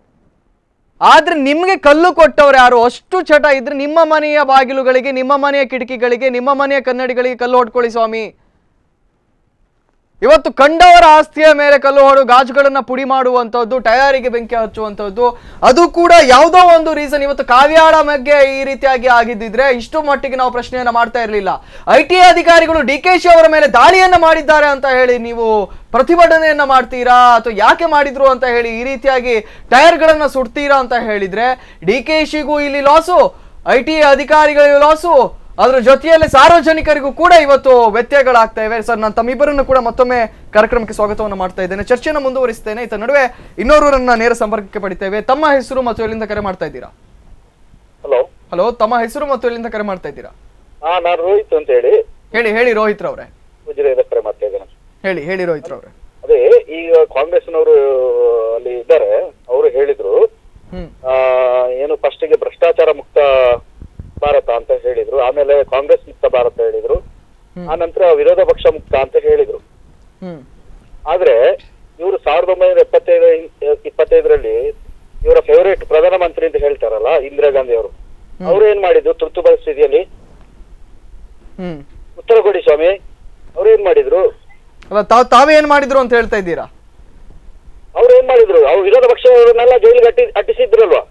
ಆದ್ರೆ ನಿಮಗೆ ಕಲ್ಲು ಕೊಟ್ಟವ್ರು ಯಾರು ಅಷ್ಟು ಚಟ ಇದ್ರೆ ನಿಮ್ಮ ಮನೆಯ ಬಾಗಿಲುಗಳಿಗೆ ನಿಮ್ಮ ಮನೆಯ ಕಿಟಕಿಗಳಿಗೆ ನಿಮ್ಮ ಮನೆಯ ಕನ್ನಡಿಗಳಿಗೆ ಕಲ್ಲು ಹೊಡ್ಕೊಳ್ಳಿ ಸ್ವಾಮಿ ಇವತ್ತು ಕಂಡವರ ಆಸ್ತಿಯ ಮೇಲೆ ಕಲ್ಲು ಹೊಡು ಗಾಜುಗಳನ್ನ ಪುಡಿ ಮಾಡುವಂಥದ್ದು ಟಯರಿಗೆ ಬೆಂಕಿ ಹಚ್ಚುವಂಥದ್ದು ಅದು ಕೂಡ ಯಾವುದೋ ಒಂದು ರೀಸನ್ ಇವತ್ತು ಕಾವ್ಯಾಳ ಬಗ್ಗೆ ಈ ರೀತಿಯಾಗಿ ಆಗಿದ್ದಿದ್ರೆ ಇಷ್ಟು ಮಟ್ಟಿಗೆ ನಾವು ಪ್ರಶ್ನೆಯನ್ನ ಮಾಡ್ತಾ ಇರಲಿಲ್ಲ ಐ ಟಿ ಅಧಿಕಾರಿಗಳು ಡಿ ಕೆ ಶಿ ಅವರ ಮೇಲೆ ದಾಳಿಯನ್ನ ಮಾಡಿದ್ದಾರೆ ಅಂತ ಹೇಳಿ ನೀವು ಪ್ರತಿಭಟನೆಯನ್ನ ಮಾಡ್ತೀರಾ ಅಥವಾ ಯಾಕೆ ಮಾಡಿದ್ರು ಅಂತ ಹೇಳಿ ಈ ರೀತಿಯಾಗಿ ಟೈರ್ಗಳನ್ನ ಸುಡ್ತೀರಾ ಅಂತ ಹೇಳಿದ್ರೆ ಡಿ ಕೆ ಶಿಗೂ ಇಲ್ಲಿ ಲಾಸು ಐ ಟಿ ಅಧಿಕಾರಿಗಳಿಗೂ ಲಾಸು ಅದ್ರ ಜೊತೆಯಲ್ಲಿ ಸಾರ್ವಜನಿಕರಿಗೂ ಕೂಡ ಇವತ್ತು ವ್ಯತ್ಯಯಗಳಾಗ್ತಾ ಇವೆ ಸರ್ ನಾನು ತಮ್ಮಿಬ್ಬರನ್ನು ಕೂಡ ಮತ್ತೊಮ್ಮೆ ಕಾರ್ಯಕ್ರಮಕ್ಕೆ ಸ್ವಾಗತವನ್ನು ಮಾಡ್ತಾ ಇದ್ದೇನೆ ಚರ್ಚೆಯನ್ನು ಮುಂದುವರಿಸ್ತೇನೆ ಇದರ ನಡುವೆ ಇನ್ನೋರ್ವರನ್ನ ನೇರ ಸಂಪರ್ಕಕ್ಕೆ ಪಡಿತೇವೆ ತಮ್ಮ ಹೆಸರು ಮತ್ತು ಎಲ್ಲಿಂದ ಕರೆ ಮಾಡ್ತಾ ಇದ್ದೀರಾ ಹಲೋ ಹಲೋ ತಮ್ಮ ಹೆಸರು ಮತ್ತು ಎಲ್ಲಿಂದ ಕರೆ ಮಾಡ್ತಾ ಇದ್ದೀರಾ ಹಾ ನಾನು ರೋಹಿತ್ ಅಂತ ಹೇಳಿ ಹೇಳಿ ಹೇಳಿ ರೋಹಿತ್ ರವ್ರೆ ಉಜಿರೆಯಿಂದ ಕರೆ ಮಾಡ್ತಾ ಇದ್ದೇನೆ ಹೇಳಿ ಹೇಳಿ ರೋಹಿತ್ ರವ್ರೆ ಅದೇ ಈಗ ಕಾಂಗ್ರೆಸ್ನವರು ಅಲ್ಲಿ ಇದ್ದಾರೆ ಅವರು ಹೇಳಿದ್ರು ಹ್ಮ್ ಆ, ಏನು ಫಸ್ಟಿಗೆ ಭ್ರಷ್ಟಾಚಾರ ಮುಕ್ತ ಭಾರತ ಅಂತ ಹೇಳಿದ್ರು ಆಮೇಲೆ ಕಾಂಗ್ರೆಸ್ ಮುಕ್ತ ಭಾರತ ಹೇಳಿದ್ರು ಆನಂತರ ವಿರೋಧ ಪಕ್ಷ ಮುಕ್ತ ಅಂತ ಹೇಳಿದ್ರು ಹ್ಮ್ ಆದ್ರೆ ಇವರು ಸಾವಿರದ ಒಂಬೈನೂರ ಎಪ್ಪತ್ತೈದು ಇಪ್ಪತ್ತೈದರಲ್ಲಿ ಇವರ ಫೇವರೇಟ್ ಪ್ರಧಾನಮಂತ್ರಿ ಅಂತ ಹೇಳ್ತಾರಲ್ಲ ಇಂದಿರಾ ಗಾಂಧಿ ಅವರು ಅವ್ರು ಏನ್ ಮಾಡಿದ್ರು ತುರ್ತು ಪರಿಸ್ಥಿತಿಯಲ್ಲಿ ಹ್ಮ್ ಉತ್ತರ ಕೊಡಿ ಸ್ವಾಮಿ ಅವ್ರು ಏನ್ ಮಾಡಿದ್ರು ಅಲ್ಲ ತಾವ್ ತಾವೇ ಏನ್ ಮಾಡಿದ್ರು ಅಂತ ಹೇಳ್ತಾ ಇದ್ದೀರಾ ಅವ್ರು ಏನ್ ಮಾಡಿದ್ರು ಅವ್ರು ವಿರೋಧ ಪಕ್ಷವರನ್ನೆಲ್ಲ ಜೈಲಿಗೆ ಅಟ್ಟಿ ಅಟ್ಟಿಸಿದ್ರಲ್ವಾ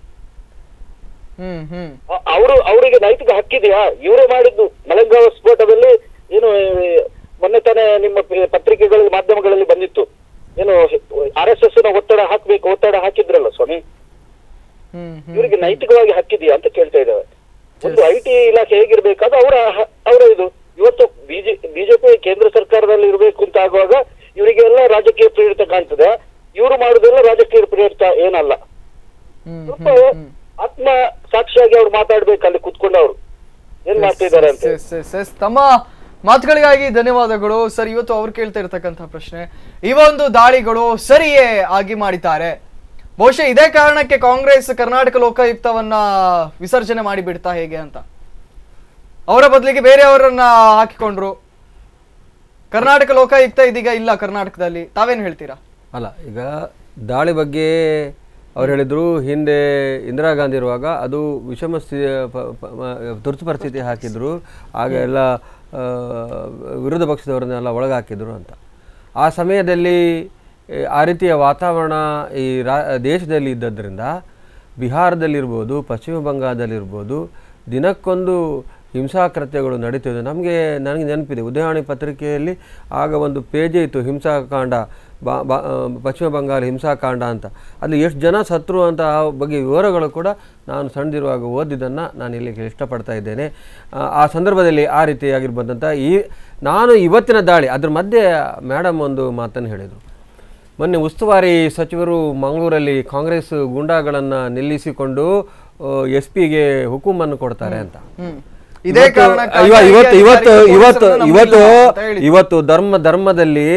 ಹ್ಮ್ ಹ್ಮ್ ಅ- ಅವರು ಅವರಿಗೆ ನೈತಿಕ ಹಕ್ಕಿದೆಯಾ ಇವರೇ ಮಾಡಿದ್ದು ಮಲಂಗಾವ ಸ್ಫೋಟದಲ್ಲಿ ಏನು ಈ, ಮೊನ್ನೆ ತಾನೇ ನಿಮ್ಮ ಪ- ಪತ್ರಿಕೆಗಳಲ್ಲಿ ಮಾಧ್ಯಮಗಳಲ್ಲಿ ಬಂದಿತ್ತು ಏನು ಆರ್ ಎಸ್ ಎಸ್ ನ ಒತ್ತಡ ಹಾಕ್ಬೇಕು ಒತ್ತಡ ಹಾಕಿದ್ರಲ್ಲ ಸ್ವಾಮಿ ಹ್ಮ್ ಹ್ಮ್ ಇವರಿಗೆ ನೈತಿಕವಾಗಿ ಹಕ್ಕಿದೆಯಾ ಅಂತ ಕೇಳ್ತಾ ಇದ್ದೇವೆ ಒಂದು ಐ ಟಿ ಇಲಾಖೆ ಹೇಗಿರ್ಬೇಕಾದ್ರೆ ಅವರ ಅವರ ಇದು ಇವತ್ತು ಬಿಜೆ ಬಿಜೆಪಿ ಕೇಂದ್ರ ಸರ್ಕಾರದಲ್ಲಿ ಇರಬೇಕು ಅಂತ ಆಗುವಾಗ ಇವರಿಗೆ ಎಲ್ಲ ರಾಜಕೀಯ ಪ್ರೇರಿತ ಕಾಣ್ತದೆ ಇವರು ಮಾಡುದೆಲ್ಲ ರಾಜಕೀಯ ಪ್ರೇರಿತ ಏನಲ್ಲ ಹ್ಮ್ ಸ್ವಲ್ಪ ಆತ್ಮ ಸಾಕ್ಷಿಯಾಗಿ ಅವ್ರು ಮಾತಾಡ್ಬೇಕು ಅಲ್ಲಿ ಕುತ್ಕೊಂಡು ಅವ್ರು ಏನ್ ಮಾಡ್ತಾ ಇದ್ದಾರೆ ಅಂತ ಎಸ್, ಎಸ್, ಎಸ್. ತಮ್ಮ ಮಾತುಗಳಿಗಾಗಿ ಧನ್ಯವಾದಗಳು ಸರ್ ಇವತ್ತು ಅವ್ರು ಕೇಳ್ತಾ ಇರ್ತಕ್ಕಂಥ ಪ್ರಶ್ನೆ ಈ ಒಂದು ದಾಳಿಗಳು ಸರಿಯೇ ಆಗಿ ಮಾಡಿದ್ದಾರೆ ಬಹುಶಃ ಇದೇ ಕಾರಣಕ್ಕೆ ಕಾಂಗ್ರೆಸ್ ಕರ್ನಾಟಕ ಲೋಕಾಯುಕ್ತವನ್ನ ವಿಸರ್ಜನೆ ಮಾಡಿ ಬಿಡ್ತಾ ಹೇಗೆ ಅಂತ ಅವರ ಬದಲಿಗೆ ಬೇರೆಯವರನ್ನ ಹಾಕಿಕೊಂಡ್ರು ಕರ್ನಾಟಕ ಲೋಕಾಯುಕ್ತ ಇದೀಗ ಇಲ್ಲ ಕರ್ನಾಟಕದಲ್ಲಿ ತಾವೇನು ಹೇಳ್ತೀರಾ ಅಲ್ಲ ಈಗ ದಾಳಿ ಬಗ್ಗೆ ಅವ್ರು ಹೇಳಿದರು ಹಿಂದೆ ಇಂದಿರಾ ಗಾಂಧಿ ಇರುವಾಗ ಅದು ವಿಷಮ ಸ್ಥಿತಿ ಪ- ಪ- ಮ- ತುರ್ತು ಪರಿಸ್ಥಿತಿ ಹಾಕಿದ್ರು ಆಗ ಎಲ್ಲ ಆ, ವಿರೋಧ ಪಕ್ಷದವರನ್ನೆಲ್ಲ ಒಳಗೆ ಹಾಕಿದ್ರು ಅಂತ ಆ ಸಮಯದಲ್ಲಿ ಏ, ಆ ರೀತಿಯ ವಾತಾವರಣ ಈ ರಾ ದೇಶದಲ್ಲಿ ಇದ್ದದ್ರಿಂದ ಬಿಹಾರದಲ್ಲಿರ್ಬೋದು ಪಶ್ಚಿಮ ಬಂಗಾಳದಲ್ಲಿರ್ಬೋದು ದಿನಕ್ಕೊಂದು ಹಿಂಸಾಕೃತ್ಯಗಳು ನಡೀತಿದೆ ನಮಗೆ ನನಗೆ ನೆನಪಿದೆ ಉದಯವಾಣಿ ಪತ್ರಿಕೆಯಲ್ಲಿ ಆಗ ಒಂದು ಪೇಜೇ ಇತ್ತು ಹಿಂಸಾಕಾಂಡ ಬಾ ಬಾ ಆ, ಪಶ್ಚಿಮ ಬಂಗಾಳ ಹಿಂಸಾಕಾಂಡ ಅಂತ ಅಲ್ಲಿ ಎಷ್ಟು ಜನ ಸತ್ರು ಅಂತ ಆ ಬಗ್ಗೆ ವಿವರಗಳು ಕೂಡ ನಾನು ಸಣ್ಣದಿರುವಾಗ ಓದಿದ್ದನ್ನು ನಾನು ಇಲ್ಲಿ ಇಷ್ಟಪಡ್ತಾ ಇದ್ದೇನೆ ಆ, ಆ ಸಂದರ್ಭದಲ್ಲಿ ಆ ರೀತಿಯಾಗಿರ್ಬಂದಂಥ ಈ ನಾನು ಇವತ್ತಿನ ದಾಳಿ ಅದ್ರ ಮಧ್ಯೆ ಮೇಡಮ್ ಒಂದು ಮಾತನ್ನು ಹೇಳಿದರು ಮೊನ್ನೆ ಉಸ್ತುವಾರಿ ಸಚಿವರು ಮಂಗಳೂರಲ್ಲಿ ಕಾಂಗ್ರೆಸ್ ಗೂಂಡಾಗಳನ್ನು ನಿಲ್ಲಿಸಿಕೊಂಡು ಎಸ್ ಪಿಗೆ ಹುಕುಮನ್ನು ಕೊಡ್ತಾರೆ ಅಂತ ಹ್ಮ್ ಇದೇ ಇವತ್ತು- ಕಾರಣಕ್ಕಾಗಿ ಇವ- ಇವತ್ತು ಇವತ್ತು ಅಧಿಕಾರಿಗಳು ಇವತ್ತು ಪೊಲೀಸರನ್ನ ಇವತ್ತು ನಂಬಿಲ್ಲ ಅಂತ ಹೇಳಿದ್ರು. ಇವತ್ತು ಧರ್ಮ ಧರ್ಮದಲ್ಲಿ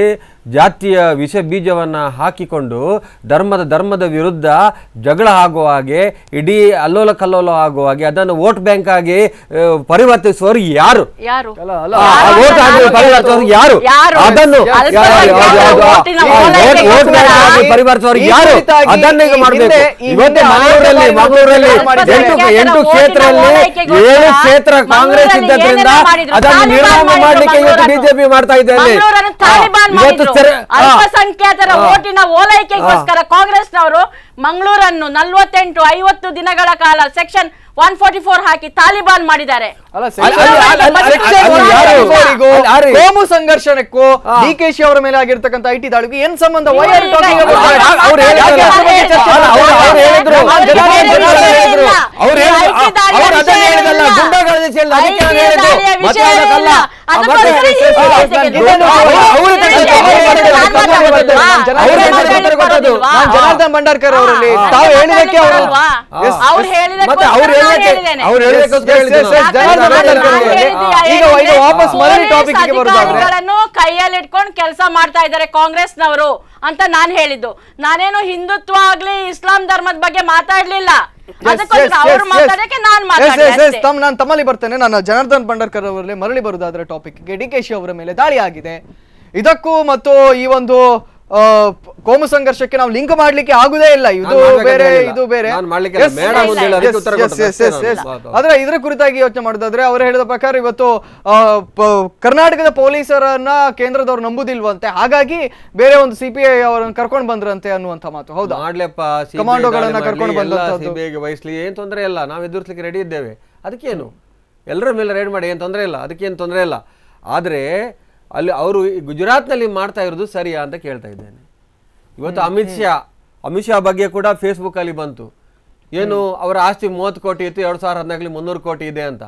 ಜಾತಿಯ ವಿಷ ಬೀಜವನ್ನು ಹಾಕಿಕೊಂಡು ಧರ್ಮದ ಧರ್ಮದ ವಿರುದ್ಧ ಜಗಳ ಆಗುವ ಹಾಗೆ ಇಡೀ ಅಲ್ಲೋಲ ಕಲ್ಲೋಲ ಆಗುವ ಹಾಗೆ ಅದನ್ನು ವೋಟ್ ಬ್ಯಾಂಕ್ ಆಗಿ ಆ, ಪರಿವರ್ತಿಸುವವರು ಯಾರು ಯಾರು ಅಲ್ಲ ಅಲ್ಲ ಆ, ಆ ವೋಟ್ ಆಗಿ ಪರಿವರ್ತಿಸುವವರು ಯಾರು ಯಾರು? ಅದನ್ನು ಅಲ್ಪ ಯಾರು- ಯಾರು- ಯಾರು- ಯಾರು- ವೋಟಿನ ಆ, ಓಲೈಕೆಗೋಸ್ಕರ ವೋಟ್ ಬ್ಯಾಂಕ್ ಆಗಿ ಪರಿವರ್ತಿಸುವವರು ಈ ಯಾರು ಕುರಿತಾಗಿ ಅದನ್ನ ಈಗ ಈ ಮಾಡಬೇಕು ಹಿಂದೆ- ಈ ಇವತ್ತು ಹಿಂದೆ ಮಂಗಳೂರಲ್ಲಿ ಆಡಳಿತ ಮಂಗಳೂರಲ್ಲಿ ಮಾಡಿದ್ದಾರೆ. ಎಂಟು ಅಲ್ಪಸಂಖ್ಯಾತರ ಎಂಟು ವೋಟಿನ ಕ್ಷೇತ್ರದಲ್ಲಿ ಓಲೈಕೆಗೋಸ್ಕರ ಏಳು ಕ್ಷೇತ್ರ ಕಾಂಗ್ರೆಸ್ ಮಂಗಳೂರಲ್ಲಿ ಇದ್ದದ್ರಿಂದ ಏನೆಲ್ಲ ಮಾಡಿದ್ರು? ಅದನ್ನು ತಾಲಿಬಾನ್ ನಿರ್ನಾಮ ಮಾಡಿದ್ರು ಮಾಡ್ಲಿಕ್ಕೆ ಇವತ್ತು ಮಂಗಳೂರನ್ನು. ಬಿಜೆಪಿ ಮಾಡ್ತಾ ಇದೆ ಅಲ್ಲಿ ಮಂಗಳೂರನ್ನು ಆ, ತಾಲಿಬಾನ್ ಇವತ್ತು ಮಾಡಿದ್ರು. ಸೆರೆ- ಆ, ಅಲ್ಪಸಂಖ್ಯಾತರ ಆ. ಓಟಿನ ಓಲೈಕೆಗೋಸ್ಕರ ಕಾಂಗ್ರೆಸ್ನವರು ಮಂಗಳೂರನ್ನು ನಲವತ್ತೆಂಟು ಐವತ್ತು ದಿನಗಳ ಕಾಲ ಸೆಕ್ಷನ್ ಒನ್ ಫೋರ್ಟಿ ಫೋರ್ ಹಾಕಿ ತಾಲಿಬಾನ್ ಮಾಡಿದ್ದಾರೆ ಅಲ್ಲ ಅಲ್ಲಿ- ಅಲ್ಲಿ- ಅಲ್ಲಿ- ಅಲ್ಲಿ- ಅಲ್ಲಿ- Section ಅಲ್ಲಿ ಯಾರು? 144 ಅಲ್ಲಿ ಯಾರು? ಕೋಮು ಸಂಘರ್ಷಣಕ್ಕೂ ಹಾ. ಡಿ ಕೆ ಶಿ ಅವರ ಮೇಲೆ ಆಗಿರ್ತಕ್ಕಂಥ ಐಟಿ ದಾಳಿಗೆ ಏನ್ ಸಂಬಂಧ ನೀವು Why are you ಈಗ talking ಅವ್ರು- about that? ಅವ್ರು ಹೇಳಿದ್ರು. ಯಾಕೆ ಅದ್ರ ಬಗ್ಗೆ ಚರ್ಚೆ ಅಲ್ಲ, ಅವ್ರು- ಅವ್ರು ಹೇಳಿದ್ರು. ನಾನು ಜನ- ಅವ್ರು ಜನ- ಜನ ಹೇಳಿದ್ರು. ಹೇಳಿದ್ರು. ಅವ್ರು ಈ ಹೇಳಿದ್ರು. ಐಟಿ ದಾಳಿಯ ಅವ್ರು ಅದನ್ನ ವಿಷಯ ಹೇಳಿದಲ್ಲ, ಇಲ್ಲ. ಗುಂಡಾಗಳ ವಿಷಯ ಇಲ್ಲ, ಅದಕ್ಕೆ ನಾನು ಐಟಿ ಹೇಳಿದ್ದು. ದಾಳಿಯ ಮತ್ತೆ ವಿಷಯ ಅದಕ್ಕಲ್ಲ. ಇಲ್ಲ. ಆ, ಅದಕ್ಕೋಸ್ಕರ ಮತ್ತೆ- ಈ ಆ, ವಿಷಯ ನಾನು ತೆಗೆದು. ಇದನ್ನು ಅವ್ರು- ಅವ್ರು ಈ ತೆಗೆದು ವಿಷಯ ಅವ್ರು ತೆಗೆದು ತೆಗೆದು ನಾನು ತೆಗೆದು ಮಾತಾಡೋದಿಲ್ವಾ? ನಾನು ಜನ- ಅವ್ರು ಅವ್ರು ಮಾತಾಡ್ಲಿಕ್ಕೆ ತೆಗೆದು ಬರೋದಿಲ್ವಾ? ನಾನು ಜನಾರ್ದನ್ ಭಂಡಾರ್ಕರ್ ಅವರಲ್ಲಿ ಹಾ. ತಾವು ನಾನು ಹೇಳಿದಕ್ಕೆ ಅವರು ಮಾತಾಡ್ಲಿಕ್ಕೆ ಹಾ. Yes, ಅವ್ರು yes. ಮತ್ತೆ ಅವ್ರು ಹೇಳಿದಕ್ಕೋಸ್ಕರ ನಾನು ಹೇಳಿದಕ್ಕೆ ಹೇಳಿದ್ದೇನೆ. ಅವ್ರು ಹೇಳಿದಕ್ಕೋಸ್ಕರ Yes, yes, yes, ಹೇಳಿದ್ದು ಜನ- ನಾನು. ಜನ- ಜನ- ನಾನು ಜನ- ಹೇಳಿದ್ದು ಈಗ ಈಗ ವಾಪಸ್ ಮರಳಿ ಪೊಲೀಸ್ ಟಾಪಿಕ್ ಗೆ ಬರೋದಾದ್ರೆ ಅಧಿಕಾರಿಗಳನ್ನು ಕೈಯಲ್ಲಿ ಇಟ್ಕೊಂಡು ಕೆಲಸ ಮಾಡ್ತಾ ಇದ್ದಾರೆ ಕಾಂಗ್ರೆಸ್ನವರು ಅಂತ ನಾನು ಹೇಳಿದ್ದು ನಾನೇನು ಹಿಂದುತ್ವ ಆಗ್ಲಿ ಇಸ್ಲಾಂ ಧರ್ಮದ ಬಗ್ಗೆ ಮಾತಾಡ್ಲಿಲ್ಲ ಅದಕ್ಕೋಸ್ಕರ ಅವ್ರು ಮಾತಾಡಕ್ಕೆ ನಾನ್ ಮಾತಾಡಿದೆ ಅಷ್ಟೇ. ತಮ್ಮ ನಾನು ತಮ್ಮಲ್ಲಿ ಬರ್ತೇನೆ ನಾನು ಜನಾರ್ದನ್ ಭಂಡಾರ್ಕರ್ ಅವರಲ್ಲಿ ಮರಳಿ ಬರುದಾದ್ರೆ ಟಾಪಿಕ್ಗೆ ಡಿ ಕೆ ಶಿ ಅವರ ಮೇಲೆ ದಾಳಿ ಆಗಿದೆ ಇದಕ್ಕೂ ಮತ್ತು ಈ ಒಂದು ಆ, ಕೋಮು ಸಂಘರ್ಷಕ್ಕೆ ನಾವು ಲಿಂಕ್ ಮಾಡ್ಲಿಕ್ಕೆ ಆಗುದೇ ಇಲ್ಲ ಇದು ನಾನು ಮಾಡ್ಬೇಕಂತ ಬೇರೆ ಹೇಳಿಲ್ಲ. ಇದು ಬೇರೆ ನಾನು ಮಾಡ್ಲಿಕ್ಕೆ ಇಲ್ಲ. Yes, ಮೇಡಮ್ yes, ಒಂದು ಹೇಳಿ ಅದಕ್ಕೆ ಉತ್ತರ yes, ಕೊಟ್ಟದ್ದು yes, ಅಷ್ಟೇ yes, ನಾನು. yes. ಹೌದು. ಆದ್ರೆ ಇದರ ಕುರಿತಾಗಿ ಯೋಚನೆ ಮಾಡೋದಾದ್ರೆ ಅವರು ಹೇಳಿದ ಪ್ರಕಾರ ಇವತ್ತು ಆ, ಪ- ಕರ್ನಾಟಕದ ಪೊಲೀಸರನ್ನ ಕೇಂದ್ರದವ್ರು ನಂಬುದಿಲ್ವಂತೆ ಹಾಗಾಗಿ ಬೇರೆ ಒಂದು ಸಿಪಿಐ ಅವರನ್ನು ಕರ್ಕೊಂಡು ಬಂದ್ರಂತೆ ಅನ್ನುವಂಥ ಮಾತು ಹೌದಾ ಮಾಡ್ಲೆಪ್ಪ CBI ಕಮಾಂಡೋಗಳನ್ನ ದಾಳಿ ಕರ್ಕೊಂಡು ಮಾಡ್ಲಿ, ಎಲ್ಲ ಬಂದಂಥದ್ದು. CBI ಗೆ ವಹಿಸ್ಲಿ ಏನ್ ತೊಂದರೆ ಇಲ್ಲ ನಾವು ಎದುರಿಸಲಿಕ್ಕೆ ರೆಡಿ ಇದ್ದೇವೆ ಅದಕ್ಕೇನು ಎಲ್ಲರ ಮೇಲೆ ರೈಡ್ ಮಾಡಿ ಏನು ತೊಂದರೆ ಇಲ್ಲ ಅದಕ್ಕೇನು ತೊಂದರೆ ಇಲ್ಲ ಆದರೆ ಅಲ್ಲಿ ಅವರು ಗುಜರಾತ್ನಲ್ಲಿ ಮಾಡ್ತಾ ಇರೋದು ಸರಿಯಾ ಅಂತ ಕೇಳ್ತಾ ಇದ್ದೇನೆ ಇವತ್ತು ಅಮಿತ್ ಶಾ ಅಮಿತ್ ಶಾ ಬಗ್ಗೆ ಕೂಡ ಫೇಸ್ಬುಕ್ ಅಲ್ಲಿ ಬಂತು ಏನು ಅವರ ಆಸ್ತಿ ಮೂವತ್ತು ಕೋಟಿ ಇತ್ತು ಎರಡು ಸಾವಿರದ ಹದಿನಾಲ್ಕಲ್ಲಿ ಮುನ್ನೂರು ಕೋಟಿ ಇದೆ ಅಂತ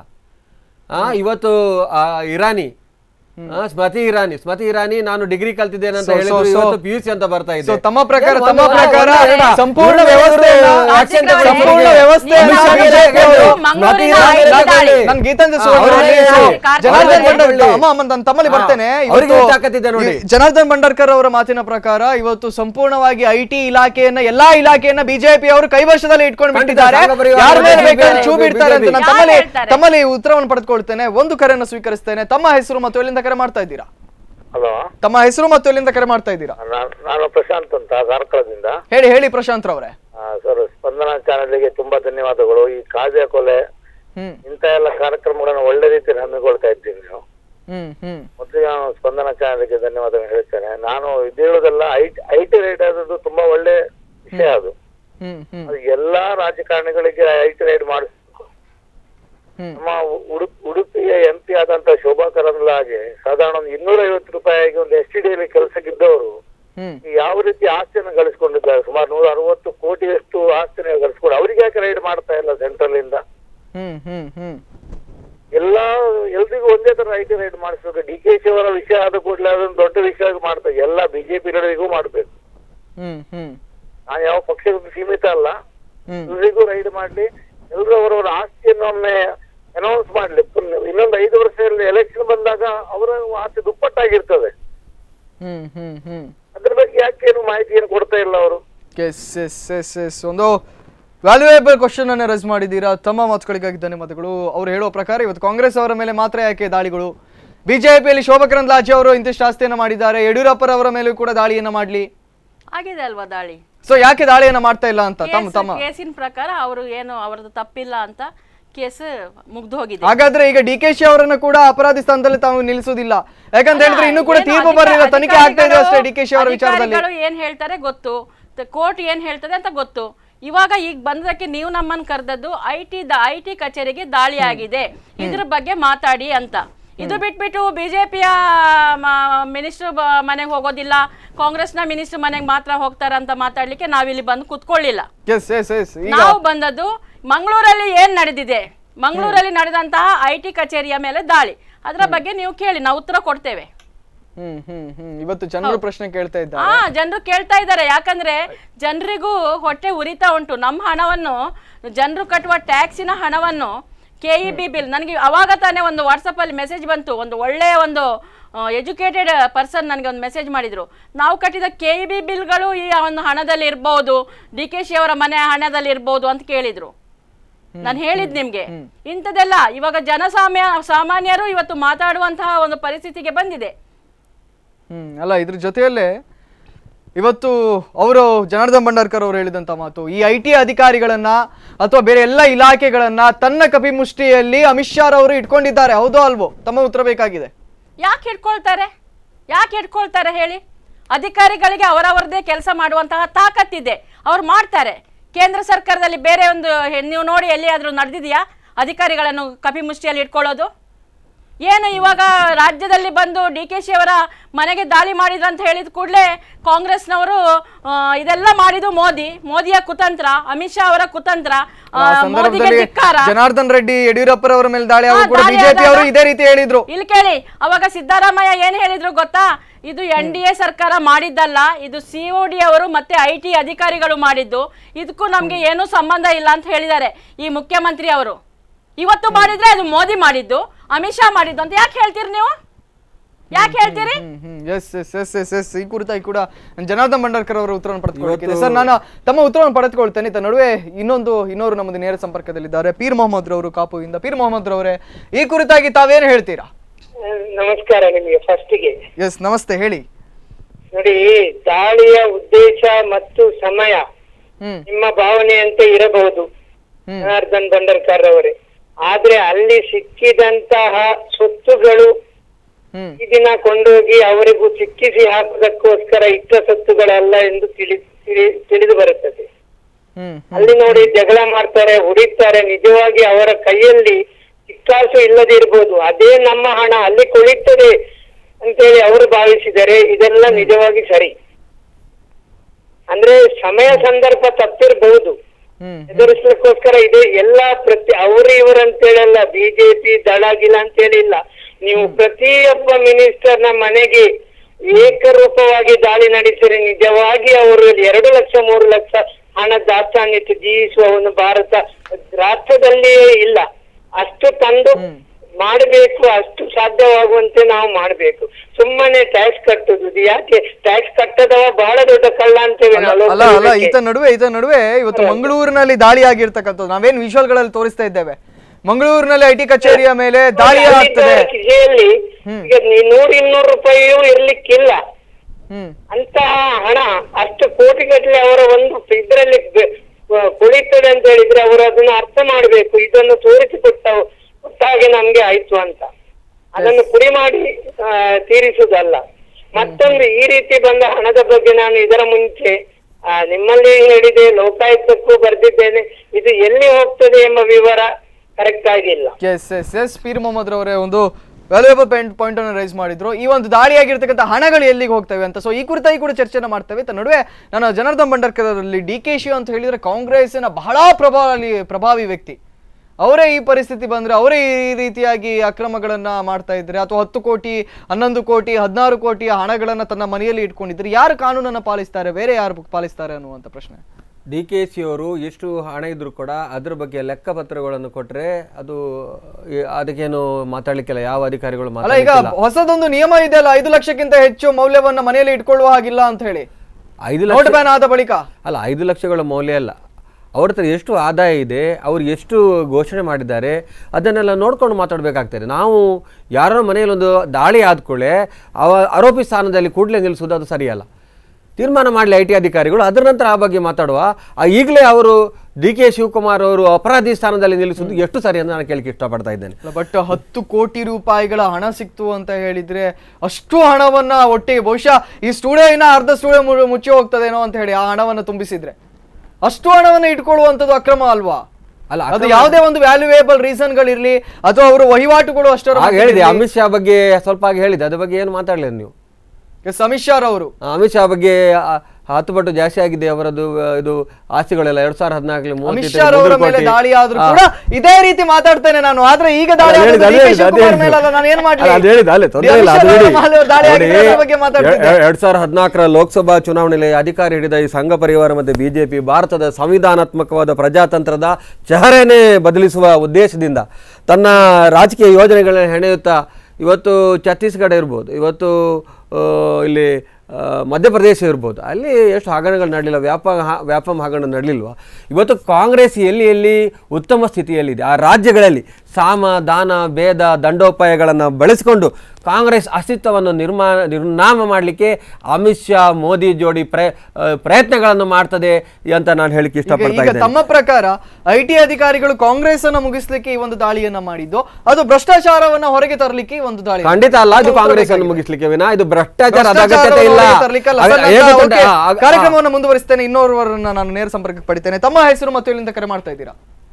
ಆ ಇವತ್ತು ಆ, ಇರಾನಿ ಆ, ಸ್ಮೃತಿ ಇರಾನಿ ಸ್ಮೃತಿ ಇರಾನಿ ನಾನು ಡಿಗ್ರಿ ಕಲ್ತಿದ್ದೇನೆ ಅಂತ So, so, ಹೇಳಿದ್ರು so- ಇವತ್ತು ಪಿ ಯು ಸಿ ಅಂತ ಬರ್ತಾ ಇದೆ ಸೊ ತಮ್ಮ ಪ್ರಕಾರ ಏನು ತಮ್ಮ ಒಂದು- ಪ್ರಕಾರ ಒಂದು ಎರಡ? ಸಂಪೂರ್ಣ ಮೂರು ವ್ಯವಸ್ಥೆಯನ್ನ action ತಗೊಳ್ಳಿ. ಸಂಪೂರ್ಣ ವ್ಯವಸ್ಥೆಯನ್ನ ಅಮಿತ್ ಶಾ ಬಿಜೆಪಿ ಅವರು ಮಂಗಳೂರಿನ ಮಂಗಳೂರಿನ ಐಟಿ ದಾಳಿ. ನಾನು ಗೀತಾಂಜಲಿ ಹಾ, ಸುವರ್ಣ ಅವ್ರು ಅವರಲ್ಲಿ ಹೇಳಿ, ಸೊ, ಕಾರ್ತಿಕ್ ಜನಾರ್ದನ್ ಅವ್ರು ಭಂಡಾರ್ಕರ್ ಹೇಳಿ. ಅಮ್ಮ ಅಮ್ಮ ನಾನು ತಮ್ಮಲ್ಲಿ ಹಾ, ಬರ್ತೇನೆ ಅವ್ರಿಗೆ ಇವತ್ತು ತಾಕತ್ತಿದೆ ನೋಡಿ. ಈ ಜನಾರ್ದನ್ ಭಂಡಾರ್ಕರ್ ಅವರ ಮಾತಿನ ಪ್ರಕಾರ ಇವತ್ತು ಸಂಪೂರ್ಣವಾಗಿ ಐಟಿ ಇಲಾಖೆಯನ್ನ ಎಲ್ಲಾ ಇಲಾಖೆಯನ್ನ ಬಿಜೆಪಿ ಅವರು ಕೈವಶದಲ್ಲಿ ಇಟ್ಕೊಂಡು ಖಂಡಿತ, ಬಿಟ್ಟಿದ್ದಾರೆ ಸಂಘ ಪರಿವಾರ ಯಾರ ಮೇಲೆ BJP ಬೇಕಾದ್ರೆ ಚೂ ಬಿಡ್ತಾರೆ ಅಂತ ನಾನು ಯಾರು ತಮ್ಮಲ್ಲಿ ಹೇಳ್ತಾರೆ? ತಮ್ಮಲ್ಲಿ ಉತ್ತರವನ್ನು ಪಡೆದುಕೊಳ್ತೇನೆ ಒಂದು ಕರೆಯನ್ನು ಸ್ವೀಕರಿಸ್ತೇನೆ ತಮ್ಮ ಹೆಸರು ಮತ್ತು ಎಲ್ಲಿಂದ ಕರೆ ಮಾಡ್ತಾ ಇದ್ದೀರಾ ಹಲೋ ತಮ್ಮ ಹೆಸರು ಮತ್ತು ಎಲ್ಲಿಂದ ಕರೆ ಮಾಡ್ತಾ ಇದ್ದೀರಾ ನಾನು ಪ್ರಶಾಂತ್ ಅಂತ ಕಾರ್ಕಳದಿಂದ ಹೇಳಿ ಹೇಳಿ ಪ್ರಶಾಂತ್ ರವರೇ ಸರ್ ಸ್ಪಂದನ ಚಾನೆಲ್ಗೆ ತುಂಬಾ ಧನ್ಯವಾದಗಳು ಈ ಕಾವ್ಯ ಕೊಲೆ ಹ್ಮ್ ಇಂಥ ಎಲ್ಲ ಕಾರ್ಯಕ್ರಮಗಳನ್ನು ಒಳ್ಳೆ ರೀತಿಯಲ್ಲಿ ಹಮ್ಮಿಕೊಳ್ತಾ ಇದ್ದೀವಿ ನೀವು ಹ್ಮ್ ಹ್ಮ್ ಮೊದಲಿಗೆ ನಾನು ಸ್ಪಂದನ ಚಾನೆಲ್ಗೆ ಧನ್ಯವಾದ ಹೇಳ್ತೇನೆ ನಾನು ಇದು ಹೇಳೋದೆಲ್ಲ ಐಟಿ ಐಟಿ ರೈಡ್ ಆದದ್ದು ತುಂಬಾ ಒಳ್ಳೆ ವಿಷಯ ಅದು ಹ್ಮ್ ಹ್ಮ್ ಅದು ಎಲ್ಲಾ ರಾಜಕಾರಣಿಗಳಿಗೆ ಐಟಿ ರೈಡ್ ಮಾಡಿಸ್ಬೇಕು ಹ್ಮ್ ನಮ್ಮ ಉಡು ಉಡುಪಿಯ ಎಂ ಪಿ ಆದಂತ ಶೋಭಾ ಕರಂದ್ಲಾಗೆ ಸಾಧಾರಣ ಒಂದು ಇನ್ನೂರ ಐವತ್ತು ರೂಪಾಯಿಗೆ ಒಂದು ಎಸ್ ಟಿ ಡಿಯಲ್ಲಿ ಕೆಲಸಕ್ಕಿದ್ದವರು ಹ್ಮ್ ಈ ಯಾವ ರೀತಿ ಆಸ್ತಿಯನ್ನು ಗಳಿಸ್ಕೊಂಡಿದ್ದಾರೆ ಸುಮಾರು ನೂರ ಅರವತ್ತು ಕೋಟಿಯಷ್ಟು ಆಸ್ತಿನ ಗಳಿಸ್ಕೊಂಡು ಅವ್ರಿಗೆ ಯಾಕೆ ರೈಡ್ ಮಾಡ್ತಾ ಇಲ್ಲ ಸೆಂಟ್ರಲ್ ಇಂದ ಹ್ಮ್ ಹ್ಮ್ ಹ್ಮ್ ಎಲ್ಲಾ ಎಲ್ರಿಗೂ ಒಂದೇ ತರ ಐ ಟಿ ರೈಡ್ ಮಾಡಿಸ್ಬೇಕು ಡಿ ಕೆ ಶಿ ಅವರ ವಿಷಯ ಆದ ಕೂಡಲೇ ಅದನ್ನು ದೊಡ್ಡ ವಿಷಯ ಮಾಡ್ತಾರೆ ಎಲ್ಲ ಬಿಜೆಪಿ ನಡುವಿಗೂ ಮಾಡ್ಬೇಕು ಹ್ಮ್ ಹ್ಮ್ ನಾನು ಯಾವ ಪಕ್ಷಕ್ಕೂ ಸೀಮಿತ ಅಲ್ಲ ಹ್ಮ್ ಎಲ್ರಿಗೂ ರೈಡ್ ಮಾಡ್ಲಿ ಎಲ್ರು ಅವರವರ ಆಸ್ತಿಯನ್ನು ಒಮ್ಮೆ ಅನೌನ್ಸ್ ಮಾಡ್ಲಿ ಪುನ್- ಇನ್ನೊಂದು ಐದು ವರ್ಷದಲ್ಲಿ ಎಲೆಕ್ಷನ್ ಬಂದಾಗ ಅವರ ಆಸ್ತಿ ದುಪ್ಪಟ್ಟಾಗಿರ್ತದೆ ಹ್ಮ್ ಹ್ಮ್ ಹ್ಮ್ ಅದ್ರ ಬಗ್ಗೆ ಯಾಕೇನು ಮಾಹಿತಿಯನ್ನು ಕೊಡ್ತಾ ಇಲ್ಲ ಅವರು ಎಸ್ ಎಸ್ ಎಸ್ ಎಸ್ ಒಂದು ವ್ಯಾಲ್ಯೂಯೇಬಲ್ ಕ್ವಶನ್ ಅನ್ನು ರೈಸ್ ಮಾಡಿದ್ದೀರಾ ತಮ್ಮ ಮಾತುಗಳಿಗಾಗಿ ಧನ್ಯವಾದಗಳು ಅವ್ರು ಹೇಳೋ ಪ್ರಕಾರ ಇವತ್ತು ಕಾಂಗ್ರೆಸ್ ಅವರ ಮೇಲೆ ಮಾತ್ರ ಯಾಕೆ ದಾಳಿಗಳು ಬಿಜೆಪಿಯಲ್ಲಿ ಶೋಭಾ ಕರಂದ್ಲಾಜೆ ಅವರು ಇಂತಿಷ್ಟು ಆಸ್ತಿಯನ್ನ ಮಾಡಿದ್ದಾರೆ ಯಡಿಯೂರಪ್ಪರವರ ಮೇಲೂ ಕೂಡ ದಾಳಿಯನ್ನ ಮಾಡ್ಲಿ ಆಗಿದೆ ಅಲ್ವಾ ದಾಳಿ ಸೊ ಯಾಕೆ ದಾಳಿಯನ್ನ ಮಾಡ್ತಾ ಇಲ್ಲ ಅಂತ ತಮ್ಮ ಕೇಸ್- ತಮ್ಮ ಕೇಸಿನ ಪ್ರಕಾರ ಅವರು ಏನು ಅವರದ್ದು ತಪ್ಪಿಲ್ಲ ಅಂತ ಕೇಸ್ ಮುಗ್ದು ಹೋಗಿದೆ ಹಾಗಾದ್ರೆ ಈಗ ಡಿ ಕೆ ಶಿ ಅವರನ್ನು ಕೂಡ ಅಪರಾಧಿ ಸ್ಥಾನದಲ್ಲಿ ತಾವು ನಿಲ್ಲಿಸುವುದಿಲ್ಲ ಯಾಕಂತ ಹೇಳಿದ್ರೆ ಇನ್ನೂ ಕೂಡ ಏನು ತೀರ್ಪು ಅಧಿಕ- ಬರಲಿಲ್ಲ ತನಿಖೆ ಆಗ್ತಾ ಇದೆ ಅಷ್ಟೇ ಡಿ ಕೆ ಶಿ ಅವರ ವಿಚಾರದಲ್ಲಿ ಅಧಿಕಾರಿಗಳು ಏನ್ ಹೇಳ್ತಾರೆ ಗೊತ್ತು ಕೋರ್ಟ್ ಏನ್ ಹೇಳ್ತದೆ ಅಂತ ಗೊತ್ತು ಇವಾಗ ಈಗ ಬಂದದಕ್ಕೆ ನೀವು ನಮ್ಮನ್ನ ಕರೆದದ್ದು ಐ ಟಿ ಐ ಟಿ ಕಚೇರಿಗೆ ದಾಳಿ ಆಗಿದೆ ಇದ್ರ ಬಗ್ಗೆ ಮಾತಾಡಿ ಅಂತ ಇದು ಬಿಟ್ಬಿಟ್ಟು ಬಿಜೆಪಿಯ ಮಿನಿಸ್ಟರ್ ಮನೆಗೆ ಹೋಗೋದಿಲ್ಲ ಕಾಂಗ್ರೆಸ್ನ ಮಿನಿಸ್ಟರ್ ಮನೆಗೆ ಮಾತ್ರ ಹೋಗ್ತಾರಂತ ಮಾತಾಡ್ಲಿಕ್ಕೆ ನಾವಿಲ್ಲಿ ಬಂದು ಕುತ್ಕೊಳ್ಳಿಲ್ಲ ಎಸ್ ಎಸ್ ಎಸ್ ಈಗ ನಾವು ಬಂದದ್ದು ಮಂಗಳೂರಲ್ಲಿ ಏನ್ ನಡೆದಿದೆ ಮಂಗಳೂರಲ್ಲಿ ನಡೆದಂತಹ ಐ ಟಿ ಕಚೇರಿಯ ಮೇಲೆ ದಾಳಿ ಅದರ ಬಗ್ಗೆ ನೀವು ಕೇಳಿ ನಾವು ಉತ್ತರ ಕೊಡ್ತೇವೆ ಹ್ಮ್ ಹ್ಮ್ ಹ್ಮ್ ಇವತ್ತು ಜನರು ಪ್ರಶ್ನೆ ಕೇಳ್ತಾ ಇದ್ದಾರೆ ಹಾ ಜನರು ಕೇಳ್ತಾ ಇದ್ದಾರೆ ಯಾಕಂದ್ರೆ ಜನರಿಗೂ ಹೊಟ್ಟೆ ಉರಿತಾ ಉಂಟು ನಮ್ಮ ಹಣವನ್ನು ಜನರು ಕಟ್ಟುವ ಟ್ಯಾಕ್ಸಿನ ಹಣವನ್ನು ಕೆ ಇ ಬಿ ಬಿಲ್ ನನಗೆ ಅವಾಗ ತಾನೇ ಒಂದು ವಾಟ್ಸಪ್ಪಲ್ಲಿ ಮೆಸೇಜ್ ಬಂತು ಒಂದು ಒಳ್ಳೆಯ ಒಂದು ಎಜುಕೇಟೆಡ್ ಪರ್ಸನ್ ನನಗೆ ಒಂದು ಮೆಸೇಜ್ ಮಾಡಿದ್ರು ನಾವು ಕಟ್ಟಿದ ಕೆ ಇ ಬಿ ಬಿಲ್ಗಳು ಈ ಒಂದು ಹಣದಲ್ಲಿ ಇರ್ಬೋದು ಡಿ ಕೆ ಶಿ ಅವರ ಮನೆ ಹಣದಲ್ಲಿ ಇರ್ಬೋದು ಅಂತ ಕೇಳಿದ್ರು ನಾನು ಹೇಳಿದ್ ನಿಮ್ಗೆ ಇಂಥದ್ದೆಲ್ಲ ಇವಾಗ ಜನಸಾಮ್ಯ ಸಾಮಾನ್ಯರು ಇವತ್ತು ಮಾತಾಡುವಂತಹ ಒಂದು ಪರಿಸ್ಥಿತಿಗೆ ಬಂದಿದೆ ಹ್ಮ್ ಅಲ್ಲ ಇದ್ರ ಜೊತೆಯಲ್ಲೇ ಇವತ್ತು ಅವರು ಜನಾರ್ದನ್ ಭಂಡಾರ್ಕರ್ ಅವರು ಹೇಳಿದಂತ ಮಾತು ಈ ಐ ಟಿ ಅಧಿಕಾರಿಗಳನ್ನ ಅಥವಾ ಬೇರೆ ಎಲ್ಲ ಇಲಾಖೆಗಳನ್ನ ತನ್ನ ಕಪಿಮುಷ್ಟಿಯಲ್ಲಿ ಅಮಿತ್ ಶಾ ಅವರು ಇಟ್ಕೊಂಡಿದ್ದಾರೆ ಹೌದೋ ಅಲ್ವೋ ತಮ್ಮ ಉತ್ತರ ಬೇಕಾಗಿದೆ ಯಾಕೆ ಇಟ್ಕೊಳ್ತಾರೆ ಯಾಕೆ ಇಟ್ಕೊಳ್ತಾರೆ ಹೇಳಿ ಅಧಿಕಾರಿಗಳಿಗೆ ಅವರವರದೇ ಕೆಲಸ ಮಾಡುವಂತಹ ತಾಕತ್ತಿದೆ ಅವ್ರು ಮಾಡ್ತಾರೆ ಕೇಂದ್ರ ಸರ್ಕಾರದಲ್ಲಿ ಬೇರೆ ಒಂದು ಹೆ- ನೀವು ನೋಡಿ ಎಲ್ಲಿಯಾದರೂ ನಡೆದಿದೆಯಾ ಅಧಿಕಾರಿಗಳನ್ನು ಕಪಿಮುಷ್ಟಿಯಲ್ಲಿ ಇಟ್ಕೊಳ್ಳೋದು ಏನು ಇವಾಗ ರಾಜ್ಯದಲ್ಲಿ ಬಂದು ಡಿ ಕೆ ಶಿ ಅವರ ಮನೆಗೆ ದಾಳಿ ಮಾಡಿದ್ರು ಅಂತ ಹೇಳಿದ ಕೂಡಲೇ ಕಾಂಗ್ರೆಸ್ನವರು ಆ, ಇದೆಲ್ಲ ಮಾಡಿದ್ದು ಮೋದಿ ಮೋದಿಯ ಕುತಂತ್ರ ಅಮಿತ್ ಶಾ ಅವರ ಕುತಂತ್ರ ಆ, ಆ ಮೋದಿಗೆ ಸಂದರ್ಭದಲ್ಲಿ ಧಿಕ್ಕಾರ ಜನಾರ್ದನ್ ರೆಡ್ಡಿ ಯಡಿಯೂರಪ್ಪರವರ ಮೇಲೆ ದಾಳಿ ಆಗ ಹಾ, ಕೂಡ ದಾಳಿ ಬಿಜೆಪಿ ಅವರು ಆದಾಗ- ಇದೇ ರೀತಿ ಹೇಳಿದ್ರು ಇಲ್ಲಿ ಕೇಳಿ ಅವಾಗ ಸಿದ್ದರಾಮಯ್ಯ ಏನ್ ಹೇಳಿದ್ರು ಗೊತ್ತಾ ಇದು ಎನ್ ಡಿ ಎ ಸರ್ಕಾರ ಮಾಡಿದ್ದಲ್ಲ ಇದು ಸಿ ಒ ಡಿ ಅವರು ಮತ್ತೆ ಐ ಟಿ ಅಧಿಕಾರಿಗಳು ಮಾಡಿದ್ದು ಇದಕ್ಕೂ ನಮ್ಗೆ ಏನೂ ಸಂಬಂಧ ಇಲ್ಲ ಅಂತ ಹೇಳಿದ್ದಾರೆ ಈ ಮುಖ್ಯಮಂತ್ರಿ ಅವರು ಇವತ್ತು ಮಾಡಿದ್ರೆ ಅದು ಮೋದಿ ಮಾಡಿದ್ದು ಅಮಿತ್ ಶಾ ಮಾಡಿದ್ದು ಅಂತ ಯಾಕೆ ಹೇಳ್ತೀರಿ ನೀವು ಯಾಕೆ ಹೇಳ್ತೀರಿ yes yes yes yes yes ಈ ಕುರಿತಾಗಿ ಕೂಡ ಜನಾರ್ದನ್ ಭಂಡಾರ್ಕರ್ ಅವರ ಉತ್ತರವನ್ನು ಪಡೆದುಕೊಳ್ಳಬೇಕಿದೆ ಸರ್ ನಾನು ತಮ್ಮ ಉತ್ತರವನ್ನು ಪಡೆದುಕೊಳ್ತೇನೆ ಇತ್ತ ನಡುವೆ ಇನ್ನೊಂದು ಇನ್ನೋರು ನಮ್ಮದು ನೇರ ಸಂಪರ್ಕದಲ್ಲಿದ್ದಾರೆ ಪೀರ್ ಮೊಹಮ್ಮದ್ ರವರು ಕಾಪುವಿಂದ ಪೀರ್ ಮೊಹಮ್ಮದ್ ರವರೇ ಈ ಕುರಿತಾಗಿ ತಾವೇನು ಹೇಳ್ತೀರಾ ನಮಸ್ಕಾರ ನಿಮಗೆ ಫಸ್ಟಿಗೆ ಎಸ್ ನಮಸ್ತೆ ಹೇಳಿ ನೋಡಿ ದಾಳಿಯ ಉದ್ದೇಶ ಮತ್ತು ಸಮಯ ಹ್ಮ್ ನಿಮ್ಮ ಭಾವನೆಯಂತೆ ಇರಬಹುದು ಹ್ಮ್. ಜನಾರ್ದನ್ ಭಂಡರ್ಕರ್ ಅವರೇ ಆದ್ರೆ ಅಲ್ಲಿ ಸಿಕ್ಕಿದಂತಹ ಸ್ವತ್ತುಗಳು ಹ್ಮ್ ಈ ದಿನ ಕೊಂಡೋಗಿ ಅವರಿಗೂ ಸಿಕ್ಕಿಸಿ ಹಾಕುವುದಕ್ಕೋಸ್ಕರ ಇಟ್ಟ ಸತ್ತುಗಳಲ್ಲ ಎಂದು ತಿಳಿ ತಿಳಿ- ತಿಳಿದು ಬರುತ್ತದೆ ಹ್ಮ್ ಅಲ್ಲಿ ನೋಡಿ ಜಗಳ ಮಾಡ್ತಾರೆ ಹೊಡಿತಾರೆ ನಿಜವಾಗಿ ಅವರ ಕೈಯಲ್ಲಿ ಚಿಕ್ಕಾಸು ಇಲ್ಲದೆ ಇರ್ಬೋದು ಅದೇ ನಮ್ಮ ಹಣ ಅಲ್ಲಿ ಕುಳಿತದೆ ಅಂತೇಳಿ ಅವರು ಭಾವಿಸಿದರೆ ಇದೆಲ್ಲ ನಿಜವಾಗಿ ಸರಿ ಅಂದ್ರೆ ಸಮಯ ಸಂದರ್ಭ ತಪ್ಪಿರಬಹುದು ಹ್ಮ್ ಎದುರಿಸ್ಲಿಕ್ಕೋಸ್ಕರ ಇದೆ ಎಲ್ಲ ಪ್ರತಿ ಅವರು ಇವರು ಅಂತೇಳಲ್ಲ ಬಿಜೆಪಿ ದಳ ಗಿಳ ಅಂತೇಳಿ ಇಲ್ಲ ನೀವು ಪ್ರತಿಯೊಬ್ಬ ಮಿನಿಸ್ಟರ್ನ ಮನೆಗೆ ಏಕರೂಪವಾಗಿ ದಾಳಿ ನಡೆಸಿದರೆ ನಿಜವಾಗಿ ಅವರು ಎರಡು ಲಕ್ಷ ಮೂರು ಲಕ್ಷ ಹಣ ದಾಸ್ತಾನಿಟ್ಟು ಜೀವಿಸುವ ಒಂದು ಭಾರತ ರಾಷ್ಟ್ರದಲ್ಲಿಯೇ ಇಲ್ಲ ಅಷ್ಟು ತಂದು ಮಾಡಬೇಕು ಅಷ್ಟು ಸಾಧ್ಯವಾಗುವಂತೆ ನಾವು ಮಾಡಬೇಕು ಸುಮ್ಮನೆ ಟ್ಯಾಕ್ಸ್ ಕಟ್ಟುದು ಇದು ಯಾಕೆ ಟ್ಯಾಕ್ಸ್ ಕಟ್ಟದವ ಬಹಳ ದೊಡ್ಡ ಕಳ್ಳ ಅಂತೇವೆ ಅಲ್ಲ ನಾವು ಅಲ್ಲ ಅಲ್ಲ ಲೋಕದಲ್ಲಿಕ್ಕೆ. ಈತ ನಡುವೆ ಈತ ನಡುವೆ ಇವತ್ತು ಮಂಗಳೂರಿನಲ್ಲಿ ದಾಳಿ ಆಗಿರ್ತಕ್ಕಂಥದ್ದು ನಾವೇನ್ ವಿಜುವಲ್ಗಳಲ್ಲಿ ತೋರಿಸ್ತಾ ಇದ್ದೇವೆ ಮಂಗಳೂರಿನಲ್ಲಿ ಐ ಟಿ ಕಚೇರಿಯ ಮೇಲೆ ದಾಳಿ ಅಲ್ಲಿ ಆಗ್ತದೆ ಇದ್ದ ಕಿಸೆಯಲ್ಲಿ ಈಗ ನೀ- ನೂರು ಇನ್ನೂರು ರೂಪಾಯಿಯೂ ಇರ್ಲಿಕ್ಕಿಲ್ಲ ಹ್ಮ್ ಅಂತಹ ಹಣ ಅಷ್ಟು ಕೋಟಿಗಟ್ಟಲೆ ಅವರ ಒಂದು ಇದರಲ್ಲಿ ಬೆ- ಆ, ಕುಳಿತದೆ ಅಂತ ಹೇಳಿದ್ರೆ ಅವರು ಅದನ್ನ ಅರ್ಥ ಮಾಡಬೇಕು ಇದನ್ನು ತೋರಿಸಿಕೊಟ್ಟ ಕೊಟ್ಟ ಹಾಗೆ ನಮ್ಗೆ ಆಯ್ತು ಅಂತ ಅದನ್ನು ಪುಡಿ ಮಾಡಿ ಆ, ತೀರಿಸುವುದಲ್ಲ ಮತ್ತೊಂದು ಈ ರೀತಿ ಬಂದ ಹಣದ ಬಗ್ಗೆ ನಾನು ಇದರ ಮುಂಚೆ ಆ, ನಿಮ್ಮಲ್ಲಿ ಹೇಳಿದೆ ಲೋಕಾಯುಕ್ತಕ್ಕೂ ಬರೆದಿದ್ದೇನೆ ಇದು ಎಲ್ಲಿ ಹೋಗ್ತದೆ ಎಂಬ ವಿವರ ಕರೆಕ್ಟ್ ಆಗಿಲ್ಲ yes yes yes Peer Mohammed ರವರೇ ಒಂದು ವ್ಯಾಲ್ಯೂಯಬಲ್ ಪಾಯಿಂಟ್ ಪಾಯಿಂಟ್ ಅನ್ನು ರೈಸ್ ಮಾಡಿದ್ರು ಈ ಒಂದು ದಾಳಿಯಾಗಿರ್ತಕ್ಕಂಥ ಹಣಗಳು ಎಲ್ಲಿಗೆ ಹೋಗ್ತವೆ ಅಂತ ಸೊ ಈ ಕುರಿತಾಗಿ ಕೂಡ ಚರ್ಚೆನ ಮಾಡ್ತೇವೆ ತ ನಡುವೆ ನಾನು ಜನಾರ್ದನ್ ಭಂಡಾರ್ಕರಲ್ಲಿ ಡಿ ಕೆ ಶಿ ಅಂತ ಹೇಳಿದ್ರೆ ಕಾಂಗ್ರೆಸ್ಸಿನ ಬಹಳ ಪ್ರಭಾವಿ ಪ್ರಭಾವಿ ವ್ಯಕ್ತಿ ಅವರೇ ಈ ಪರಿಸ್ಥಿತಿ ಬಂದ್ರೆ ಅವರೇ ಈ ರೀತಿಯಾಗಿ ಅಕ್ರಮಗಳನ್ನ ಮಾಡ್ತಾ ಇದ್ರೆ ಅಥವಾ ಹತ್ತು ಕೋಟಿ ಹನ್ನೊಂದು ಕೋಟಿ ಹದಿನಾರು ಕೋಟಿಯ ಹಣಗಳನ್ನ ತನ್ನ ಮನೆಯಲ್ಲಿ ಇಟ್ಕೊಂಡಿದ್ರೆ ಯಾರು ಕಾನೂನನ್ನ ಪಾಲಿಸ್ತಾರೆ ಬೇರೆ ಯಾರು ಪಾಲಿಸ್ತಾರೆ ಅನ್ನುವಂಥ ಪ್ರಶ್ನೆ ಡಿ ಕೆ ಸಿ ಅವರು ಎಷ್ಟು ಹಣ ಇದ್ರೂ ಕೂಡ ಅದ್ರ ಬಗ್ಗೆ ಲೆಕ್ಕಪತ್ರಗಳನ್ನು ಕೊಟ್ಟರೆ ಅದು ಈ- ಅದಕ್ಕೇನು ಮಾತಾಡ್ಲಿಕ್ಕಿಲ್ಲ ಯಾವ ಅಧಿಕಾರಿಗಳು ಅಲ್ಲ ಈಗ ಮಾತಾಡ್ಲಿಕ್ಕಿಲ್ಲ ಹೊಸದೊಂದು ನಿಯಮ ಇದೆ ಅಲ್ಲ ಐದು ಲಕ್ಷಕ್ಕಿಂತ ಹೆಚ್ಚು ಮೌಲ್ಯವನ್ನ ಮನೆಯಲ್ಲಿ ಇಟ್ಕೊಳ್ಳುವ ಹಾಗಿಲ್ಲ ಅಂತ ಹೇಳಿ ಐದು ನೋಟ್ ಲಕ್ಷ ಬ್ಯಾನ್ ಆದ ಬಳಿಕ ಅಲ್ಲ ಐದು ಲಕ್ಷಗಳ ಮೌಲ್ಯ ಅಲ್ಲ ಅವ್ರ ಹತ್ರ ಎಷ್ಟು ಆದಾಯ ಇದೆ ಅವ್ರು ಎಷ್ಟು ಘೋಷಣೆ ಮಾಡಿದ್ದಾರೆ ಅದನ್ನೆಲ್ಲ ನೋಡ್ಕೊಂಡು ಮಾತಾಡಬೇಕಾಗ್ತದೆ ನಾವು ಯಾರೋ ಮನೆಯಲ್ಲಿ ಒಂದು ದಾಳಿ ಆದ್ಕೊಳ್ಳೆ ಅವ ಆರೋಪಿ ಸ್ಥಾನದಲ್ಲಿ ಕೂಡಲೇ ನಿಲ್ಲಿಸೋದು ಅದು ಸರಿಯಲ್ಲ ತೀರ್ಮಾನ ಮಾಡಲಿ ಐ ಟಿ ಅಧಿಕಾರಿಗಳು ಅದರ ನಂತರ ಆ ಬಗ್ಗೆ ಮಾತಾಡುವ ಆ ಈಗಲೇ ಅವರು ಡಿ ಕೆ ಶಿವಕುಮಾರ್ ಅವರು ಅಪರಾಧಿ ಸ್ಥಾನದಲ್ಲಿ ನಿಲ್ಲಿಸೋದು ಎಷ್ಟು ಸರಿ ಅಂತ ನಾನು ಕೇಳಕ್ಕೆ ಇಷ್ಟಪಡ್ತಾ ಇದ್ದೇನೆ ಬಟ್ ಹತ್ತು ಕೋಟಿ ರೂಪಾಯಿಗಳ ಹಣ ಸಿಕ್ತು ಅಂತ ಹೇಳಿದ್ರೆ ಅಷ್ಟು ಹಣವನ್ನ ಒಟ್ಟಿಗೆ ಬಹುಶಃ ಈ ಸ್ಟುಡಿಯೋ ಇನ್ನ ಅರ್ಧ ಸ್ಟುಡಿಯೋ ಮು- ಮುಚ್ಚಿ ಹೋಗ್ತದೇನೋ ಅಂತ ಹೇಳಿ ಆ ಹಣವನ್ನ ತುಂಬಿಸಿದ್ರೆ ಅಷ್ಟು ಹಣವನ್ನ ಇಟ್ಕೊಳ್ಳುವಂಥದ್ದು ಅಕ್ರಮ ಅಲ್ವಾ ಅಲ್ಲ, ಅದು ಅಕ್ರಮ- ಯಾವುದೇ ಒಂದು ವ್ಯಾಲ್ಯೂಯೇಬಲ್ ರೀಸನ್ಗಳಿರ್ಲಿ ಅಥವಾ ಅವರು ವಹಿವಾಟುಗಳು ಅಷ್ಟರ ಆಗ ಹೇಳಿದೆ ಮಟ್ಟಿಗಿರ್ಲಿ. ಅಮಿತ್ ಶಾ ಬಗ್ಗೆ ಸ್ವಲ್ಪ ಆಗಿ ಹೇಳಿದೆ ಅದ್ರ ಬಗ್ಗೆ ಏನು ಮಾತಾಡಲಿಲ್ಲ ನೀವು ಎಸ್ ಅಮಿತ್ ಶಾ ಅವರು ಅಮಿತ್ ಶಾ ಬಗ್ಗೆ ಆ, ಹತ್ತು ಪಟ್ಟು ಜಾಸ್ತಿ ಆಗಿದೆ ಅವರದ್ದು ಆ, ಇದು ಆಸ್ತಿಗಳೆಲ್ಲ ಎರಡ್ ಸಾವಿರದ ಹದಿನಾಲ್ಕರಲ್ಲಿ ಅಮಿತ್ ಶಾ ಅವರ ಮೇಲೆ ದಾಳಿ ಆದ್ರೂ ಕೂಡ ಇದೇ ರೀತಿ ಮಾತಾಡ್ತೇನೆ ನಾನು ಆದ್ರೆ ಈಗ ದಾಳಿ ಅಲ್ಲ, ಆದದ್ದು ಹೇಳಿದ್ದು, DK ಅದೇ ಹೇಳಿದ್ದು, ಶಿವಕುಮಾರ್ ಅದೇ ಮೇಲಲ್ಲ, ನಾನು ಏನ್ ಮಾಡ್ಲಿ ಅಲ್ಲ, ಅದು ಹೇಳಿದ್ದು, ಅಲ್ಲೇ ತೊಂದ್ರೆ ಇಲ್ಲ, ಅದು ಅಮಿತ್ ಶಾ ಬಿಡಿ. ಅವರ ಮೇಲೆ ದಾಳಿ ನೋಡಿ, ಆಗಿದೆ, ಅದ್ರ ಬಗ್ಗೆ ಮಾತಾಡ್ತಿದ್ದೆ ಎ- ಎರಡ್ ಸಾವಿರದ ಹದಿನಾಲ್ಕರ ಲೋಕಸಭಾ ಚುನಾವಣೆಯಲ್ಲಿ ಅಧಿಕಾರ ಹಿಡಿದ ಈ ಸಂಘ ಪರಿವಾರ ಮತ್ತು ಬಿಜೆಪಿ ಭಾರತದ ಸಂವಿಧಾನಾತ್ಮಕವಾದ ಪ್ರಜಾತಂತ್ರದ ಚಹರೆನೇ ಬದಲಿಸುವ ಉದ್ದೇಶದಿಂದ ತನ್ನ ರಾಜಕೀಯ ಯೋಜನೆಗಳನ್ನ ಹೆಣೆಯುತ್ತಾ ಇವತ್ತು ಛತ್ತೀಸ್ಗಢ ಇರ್ಬೋದು ಇವತ್ತು ಆ, ಇಲ್ಲಿ ಆ, ಮಧ್ಯಪ್ರದೇಶ ಇರ್ಬೋದು ಅಲ್ಲಿ ಎಷ್ಟು ಹಗರಣಗಳು ನಡಲಿಲ್ಲ ವ್ಯಾಪ ವ್ಯಾಪಂ ಹಗರಣ ನಡಲಿಲ್ವಾ ಇವತ್ತು ಕಾಂಗ್ರೆಸ್ ಎಲ್ಲಿ ಎಲ್ಲಿ ಉತ್ತಮ ಸ್ಥಿತಿಯಲ್ಲಿದೆ ಆ ರಾಜ್ಯಗಳಲ್ಲಿ ಸಾಮ ದಾನ ಭೇದ ದಂಡೋಪಾಯಗಳನ್ನು ಬಳಸಿಕೊಂಡು ಕಾಂಗ್ರೆಸ್ ಅಸ್ತಿತ್ವವನ್ನು ನಿರ್ಮಾ ನಿರ್ನಾಮ ಮಾಡಲಿಕ್ಕೆ ಅಮಿತ್ ಶಾ ಮೋದಿ ಜೋಡಿ ಪ್ರಯ ಆ, ಪ್ರಯತ್ನಗಳನ್ನು ಮಾಡ್ತದೆ ಅಂತ ನಾನು ಹೇಳಿಕ್ಕೆ ಈಗ ಇಷ್ಟಪಡ್ತಾ ಈಗ ಇದ್ದೇನೆ ತಮ್ಮ ಪ್ರಕಾರ ಐ ಟಿ ಅಧಿಕಾರಿಗಳು ಕಾಂಗ್ರೆಸ್ ಅನ್ನ ಮುಗಿಸ್ಲಿಕ್ಕೆ ಈ ಒಂದು ದಾಳಿಯನ್ನ ಮಾಡಿದ್ದು ಅದು ಭ್ರಷ್ಟಾಚಾರವನ್ನ ಹೊರಗೆ ತರಲಿಕ್ಕೆ ಈ ಒಂದು ದಾಳಿ ಖಂಡಿತ ಅಲ್ಲ ಇದು ಕಾಂಗ್ರೆಸ್ ಅನ್ನು ಮುಗಿಸ್ಲಿಕ್ಕೆ ವಿನ ಇದು ಭ್ರಷ್ಟಾಚಾರದ ಅಗತ್ಯತೆ ಭ್ರಷ್ಟಾಚಾರವನ್ನು ಇಲ್ಲ ಹೊರಗೆ ತರ್ಲಿಕ್ಕಲ್ಲ. ಆಗ- ಸರ್, ನಾನು ಹೇಗೆ ಗೊತ್ತಾ? ಓಕೆ, ಆ- ಆ- ಕಾರ್ಯಕ್ರಮವನ್ನು ಮುಂದುವರಿಸ್ತೇನೆ ಇನ್ನೋರ್ವರನ್ನ ನಾನು ನೇರ ಸಂಪರ್ಕಕ್ಕೆ ಪಡಿತೇನೆ ತಮ್ಮ ಹೆಸರು ಮತ್ತು ಎಲ್ಲಿಂದ ಕರೆ ಮಾಡ್ತಾ ಇದ್ದೀರಾ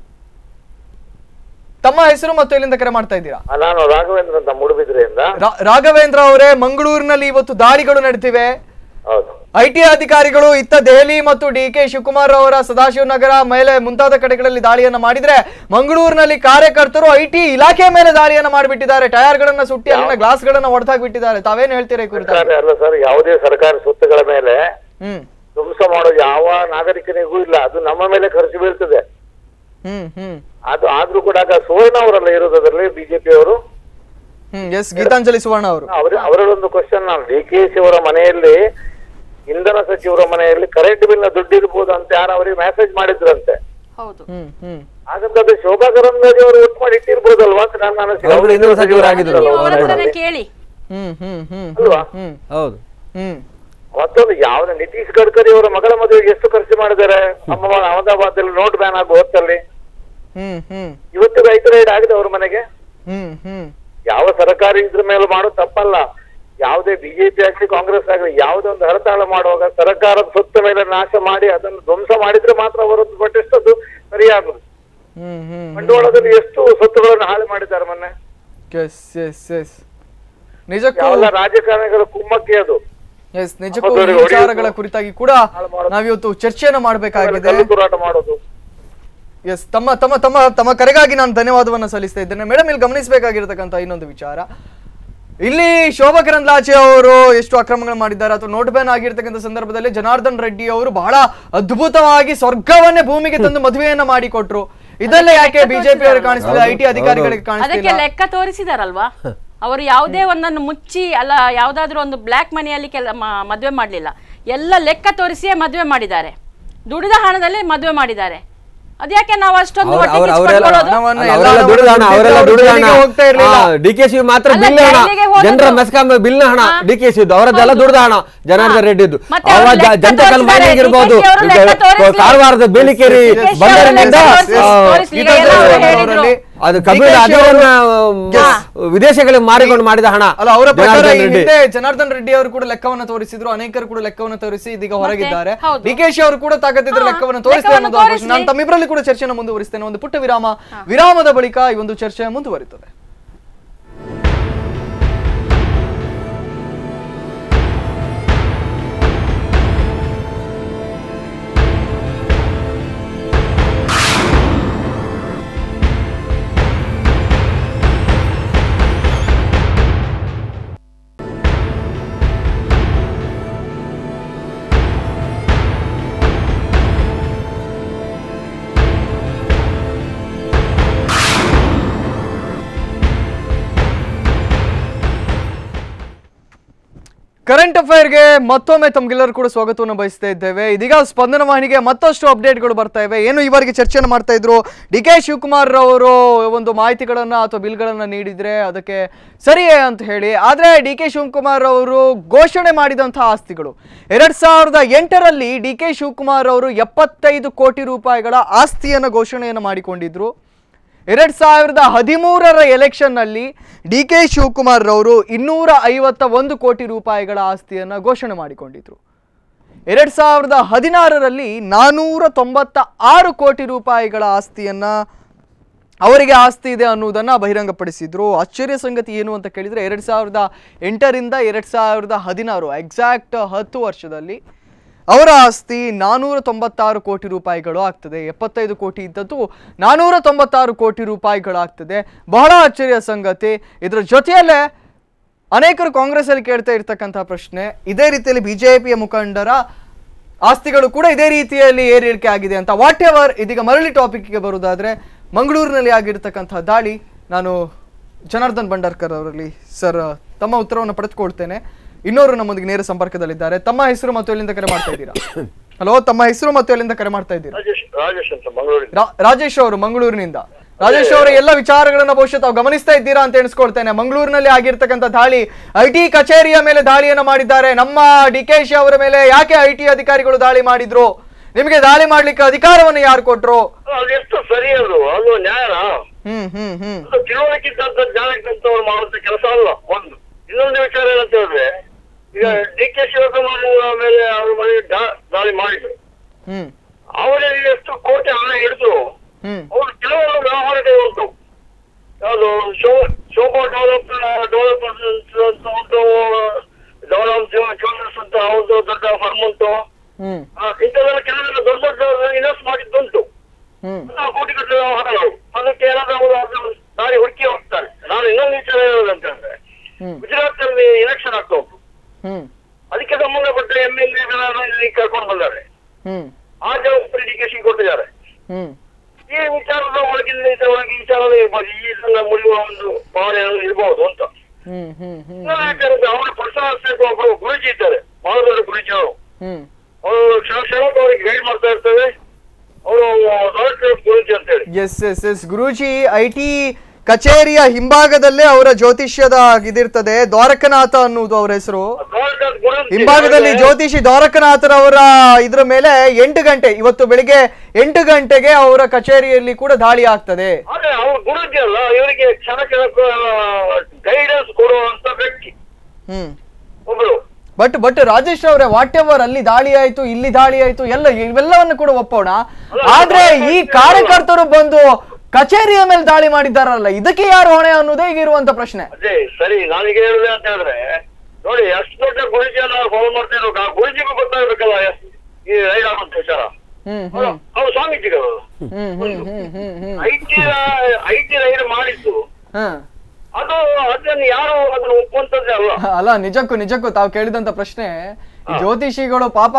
ತಮ್ಮ ಹೆಸರು ಮತ್ತು ಎಲ್ಲಿಂದ ಕರೆ ಮಾಡ್ತಾ ಇದ್ದೀರಾ ನಾನು ರಾಘವೇಂದ್ರ ಅಂತ ಮೂಡುಬಿದ್ರೆಯಿಂದ ರಾ- ರಾಘವೇಂದ್ರ ಅವರೇ ಮಂಗಳೂರಿನಲ್ಲಿ ಇವತ್ತು ದಾಳಿಗಳು ನಡೀತಿವೆ ಹೌದು ಐ ಟಿ ಅಧಿಕಾರಿಗಳು ಇತ್ತ ದೆಹಲಿ ಮತ್ತು ಡಿ ಕೆ ಶಿವಕುಮಾರ್ ಅವರ ಸದಾಶಿವನಗರ ಮೇಲೆ ಮುಂತಾದ ಕಡೆಗಳಲ್ಲಿ ದಾಳಿಯನ್ನ ಮಾಡಿದ್ರೆ ಮಂಗಳೂರಿನಲ್ಲಿ ಕಾರ್ಯಕರ್ತರು ಐ ಟಿ ಇಲಾಖೆ ಮೇಲೆ ದಾಳಿಯನ್ನ ಮಾಡಿಬಿಟ್ಟಿದ್ದಾರೆ ಟೈರ್ ಗಳನ್ನ ಸುಟ್ಟಿ ಅಲ್ಲಿನ ಗ್ಲಾಸ್ ಗಳನ್ನ ಒಡೆದಾಕ್ಬಿಟ್ಟಿದ್ದಾರೆ ತಾವೇನು ಹೇಳ್ತೀರಾ ಈ ಕುರಿತಾಗಿ ಸರ್ಕಾರ ಅಲ್ಲ ಸರ್ ಯಾವುದೇ ಸರ್ಕಾರಿ ಸ್ವತ್ತುಗಳ ಮೇಲೆ ಹ್ಮ್ ಧ್ವಂಸ ಮಾಡೋ ಯಾವ ನಾಗರಿಕನಿಗೂ ಇಲ್ಲ ಅದು ನಮ್ಮ ಮೇಲೆ ಖರ್ಚು ಬೀಳ್ತದೆ ಹ್ಮ್ ಹ್ಮ್ ಅದು ಆದ್ರೂ ಕೂಡ ಆಗ ಸುವರ್ಣ ಅವರೆಲ್ಲ ಇರೋದು ಅದರಲ್ಲಿ ಬಿಜೆಪಿ ಅವರು ಹ್ಮ್ ಎಸ್ ಗೀತಾಂಜಲಿ ಸುವರ್ಣ ಅವರು ಅವರ ಅವರಲ್ಲೊಂದು ಕ್ವಶನ್ ನಾನು ಡಿ ಕೆ ಶಿ ಅವರ ಮನೆಯಲ್ಲಿ ಇಂಧನ ಸಚಿವರ ಮನೆಯಲ್ಲಿ ಕರೆಂಟ್ ಬಿಲ್ ನ ದುಡ್ಡು ಇರ್ಬೋದು ಅಂತ ಯಾರು ಅವರಿಗೆ ಮೆಸೇಜ್ ಮಾಡಿದ್ರಂತೆ ಹೌದು ಹ್ಮ್ ಹ್ಮ್ ಹಾಗಂತ ಅದು ಶೋಭಾ ಕರಂದ್ಲಾಜೆ ಅವರು ಒಟ್ಟು ಮಾಡಿ ಇಟ್ಟಿರ್ಬೋದಲ್ವಾ ಅಂತ ನಾನು ಅನಿಸಿಕೆ ಅವ್ರು ಇಂಧನ ಸಚಿವರಾಗಿದ್ರಲ್ಲ, ನೀವು ಅವರ ಅವ್ರು ಹತ್ರನೇ ಕೇಳಿ ಹ್ಮ್ ಹ್ಮ್ ಹ್ಮ್ ಅಲ್ವಾ ಹ್ಮ್ ಹೌದು ಹ್ಮ್ ಮತ್ತೊಂದು ಯಾವ್ದು ನಿತೀಶ್ ಗಡ್ಕರಿ ಅವರ ಮಗಳ ಮದುವೆಗೆ ಎಷ್ಟು ಖರ್ಚು ಮಾಡಿದ್ದಾರೆ ನಮ್ಮ ಅಹಮದಾಬಾದ್ ಅಲ್ಲಿ ನೋಟ್ ಬ್ಯಾನ್ ಆಗೋ ಹೊತ್ತಲ್ಲಿ ಹ್ಮ್ ಹ್ಮ್ ಇವತ್ತಿಗೂ ಐದು ರೈಡ್ ಆಗಿದೆ ಅವ್ರ ಮನೆಗೆ ಹ್ಮ್ ಹ್ಮ್ ಯಾವ ಸರ್ಕಾರಿ ಇದ್ರ ಮೇಲೆ ಮಾಡೋದು ತಪ್ಪಲ್ಲ ಯಾವುದೇ ಬಿಜೆಪಿ ಆಗಲಿ ಕಾಂಗ್ರೆಸ್ ಆಗಲಿ ಯಾವುದೇ ಒಂದು ಹರತಾಳ ಮಾಡುವಾಗ ಸರ್ಕಾರದ ಸೊತ್ತ ಮೇಲೆ ನಾಶ ಮಾಡಿ ಅದನ್ನು ಧ್ವಂಸ ಮಾಡಿದ್ರೆ ಮಾತ್ರ ಅವರದ್ದು ಪಟ್ಟಿಷ್ಟದ್ದು ಸರಿಯಾಗುದು ಹ್ಮ್ ಹ್ಮ್ ಬಂಡವಾಳದಲ್ಲಿ ಎಷ್ಟು ಸ್ವತ್ತುಗಳನ್ನು ಹಾಳು ಮಾಡಿದ್ದಾರೆ ಮೊನ್ನೆ ಎಸ್ ಎಸ್ ಎಸ್ ನಿಜಕ್ಕೂ ಯಾವೆಲ್ಲ ರಾಜಕಾರಣಿಗಳ ಕುಮ್ಮಕ್ಕೆ ಅದು ಎಸ್ ನಿಜಕ್ಕೂ ಈ ಹಬ್ಬದವರೆಗೆ ವಿಚಾರಗಳ ಹೊಡೆಯೋದು. ಕುರಿತಾಗಿ ಕೂಡ ನಾವಿವತ್ತು ಚರ್ಚೆಯನ್ನು ಮಾಡಬೇಕಾಗಿದೆ ಕಲ್ಲು ತೂರಾಟ ಮಾಡೋದು ಎಸ್ ತಮ್ಮ ತಮ್ಮ ತಮ್ಮ ತಮ್ಮ ಕರೆಗಾಗಿ ನಾನು ಧನ್ಯವಾದವನ್ನ ಸಲ್ಲಿಸ್ತಾ ಇದ್ದೇನೆ ಮೇಡಮ್ ಇಲ್ಲಿ ಗಮನಿಸಬೇಕಾಗಿರತಕ್ಕಂಥ ಇನ್ನೊಂದು ವಿಚಾರ ಇಲ್ಲಿ ಶೋಭಾ ಕರಂದ್ಲಾಜೆ ಅವರು ಎಷ್ಟು ಅಕ್ರಮಗಳು ಮಾಡಿದ್ದಾರೆ ಅಥವಾ ನೋಟ್ ಬ್ಯಾನ್ ಆಗಿರ್ತಕ್ಕಂಥ ಸಂದರ್ಭದಲ್ಲಿ ಜನಾರ್ದನ್ ರೆಡ್ಡಿ ಅವರು ಬಹಳ ಅದ್ಭುತವಾಗಿ ಸ್ವರ್ಗವನ್ನೇ ಭೂಮಿಗೆ ತಂದು ಮದುವೆಯನ್ನ ಮಾಡಿಕೊಟ್ರು ಇದೆಲ್ಲ ಯಾಕೆ ಬಿಜೆಪಿ ಅವರು ಕಾಣಿಸ್ತಿಲ್ಲ ಐ ಟಿ ಅಧಿಕಾರಿಗಳಿಗೆ ಅದಕ್ಕೆ ಕಾಣಿಸ್ತಿಲ್ಲ ಲೆಕ್ಕ ತೋರಿಸಿದಾರಲ್ವಾ ಅವರು ಯಾವುದೇ ಒಂದನ್ನು ಮುಚ್ಚಿ ಅಲ್ಲ ಯಾವುದಾದ್ರೂ ಒಂದು ಬ್ಲ್ಯಾಕ್ ಮನಿಯಲ್ಲಿ ಕೆಲ ಮ- ಮದುವೆ ಮಾಡಲಿಲ್ಲ ಎಲ್ಲ ಲೆಕ್ಕ ತೋರಿಸಿಯೇ ಮದುವೆ ಮಾಡಿದ್ದಾರೆ ದುಡಿದ ಹಣದಲ್ಲಿ ಮದುವೆ ಮಾಡಿದ್ದಾರೆ ಅದ್ಯಾಕೆ ನಾವು ಅಷ್ಟೊಂದು ಅವ್ರ- ಹೊಟ್ಟೆ ಅವ್ರ- ಅವರೆಲ್ಲ ಕಿಚ್ಚಿಟ್ಕೊಳ್ಳೋದು? ಹಣವನ್ನ ಅಲ್ಲ, ಎಲ್ಲ ಅವರೆಲ್ಲ ದುಡಿದ ಹಣ ಅವರೆಲ್ಲ ಅವ್ರು ದುಡಿದ ಹಣ ಜೈಲಿಗೆ ಹೋಗ್ತಾ ಇರ್ಲಿಲ್ಲ. ಡಿ ಕೆ ಶಿ ಮಾತ್ರ ಅಲ್ಲ, ಬಿಲ್ ಹಣ ಜೈಲಿಗೆ ಹೋದದ್ದು. ಜನರ ಮೆಸ್ಕಾಂ ಬಿಲ್ ಹಣ ಡಿ ಕೆ ಸಿ ಅವರದ್ದೆಲ್ಲ ದುಡಿದ ಹಣ ಜನಾರ್ದನ್ ರೆಡ್ಡಿದ್ದು ಮತ್ತೆ ಅವ್ರು ಅವ ಲೆಕ್ಕ ಜಂತಕಲ್ ತೋರಿಸಿದ್ದಾರೆ. ಮೈನಿಂಗ್ ಇರ್ಬೋದು DK ಅವರು ಲೆಕ್ಕ ತೋರಿಸ್ಲಿ. ಕಾರವಾರದ ಬೇಲಿಕೇರಿ DK ಅವರು ಬಂದರಿನಿಂದ ಲೆಕ್ಕ ತೋರಿಸ್ಲಿ. ಆ, ತೋರಿಸ್ಲಿ. ಈಗ ಗೀತಾಂಜಲಿ ಎಲ್ಲ ಸುವರ್ಣ ಹೇಳಿದ್ರು. ಅವರಲ್ಲಿ ಅದು DK ಕಬ್ಬಿಣ ಶಿ ಅವರು- ಅದನ್ನ ವಿದೇಶಗಳಿಗೆ ಮಾರಿಕೊಂಡು ಮಾಡಿದ ಹಣ ಅಲ್ಲ ಅವರ ಪ್ರಕಾರ ಜನಾರ್ದನ್ ಈ ರೆಡ್ಡಿ ಹಿಂದೆ ಜನಾರ್ದನ್ ರೆಡ್ಡಿ ಅವರು ಕೂಡ ಲೆಕ್ಕವನ್ನ ತೋರಿಸಿದ್ರು ಅನೇಕರು ಕೂಡ ಲೆಕ್ಕವನ್ನ ತೋರಿಸಿ ಇದೀಗ ಹೊರಗಿದ್ದಾರೆ ಹೌದು. ಡಿ ಕೆ ಶಿ ಅವರು ಕೂಡ ತಾಕತ್ತಿದ್ರೆ ಹಾ, ಲೆಕ್ಕವನ್ನ ತೋರಿಸ್ತಾರೆ ಲೆಕ್ಕವನ್ನ ಅನ್ನೋದು ಆಕ್ರೋಶ. ತೋರಿಸ್ಲಿ. ನಾನು ತಮ್ಮಿಬ್ಬರಲ್ಲಿ ಕೂಡ ಚರ್ಚೆಯನ್ನು ಮುಂದುವರಿಸ್ತೇನೆ ಒಂದು ಪುಟ್ಟ ವಿರಾಮ ವಿರಾಮದ ಬಳಿಕ ಈ ಒಂದು ಚರ್ಚೆ ಮುಂದುವರಿತದೆ ಕರೆಂಟ್ ಅಫೇರ್ಗೆ ಮತ್ತೊಮ್ಮೆ ತಮ್ಗೆಲ್ಲರೂ ಕೂಡ ಸ್ವಾಗತವನ್ನು ಬಯಸ್ತಾ ಇದ್ದೇವೆ ಇದೀಗ ಸ್ಪಂದನ ವಾಹಿನಿಗೆ ಮತ್ತಷ್ಟು ಅಪ್ಡೇಟ್ಗಳು ಬರ್ತಾ ಇವೆ ಏನು ಇವರಿಗೆ ಚರ್ಚೆಯನ್ನು ಮಾಡ್ತಾ ಇದ್ರು ಡಿ ಕೆ ಶಿವಕುಮಾರ್ ಅವರು ಒಂದು ಮಾಹಿತಿಗಳನ್ನ ಅಥವಾ ಬಿಲ್ಗಳನ್ನ ನೀಡಿದ್ರೆ ಅದಕ್ಕೆ ಸರಿಯೇ ಅಂತ ಹೇಳಿ ಆದ್ರೆ ಡಿ ಕೆ ಶಿವಕುಮಾರ್ ಅವರು ಘೋಷಣೆ ಮಾಡಿದಂತಹ ಆಸ್ತಿಗಳು ಎರಡ್ ಸಾವಿರದ ಎಂಟರಲ್ಲಿ ಡಿ ಕೆ ಶಿವಕುಮಾರ್ ಅವರು ಎಪ್ಪತ್ತೈದು ಕೋಟಿ ರೂಪಾಯಿಗಳ ಆಸ್ತಿಯನ್ನು ಘೋಷಣೆಯನ್ನು ಮಾಡಿಕೊಂಡಿದ್ರು ಎರಡ್ ಸಾವಿರದ ಹದಿಮೂರರ ಎಲೆಕ್ಷನ್ನಲ್ಲಿ ಡಿ ಕೆ ಶಿವಕುಮಾರ್ ರವರು ಇನ್ನೂರ ಐವತ್ತ ಒಂದು ಕೋಟಿ ರೂಪಾಯಿಗಳ ಆಸ್ತಿಯನ್ನು ಘೋಷಣೆ ಮಾಡಿಕೊಂಡಿದ್ರು ಎರಡ್ ಸಾವಿರದ ಹದಿನಾರರಲ್ಲಿ ನಾನೂರ ತೊಂಬತ್ತ ಆರು ಕೋಟಿ ರೂಪಾಯಿಗಳ ಆಸ್ತಿಯನ್ನ ಅವರಿಗೆ ಆಸ್ತಿ ಇದೆ ಅನ್ನುವುದನ್ನ ಬಹಿರಂಗಪಡಿಸಿದ್ರು ಆಶ್ಚರ್ಯ ಸಂಗತಿ ಏನು ಅಂತ ಕೇಳಿದ್ರೆ ಎರಡ್ ಸಾವಿರದ ಎಂಟರಿಂದ ಎರಡ್ ಸಾವಿರದ ಹದಿನಾರು ಎಕ್ಸಾಕ್ಟ್ ಹತ್ತು ವರ್ಷದಲ್ಲಿ ಅವರ ಆಸ್ತಿ ನಾನೂರ ತೊಂಬತ್ತಾರು ಕೋಟಿ ರೂಪಾಯಿಗಳು ಆಗ್ತದೆ ಎಪ್ಪತ್ತೈದು ಕೋಟಿ ಇದ್ದದ್ದು ನಾನೂರ ತೊಂಬತ್ತಾರು ಕೋಟಿ ರೂಪಾಯಿಗಳಾಗ್ತದೆ ಬಹಳ ಆಶ್ಚರ್ಯ ಸಂಗತಿ ಇದರ ಜೊತೆಯಲ್ಲೇ ಅನೇಕರು ಕಾಂಗ್ರೆಸ್ ಅಲ್ಲಿ ಕೇಳ್ತಾ ಇರ್ತಕ್ಕಂತಹ ಪ್ರಶ್ನೆ ಇದೇ ರೀತಿಯಲ್ಲಿ ಬಿಜೆಪಿಯ ಮುಖಂಡರ ಆಸ್ತಿಗಳು ಕೂಡ ಇದೇ ರೀತಿಯಲ್ಲಿ ಏರಿಳಿಕೆ ಆಗಿದೆ ಅಂತ ವಾಟ್ ಎವರ್ ಇದೀಗ ಮರಳಿ ಟಾಪಿಕ್ಗೆ ಬರುವುದಾದ್ರೆ ಮಂಗಳೂರಿನಲ್ಲಿ ಆಗಿರ್ತಕ್ಕಂತಹ ದಾಳಿ ನಾನು ಜನಾರ್ದನ್ ಭಂಡಾರ್ಕರ್ ಅವರಲ್ಲಿ ಸರ್ ತಮ್ಮ ಉತ್ತರವನ್ನು ಪಡೆದುಕೊಳ್ತೇನೆ ಇನ್ನೋರು ನಮ್ಮೊಂದಿಗೆ ನೇರ ಸಂಪರ್ಕದಲ್ಲಿದ್ದಾರೆ ತಮ್ಮ ಹೆಸರು ಮತ್ತು ಎಲ್ಲಿಂದ ಕರೆ ಮಾಡ್ತಾ ಇದ್ದೀರಾ ಹಲೋ ತಮ್ಮ ಹೆಸರು ಮತ್ತು ಎಲ್ಲಿಂದ ಕರೆ ಮಾಡ್ತಾ ಇದ್ದೀರಾ ರಾಜೇಶ್ ರಾಜೇಶ್ ಅಂತ ಮಂಗಳೂರಿಂದ ರಾ- ರಾಜೇಶ್ ಅವರು ಮಂಗಳೂರಿನಿಂದ ರಾಜೇಶ್ ಅವರ ಎಲ್ಲ ವಿಚಾರಗಳನ್ನ ಬಹುಶಃ ತಾವು ಗಮನಿಸ್ತಾ ಇದ್ದೀರಾ ಅಂತ ಎಣಿಸ್ಕೊಳ್ತೇನೆ ಮಂಗಳೂರಿನಲ್ಲಿ ಆಗಿರ್ತಕ್ಕಂಥ ದಾಳಿ ಐ ಟಿ ಕಚೇರಿಯ ಮೇಲೆ ದಾಳಿಯನ್ನ ಮಾಡಿದ್ದಾರೆ ನಮ್ಮ ಡಿ ಕೆ ಶಿ ಅವರ ಮೇಲೆ ಯಾಕೆ ಐ ಟಿ ಅಧಿಕಾರಿಗಳು ದಾಳಿ ಮಾಡಿದ್ರು ನಿಮಗೆ ದಾಳಿ ಮಾಡ್ಲಿಕ್ಕೆ ಅಧಿಕಾರವನ್ನು ಯಾರು ಕೊಟ್ರು ಅದು ಎಷ್ಟು ಸರಿ ಅದು ಅದು ನ್ಯಾಯನಾ ಹ್ಮ್ ಹ್ಮ್ ಹ್ಮ್ ಅದು ತಿಳುವಳಿಕೆ ಇದ್ದಂತ ಜ್ಞಾನ ಇದ್ದಂತವ್ರು ಮಾಡುವಂತ ಕೆಲಸ ಅಲ್ಲ ಒಂದು ಇನ್ನೊಂದು ವಿಚಾರ ಏನಂತ ಹೇಳಿದ್ರೆ ಈಗ ಡಿ ಕೆ ಶಿವಕುಮಾರ್ ಮೇಲೆ ಅವ್ರ ಮನೆ ದಾ- ದಾಳಿ ಮಾಡಿದ್ರು ಹ್ಮ್ ಅವರಿಗೆ ಎಷ್ಟು ಕೋಟಿ ಹಣ ಹಿಡಿದ್ರು ಹ್ಮ್ ಅವ್ರು ಕೆಲವೊಂದು ವ್ಯವಹಾರಗಳು ಉಂಟು ಯಾವುದು ಶೋ ಶೋಭಾ ಡೆವಲಪ್ ಡೆವಲಪ್ಮೆಂಟ್ ಅಂತ ಉಂಟು ಡೆವಲಪ್ ಜ್ಯುವೆಲ್ಲರ್ಸ್ ಅಂತ ಅವ್ರದ್ದು ದೊಡ್ಡ ಫರ್ಮ್ ಉಂಟು ಹ್ಮ್ ಆ, ಇಂಥದ್ದೆಲ್ಲ ಕೆಲವೆಲ್ಲ ದೊಡ್ಡ ದೊಡ್ಡ ಇನ್ವೆಸ್ಟ್ ಮಾಡಿದ್ದುಂಟು ಹ್ಮ್ ಆ ಕೋಟಿ ಗಟ್ಟಲೆ ವ್ಯವಹಾರಗಳು ಅದಕ್ಕೆ ಏನಾದ್ರೂ ಅವರು ಅದನ್ನು ದಾರಿ ಹುಡುಕಿ ಹೋಗ್ತಾರೆ ನಾನು ಇನ್ನೊಂದು ವಿಚಾರ ಹೇಳೋದಂತಂದ್ರೆ ಹ್ಮ್ ಗುಜರಾತ್ ಅಲ್ಲಿ ಎಲೆಕ್ಷನ್ ಆಗ್ತಾ ಉಂಟು ಹ್ಮ್ ಅದಕ್ಕೆ ಸಂಬಂಧಪಟ್ಟ ಎಂ ಎಲ್ ಎಗಳನ್ನು ಇಲ್ಲಿ ಕರ್ಕೊಂಡು ಬಂದ್ದಾರೆ ಹ್ಮ್ ಆ ಜವಾಬ್ದಾರಿ ಡಿ ಕೆ ಶಿ ಕೊಟ್ಟಿದ್ದಾರೆ ಹ್ಮ್ ಈ ವಿಚಾರದ ಒಳಗಿಂದ ಇದರ ಒಳಗೆ ಈ ವಿಚಾರದ ಇರ್ಬೋದು. ಈ ಸಣ್ಣ ಮುರಿಯುವ ಒಂದು ಭಾವನೆ ಇರಬಹುದು ಅಂತ ಹ್ಮ್ ಹ್ಮ್ ಹ್ಮ್ ಇನ್ನೊಂದು ವಿಚಾರ ಅಂದ್ರೆ ಅವರ ಪ್ರಸಾದ ಒಬ್ಬರು ಗುರುಜಿ ಇದ್ದಾರೆ ಬಹಳ ದೊಡ್ಡ ಗುರುಜಿ ಅವರು ಹ್ಮ್ ಅವರು ಕ್ಷಣ ಕ್ಷಣಕ್ಕೂ ಅವರಿಗೆ ಗೈಡ್ ಮಾಡ್ತಾ ಇರ್ತೇವೆ ಅವರು ಡಾಕ್ಟರ್ ಗುರುಜಿ ಅಂತ ಹೇಳಿ yes yes yes Guruji I T ಕಚೇರಿಯ ಹಿಂಭಾಗದಲ್ಲೇ ಅವರ ಜ್ಯೋತಿಷ್ಯದ ಇದಿರ್ತದೆ ದ್ವಾರಕನಾಥ ಅನ್ನುವುದು ಅವರ ಹೆಸರು ಡಾಕ್ಟರ್ ಗುರುಜಿ ಹಿಂಭಾಗದಲ್ಲಿ ಜ್ಯೋತಿಷಿ ದ್ವಾರಕನಾಥರವರ ಇದ್ರ ಮೇಲೆ ಎಂಟು ಗಂಟೆ ಇವತ್ತು ಬೆಳಿಗ್ಗೆ ಎಂಟು ಗಂಟೆಗೆ ಅವರ ಕಚೇರಿಯಲ್ಲಿ ಕೂಡ ದಾಳಿ ಆಗ್ತದೆ ಆದ್ರೆ ಅವ್ರು ಗುರುಜಿ ಅಲ್ಲ ಇವರಿಗೆ ಕ್ಷಣ ಕ್ಷಣಕ್ಕೂ ಗೈಡೆನ್ಸ್ ಕೊಡುವಂತ ವ್ಯಕ್ತಿ ಹ್ಮ್ ಒಬ್ರು ಬಟ್ ಬಟ್ ರಾಜೇಶ್ ಅವರೇ ವಾಟ್ ಎವರ್ ಅಲ್ಲಿ ದಾಳಿ ಆಯ್ತು ಇಲ್ಲಿ ದಾಳಿ ಆಯ್ತು ಎಲ್ಲ ಇವೆಲ್ಲವನ್ನು ಕೂಡ ಒಪ್ಪೋಣ ಆದ್ರೆ ಈ ಕಾರ್ಯಕರ್ತರು ಬಂದು ಕಚೇರಿಯ ಮೇಲೆ ದಾಳಿ ಮಾಡಿದ್ದಾರಲ್ಲ ಇದಕ್ಕೆ ಯಾರು ಹೊಣೆ ಅನ್ನೋದೇ ಈಗ ಇರುವಂತ ಪ್ರಶ್ನೆ ಅದೇ ಸರಿ ನಾನೀಗ ಹೇಳಿದೆ ಅಂತ ಹೇಳಿದ್ರೆ ನೋಡಿ ಎಷ್ಟು ದೊಡ್ಡ ಗುರುಜಿಯನ್ನ ಫಾಲೋ ಮಾಡ್ತಾ ಇರೋ ಆ ಗುರುಜಿಗೂ ಗೊತ್ತಾಗ್ಬೇಕಲ್ಲ ಈ ರೈಡ್ ಆಗುವಂತ ವಿಚಾರ ಹ್ಮ್ ಹ್ಮ್ ಅವ್ರು ಸ್ವಾಮೀಜಿಗಳು ಹ್ಮ್ ಹ್ಮ್ ಹ್ಮ್ ಹ್ಮ್ ಹ್ಮ್ I T I T raid ಮಾಡಿದ್ದು ಹಾ ಅದು ಅದನ್ನು ಯಾರು ಅದನ್ನು ಒಪ್ಪುವಂತದ್ದೇ ಅಲ್ಲ ಅಲ್ಲ ನಿಜಕ್ಕೂ ನಿಜಕ್ಕೂ ತಾವು ಕೇಳಿದಂತ ಪ್ರಶ್ನೆ ಈ ಜ್ಯೋತಿಷಿಗಳು ಪಾಪ